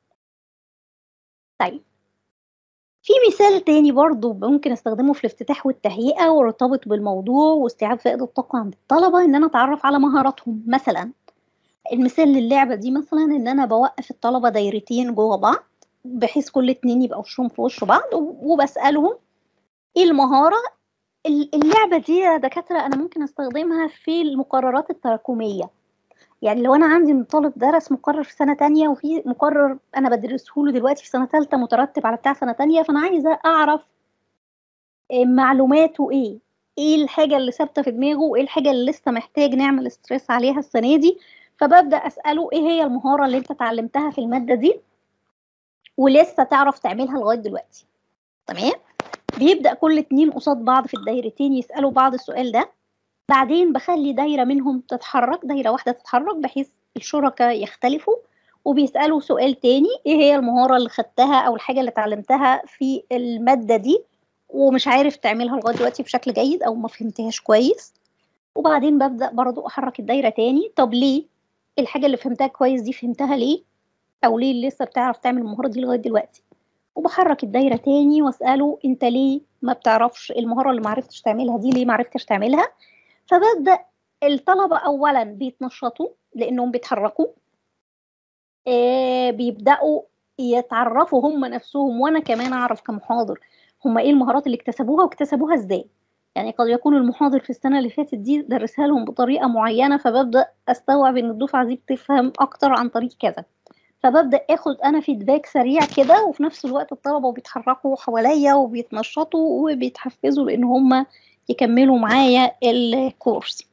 طيب في مثال تاني برضو ممكن استخدمه في الافتتاح والتهيئة وارتبط بالموضوع واستيعاب فائدة الطاقة عند الطلبة ان انا اتعرف على مهاراتهم مثلا المثال للعبة دي مثلا ان انا بوقف الطلبة دايرتين جوه بعض بحيث كل اتنين يبقى وشهم في وش بعض وبسألهم ايه المهارة اللعبة دي يا دكاترة انا ممكن استخدمها في المقررات التراكمية يعني لو انا عندي طالب درس مقرر في سنه تانية وفي مقرر انا بدرسه له دلوقتي في سنه ثالثه مترتب على بتاع سنه تانية فانا عايزه اعرف معلوماته ايه ايه الحاجه اللي ثابته في دماغه وايه الحاجه اللي لسه محتاج نعمل ستريس عليها السنه دي فببدا اساله ايه هي المهاره اللي انت اتعلمتها في الماده دي ولسه تعرف تعملها لغايه دلوقتي تمام بيبدا كل اتنين قصاد بعض في الدايرتين يسالوا بعض السؤال ده بعدين بخلي دايرة منهم تتحرك دايرة واحدة تتحرك بحيث الشركاء يختلفوا وبيسألوا سؤال تاني ايه هي المهارة اللي خدتها او الحاجة اللي اتعلمتها في المادة دي ومش عارف تعملها لغاية دلوقتي بشكل جيد او ما فهمتهاش كويس وبعدين ببدأ برضو احرك الدايرة تاني طب ليه الحاجة اللي فهمتها كويس دي فهمتها ليه او ليه لسه بتعرف تعمل المهارة دي لغاية دلوقتي وبحرك الدايرة تاني واسأله انت ليه ما بتعرفش المهارة اللي معرفتش تعملها دي ليه معرفتش تعملها فببدأ الطلبة أولا بيتنشطوا لأنهم بيتحركوا آه بيبدأوا يتعرفوا هم نفسهم وأنا كمان أعرف كمحاضر هم إيه المهارات اللي اكتسبوها واكتسبوها إزاي يعني قد يكون المحاضر في السنة اللي فاتت دي درسها لهم بطريقة معينة فببدأ أستوعب إن الدفعة دي بتفهم أكتر عن طريق كذا فببدأ آخد أنا فيدباك سريع كده وفي نفس الوقت الطلبة بيتحركوا حواليا وبيتنشطوا وبيتحفزوا لأن هم يكملوا معايا الكورس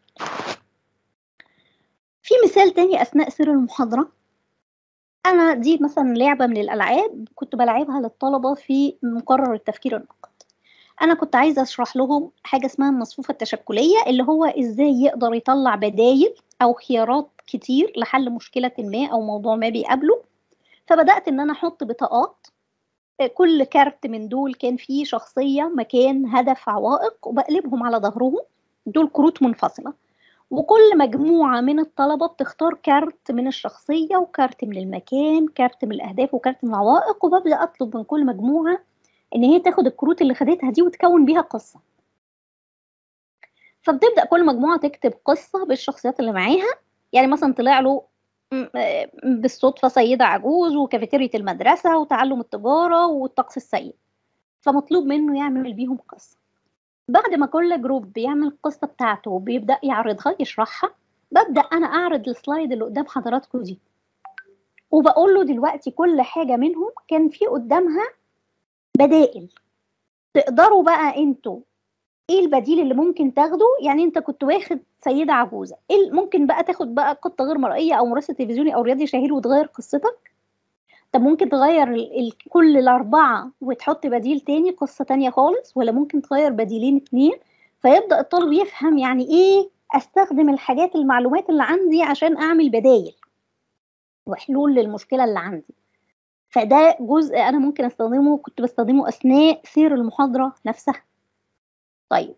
في مثال تاني أثناء سير المحاضرة أنا دي مثلا لعبة من الألعاب كنت بلعبها للطلبة في مقرر التفكير النقد أنا كنت عايزة أشرح لهم حاجة اسمها المصفوفة التشكلية اللي هو إزاي يقدر يطلع بدايل أو خيارات كتير لحل مشكلة ما أو موضوع ما بيقابله فبدأت إن أنا أحط بطاقات كل كارت من دول كان فيه شخصية مكان هدف عوائق وبقلبهم على ظهرهم دول كروت منفصلة وكل مجموعة من الطلبة بتختار كارت من الشخصية وكارت من المكان كارت من الأهداف وكارت من العوائق وببدأ أطلب من كل مجموعة إن هي تاخد الكروت اللي خدتها دي وتكون بيها قصة فبتبدأ كل مجموعة تكتب قصة بالشخصيات اللي معاها يعني مثلا طلع له بالصدفة سيدة عجوز وكافيتيريا المدرسة وتعلم التجارة والطقس السيء فمطلوب منه يعمل بيهم قصة بعد ما كل جروب بيعمل القصة بتاعته وبيبدأ يعرضها يشرحها ببدأ أنا أعرض السلايد اللي قدام حضراتكم دي وبقول له دلوقتي كل حاجة منهم كان في قدامها بدائل تقدروا بقى انتوا ايه البديل اللي ممكن تاخده يعني انت كنت واخد سيده عجوزه ايه ممكن بقى تاخد بقى قطه غير مرئيه او مراسل تلفزيوني او رياضي شهير وتغير قصتك طب ممكن تغير ال ال كل الاربعه وتحط بديل تاني قصه تانية خالص ولا ممكن تغير بديلين اتنين فيبدا الطالب يفهم يعني ايه استخدم الحاجات المعلومات اللي عندي عشان اعمل بدايل وحلول للمشكله اللي عندي فده جزء انا ممكن استخدمه كنت بستخدمه اثناء سير المحاضره نفسها طيب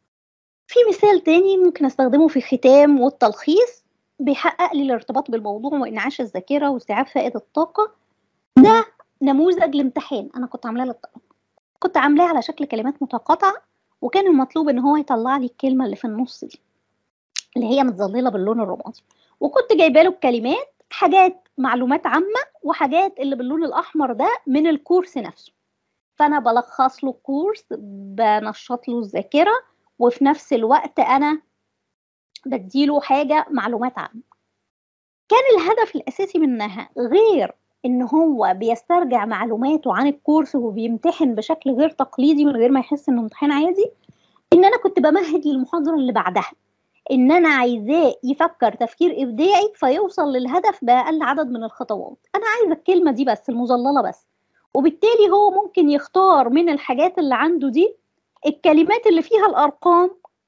في مثال تاني ممكن استخدمه في الختام والتلخيص بيحقق لي الارتباط بالموضوع وانعاش الذاكره واستيعاب فائده الطاقه ده نموذج لامتحان انا كنت عاملاه للطلبه كنت عاملاه على شكل كلمات متقاطعه وكان المطلوب ان هو يطلع لي الكلمه اللي في النص دي اللي هي متظلله باللون الرمادي وكنت جايبه له الكلمات حاجات معلومات عامه وحاجات اللي باللون الاحمر ده من الكورس نفسه فانا بلخص له الكورس بنشط له الذاكره وفي نفس الوقت انا بديله حاجه معلومات عامه كان الهدف الاساسي منها غير ان هو بيسترجع معلوماته عن الكورس وبيمتحن بشكل غير تقليدي من غير ما يحس انه امتحان عادي ان انا كنت بمهد للمحاضره اللي بعدها ان انا عايزاه يفكر تفكير ابداعي فيوصل للهدف باقل عدد من الخطوات انا عايزه الكلمه دي بس المظلله بس وبالتالي هو ممكن يختار من الحاجات اللي عنده دي الكلمات اللي فيها الارقام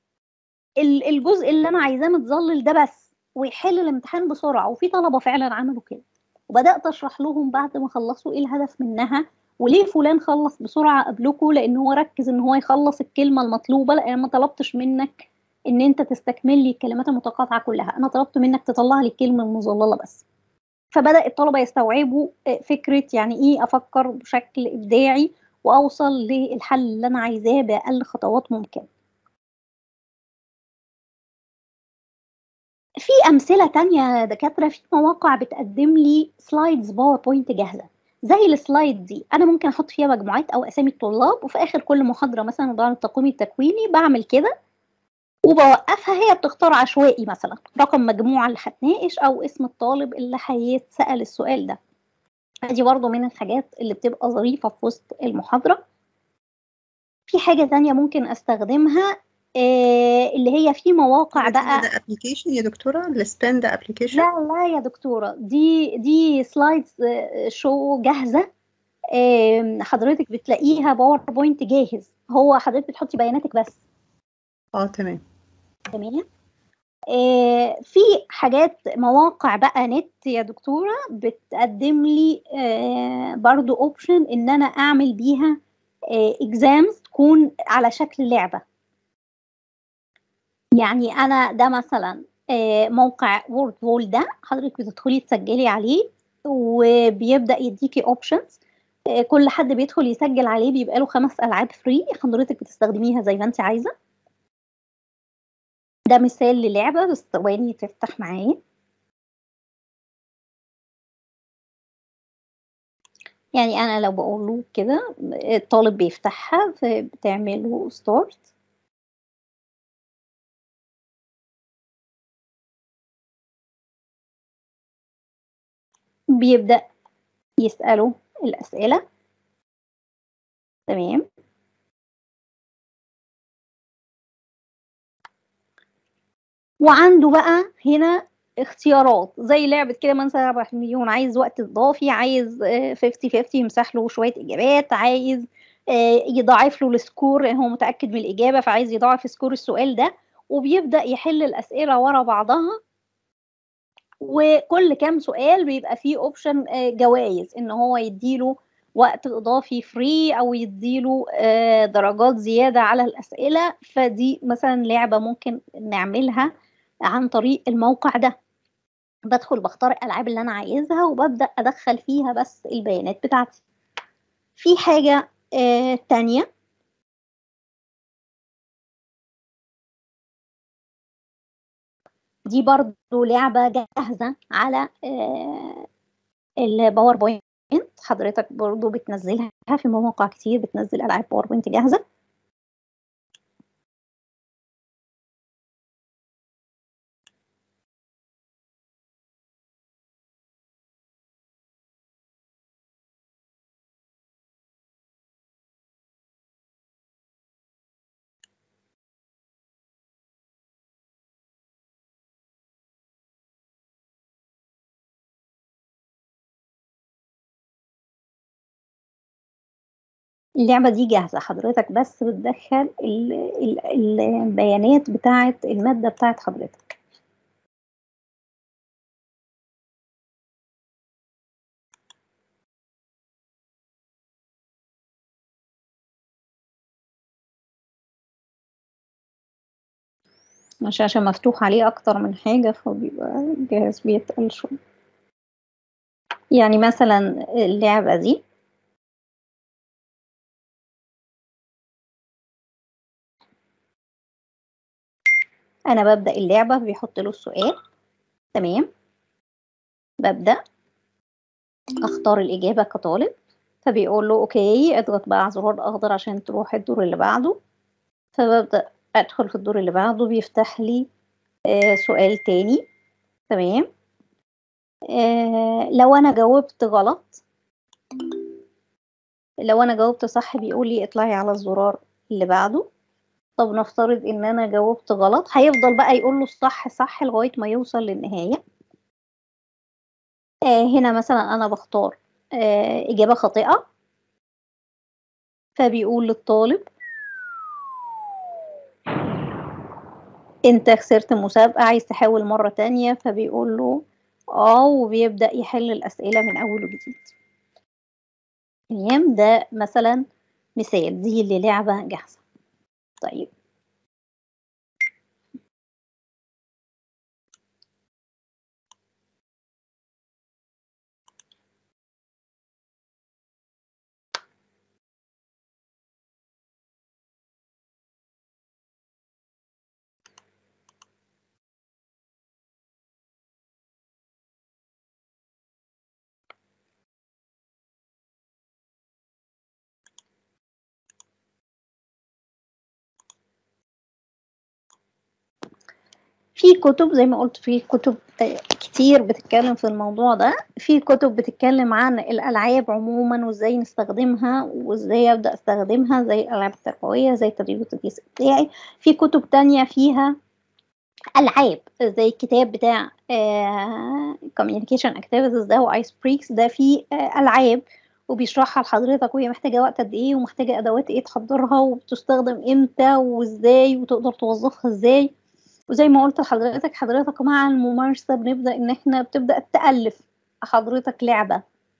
الجزء اللي انا عايزاه متظلل ده بس ويحل الامتحان بسرعه وفي طلبه فعلا عملوا كده وبدات اشرح لهم بعد ما خلصوا ايه الهدف منها وليه فلان خلص بسرعه قبلكم لان هو ركز ان هو يخلص الكلمه المطلوبه لان ما طلبتش منك ان انت تستكمل لي الكلمات المتقاطعه كلها انا طلبت منك تطلع لي الكلمه المظلله بس فبدا الطلبه يستوعبوا فكره يعني ايه افكر بشكل ابداعي واوصل للحل اللي انا عايزاه باقل خطوات ممكنه في امثله تانية دكاتره في مواقع بتقدم لي سلايدز باوربوينت جاهزه زي السلايد دي انا ممكن احط فيها مجموعات او اسامي الطلاب وفي اخر كل محاضره مثلا بعد التقويم التكويني بعمل كده وبوقفها هي بتختار عشوائي مثلا رقم مجموعة اللي هتناقش أو اسم الطالب اللي هيتسأل السؤال ده دي برضو من الحاجات اللي بتبقى ظريفة في وسط المحاضرة في حاجة تانية ممكن أستخدمها آه اللي هي في مواقع بقى ده ابلكيشن يا دكتوره السبان ده ابلكيشن لا لا يا دكتورة دي دي سلايدز شو جاهزة آه حضرتك بتلاقيها باوربوينت جاهز هو حضرتك بتحطي بياناتك بس اه تمام تمام آه في حاجات مواقع بقى نت يا دكتورة بتقدم لي آه برضو اوبشن ان انا اعمل بيها اكزامز آه تكون على شكل لعبة يعني انا ده مثلا آه موقع وورد وول ده حضرتك بتدخلي تسجلي عليه وبيبدأ يديكي اوبشنز آه كل حد بيدخل يسجل عليه بيبقى له خمس العاب فري حضرتك بتستخدميها زي ما انت عايزه ده مثال للعبة بس ثواني تفتح معايا يعني أنا لو بقول له كده الطالب بيفتحها فبتعمل له ستارت بيبدأ يسأله الأسئلة تمام وعنده بقى هنا اختيارات زي لعبة كده مثلا ربح مليون عايز وقت إضافي عايز 50 50 يمسح له شوية إجابات عايز يضاعف له السكور هو متأكد من الإجابة فعايز يضاعف سكور السؤال ده وبيبدأ يحل الأسئلة ورا بعضها وكل كام سؤال بيبقى فيه اوبشن جوائز ان هو يديله وقت اضافي فري او يديله آه، درجات زياده على الاسئله فدي مثلا لعبه ممكن نعملها عن طريق الموقع ده بدخل بختار الالعاب اللي انا عايزها وببدا ادخل فيها بس البيانات بتاعتي في حاجه آه، تانية دي برضو لعبة جاهزة على آه، الباوربوينت حضرتك برضو بتنزلها في مواقع كتير بتنزل ألعاب باوربوينت جاهزة اللعبة دي جاهزة حضرتك بس بتدخل ال- ال- البيانات بتاعة المادة بتاعة حضرتك مش عشان مفتوح عليه أكتر من حاجة فبيبقى الجهاز بيتقل شوية يعني مثلا اللعبة دي أنا ببدأ اللعبة بيحط له السؤال تمام ببدأ أختار الإجابة كطالب فبيقول له أوكي اضغط بقى على زرار الأخضر عشان تروح الدور اللي بعده فببدأ أدخل في الدور اللي بعده بيفتح لي آه سؤال تاني تمام آه لو أنا جاوبت غلط لو أنا جاوبت صح بيقول لي اطلعي على الزرار اللي بعده طب نفترض ان انا جاوبت غلط هيفضل بقى يقول له الصح صح لغايه ما يوصل للنهايه آه هنا مثلا انا بختار آه اجابه خاطئه فبيقول للطالب انت خسرت مسابقه عايز تحاول مره تانية فبيقول له اه وبيبدا يحل الاسئله من اول وجديد تمام ده مثلا مثال دي اللي لعبه جاهزه طيب في كتب زي ما قلت في كتب كتير بتتكلم في الموضوع ده في كتب بتتكلم عن الألعاب عموما وازاي نستخدمها وازاي أبدأ استخدمها زي الألعاب التربوية زي تدريب التدريس الابتدائي في كتب تانية فيها ألعاب زي الكتاب بتاع communication activities ده وايس بريكس ده فيه آه، ألعاب وبيشرحها لحضرتك وهي محتاجة وقت قد ايه ومحتاجة أدوات ايه تحضرها وبتستخدم امتى وازاي وتقدر توظفها ازاي وزي ما قلت لحضرتك حضرتك مع الممارسة بنبدأ إن إحنا بتبدأ تألف حضرتك لعبة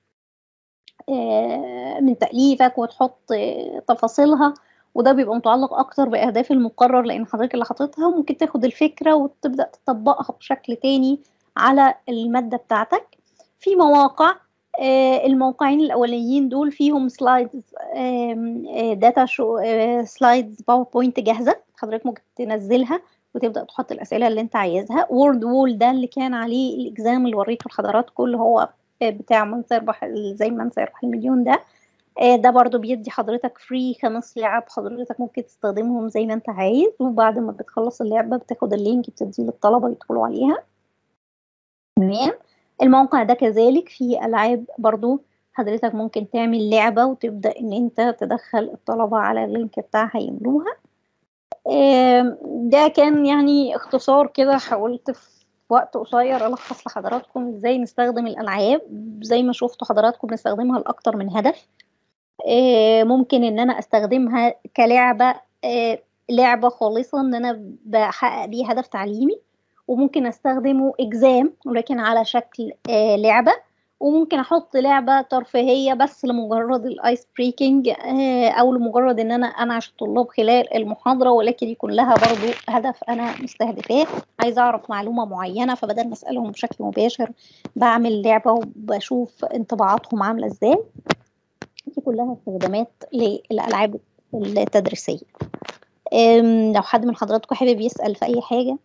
آه، من تأليفك وتحط آه، تفاصيلها وده بيبقى متعلق أكتر بأهداف المقرر لأن حضرتك اللي حاططها ممكن تاخد الفكرة وتبدأ تطبقها بشكل تاني على المادة بتاعتك في مواقع آه، الموقعين الأولانيين دول فيهم سلايدز داتا شو سلايدز باوربوينت جاهزة حضرتك ممكن تنزلها وتبدا تحط الاسئله اللي انت عايزها وورد وول ده اللي كان عليه الاكزام اللي وريته لحضراتكم اللي هو بتاع من سيربح زي من سيربح المليون ده آه، ده برضو بيدي حضرتك فري خمس لعب حضرتك ممكن تستخدمهم زي ما انت عايز وبعد ما بتخلص اللعبة بتاخد اللينك بتديه للطلبة يدخلوا عليها تمام الموقع ده كذلك فيه ألعاب برضو حضرتك ممكن تعمل لعبة وتبدأ ان انت تدخل الطلبة على اللينك بتاعها يملوها آم، ده كان يعني اختصار كده حاولت في وقت قصير ألخص لحضراتكم ازاي نستخدم الألعاب زي ما شفتوا حضراتكم بنستخدمها لأكتر من هدف آه، ممكن ان انا استخدمها كلعبة آه، لعبة خالصة ان انا بحقق بيه هدف تعليمي وممكن استخدمه اكزام ولكن على شكل آه، لعبة وممكن احط لعبه ترفيهيه بس لمجرد الايس بريكنج او لمجرد ان انا انعش الطلاب خلال المحاضره ولكن يكون لها برضو هدف انا مستهدفاه عايزه اعرف معلومه معينه فبدل ما اسالهم بشكل مباشر بعمل لعبه وبشوف انطباعاتهم عامله ازاي دي كلها استخدامات للالعاب التدريسيه لو حد من حضراتكم حابب يسال في اي حاجه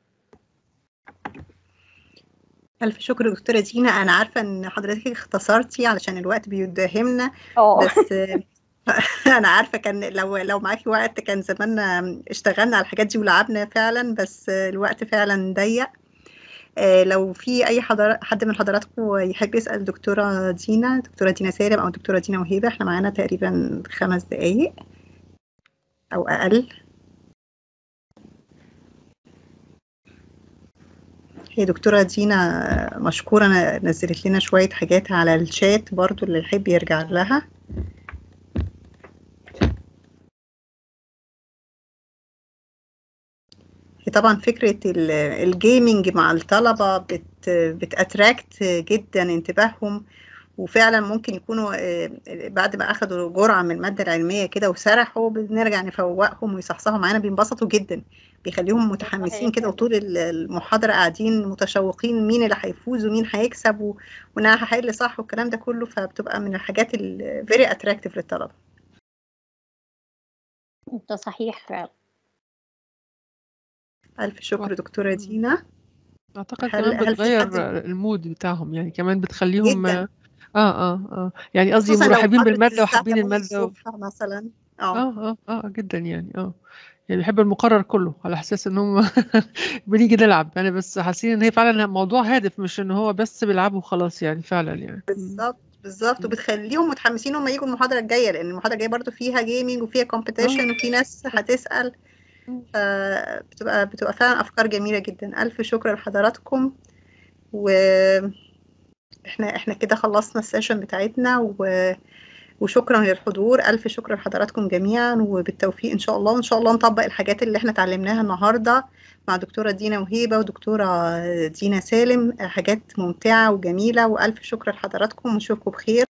ألف شكر دكتورة دينا أنا عارفة إن حضرتك اختصرتي علشان الوقت بيداهمنا اه بس أنا عارفة كان لو لو معاكي وقت كان زماننا اشتغلنا على الحاجات دي ولعبنا فعلا بس الوقت فعلا ضيق آه، لو في أي حضر... حد من حضراتكم يحب يسأل دكتورة دينا دكتورة دينا سالم أو دكتورة دينا وهيبة احنا معانا تقريبا خمس دقايق أو أقل هي دكتورة دينا مشكورة نزلت لنا شوية حاجات على الشات برضو اللي يحب يرجع لها هي طبعا فكرة ال- الجيمنج مع الطلبة بت بتأتراكت جدا انتباههم وفعلا ممكن يكونوا آه، بعد ما أخدوا جرعة من المادة العلمية كده وسرحوا بنرجع نفوقهم ويصحصحوا معانا بينبسطوا جدا بيخليهم متحمسين صحيح. كده وطول ال- المحاضرة قاعدين متشوقين مين اللي هيفوز ومين هيكسب و- وإن أنا هحل صح والكلام ده كله فبتبقى من الحاجات ال very attractive للطلبة ده صحيح فعلا ألف شكر دكتورة دينا اعتقد هل- كمان هل في بتغير حد- المود بتاعهم يعني كمان بتخليهم جدا اه اه اه يعني قصدي خصوصا لو مرحبين محاضرة بالمادة الساعة وحابين 8 المادة و... الصبح مثلا اه اه اه اه جدا يعني اه يعني بحب المقرر كله على اساس ان هم بنيجي نلعب يعني بس حاسين ان هي فعلا موضوع هادف مش ان هو بس بيلعبوا وخلاص يعني فعلا يعني مم. بالظبط بالظبط مم. وبتخليهم متحمسين هم يجوا المحاضرة الجاية لأن المحاضرة الجاية برضو فيها جيمنج وفيها اه كومبيتيشن وفي ناس هتسأل مم. فبتبقى بتبقى فعلا أفكار جميلة جدا ألف شكر لحضراتكم وإحنا إحنا كده خلصنا السيشن بتاعتنا و... وشكرا للحضور ألف شكر لحضراتكم جميعا وبالتوفيق إن شاء الله وإن شاء الله نطبق الحاجات اللي إحنا اتعلمناها النهاردة مع دكتورة دينا وهيبة ودكتورة دينا سالم حاجات ممتعة وجميلة وألف شكر لحضراتكم ونشوفكم بخير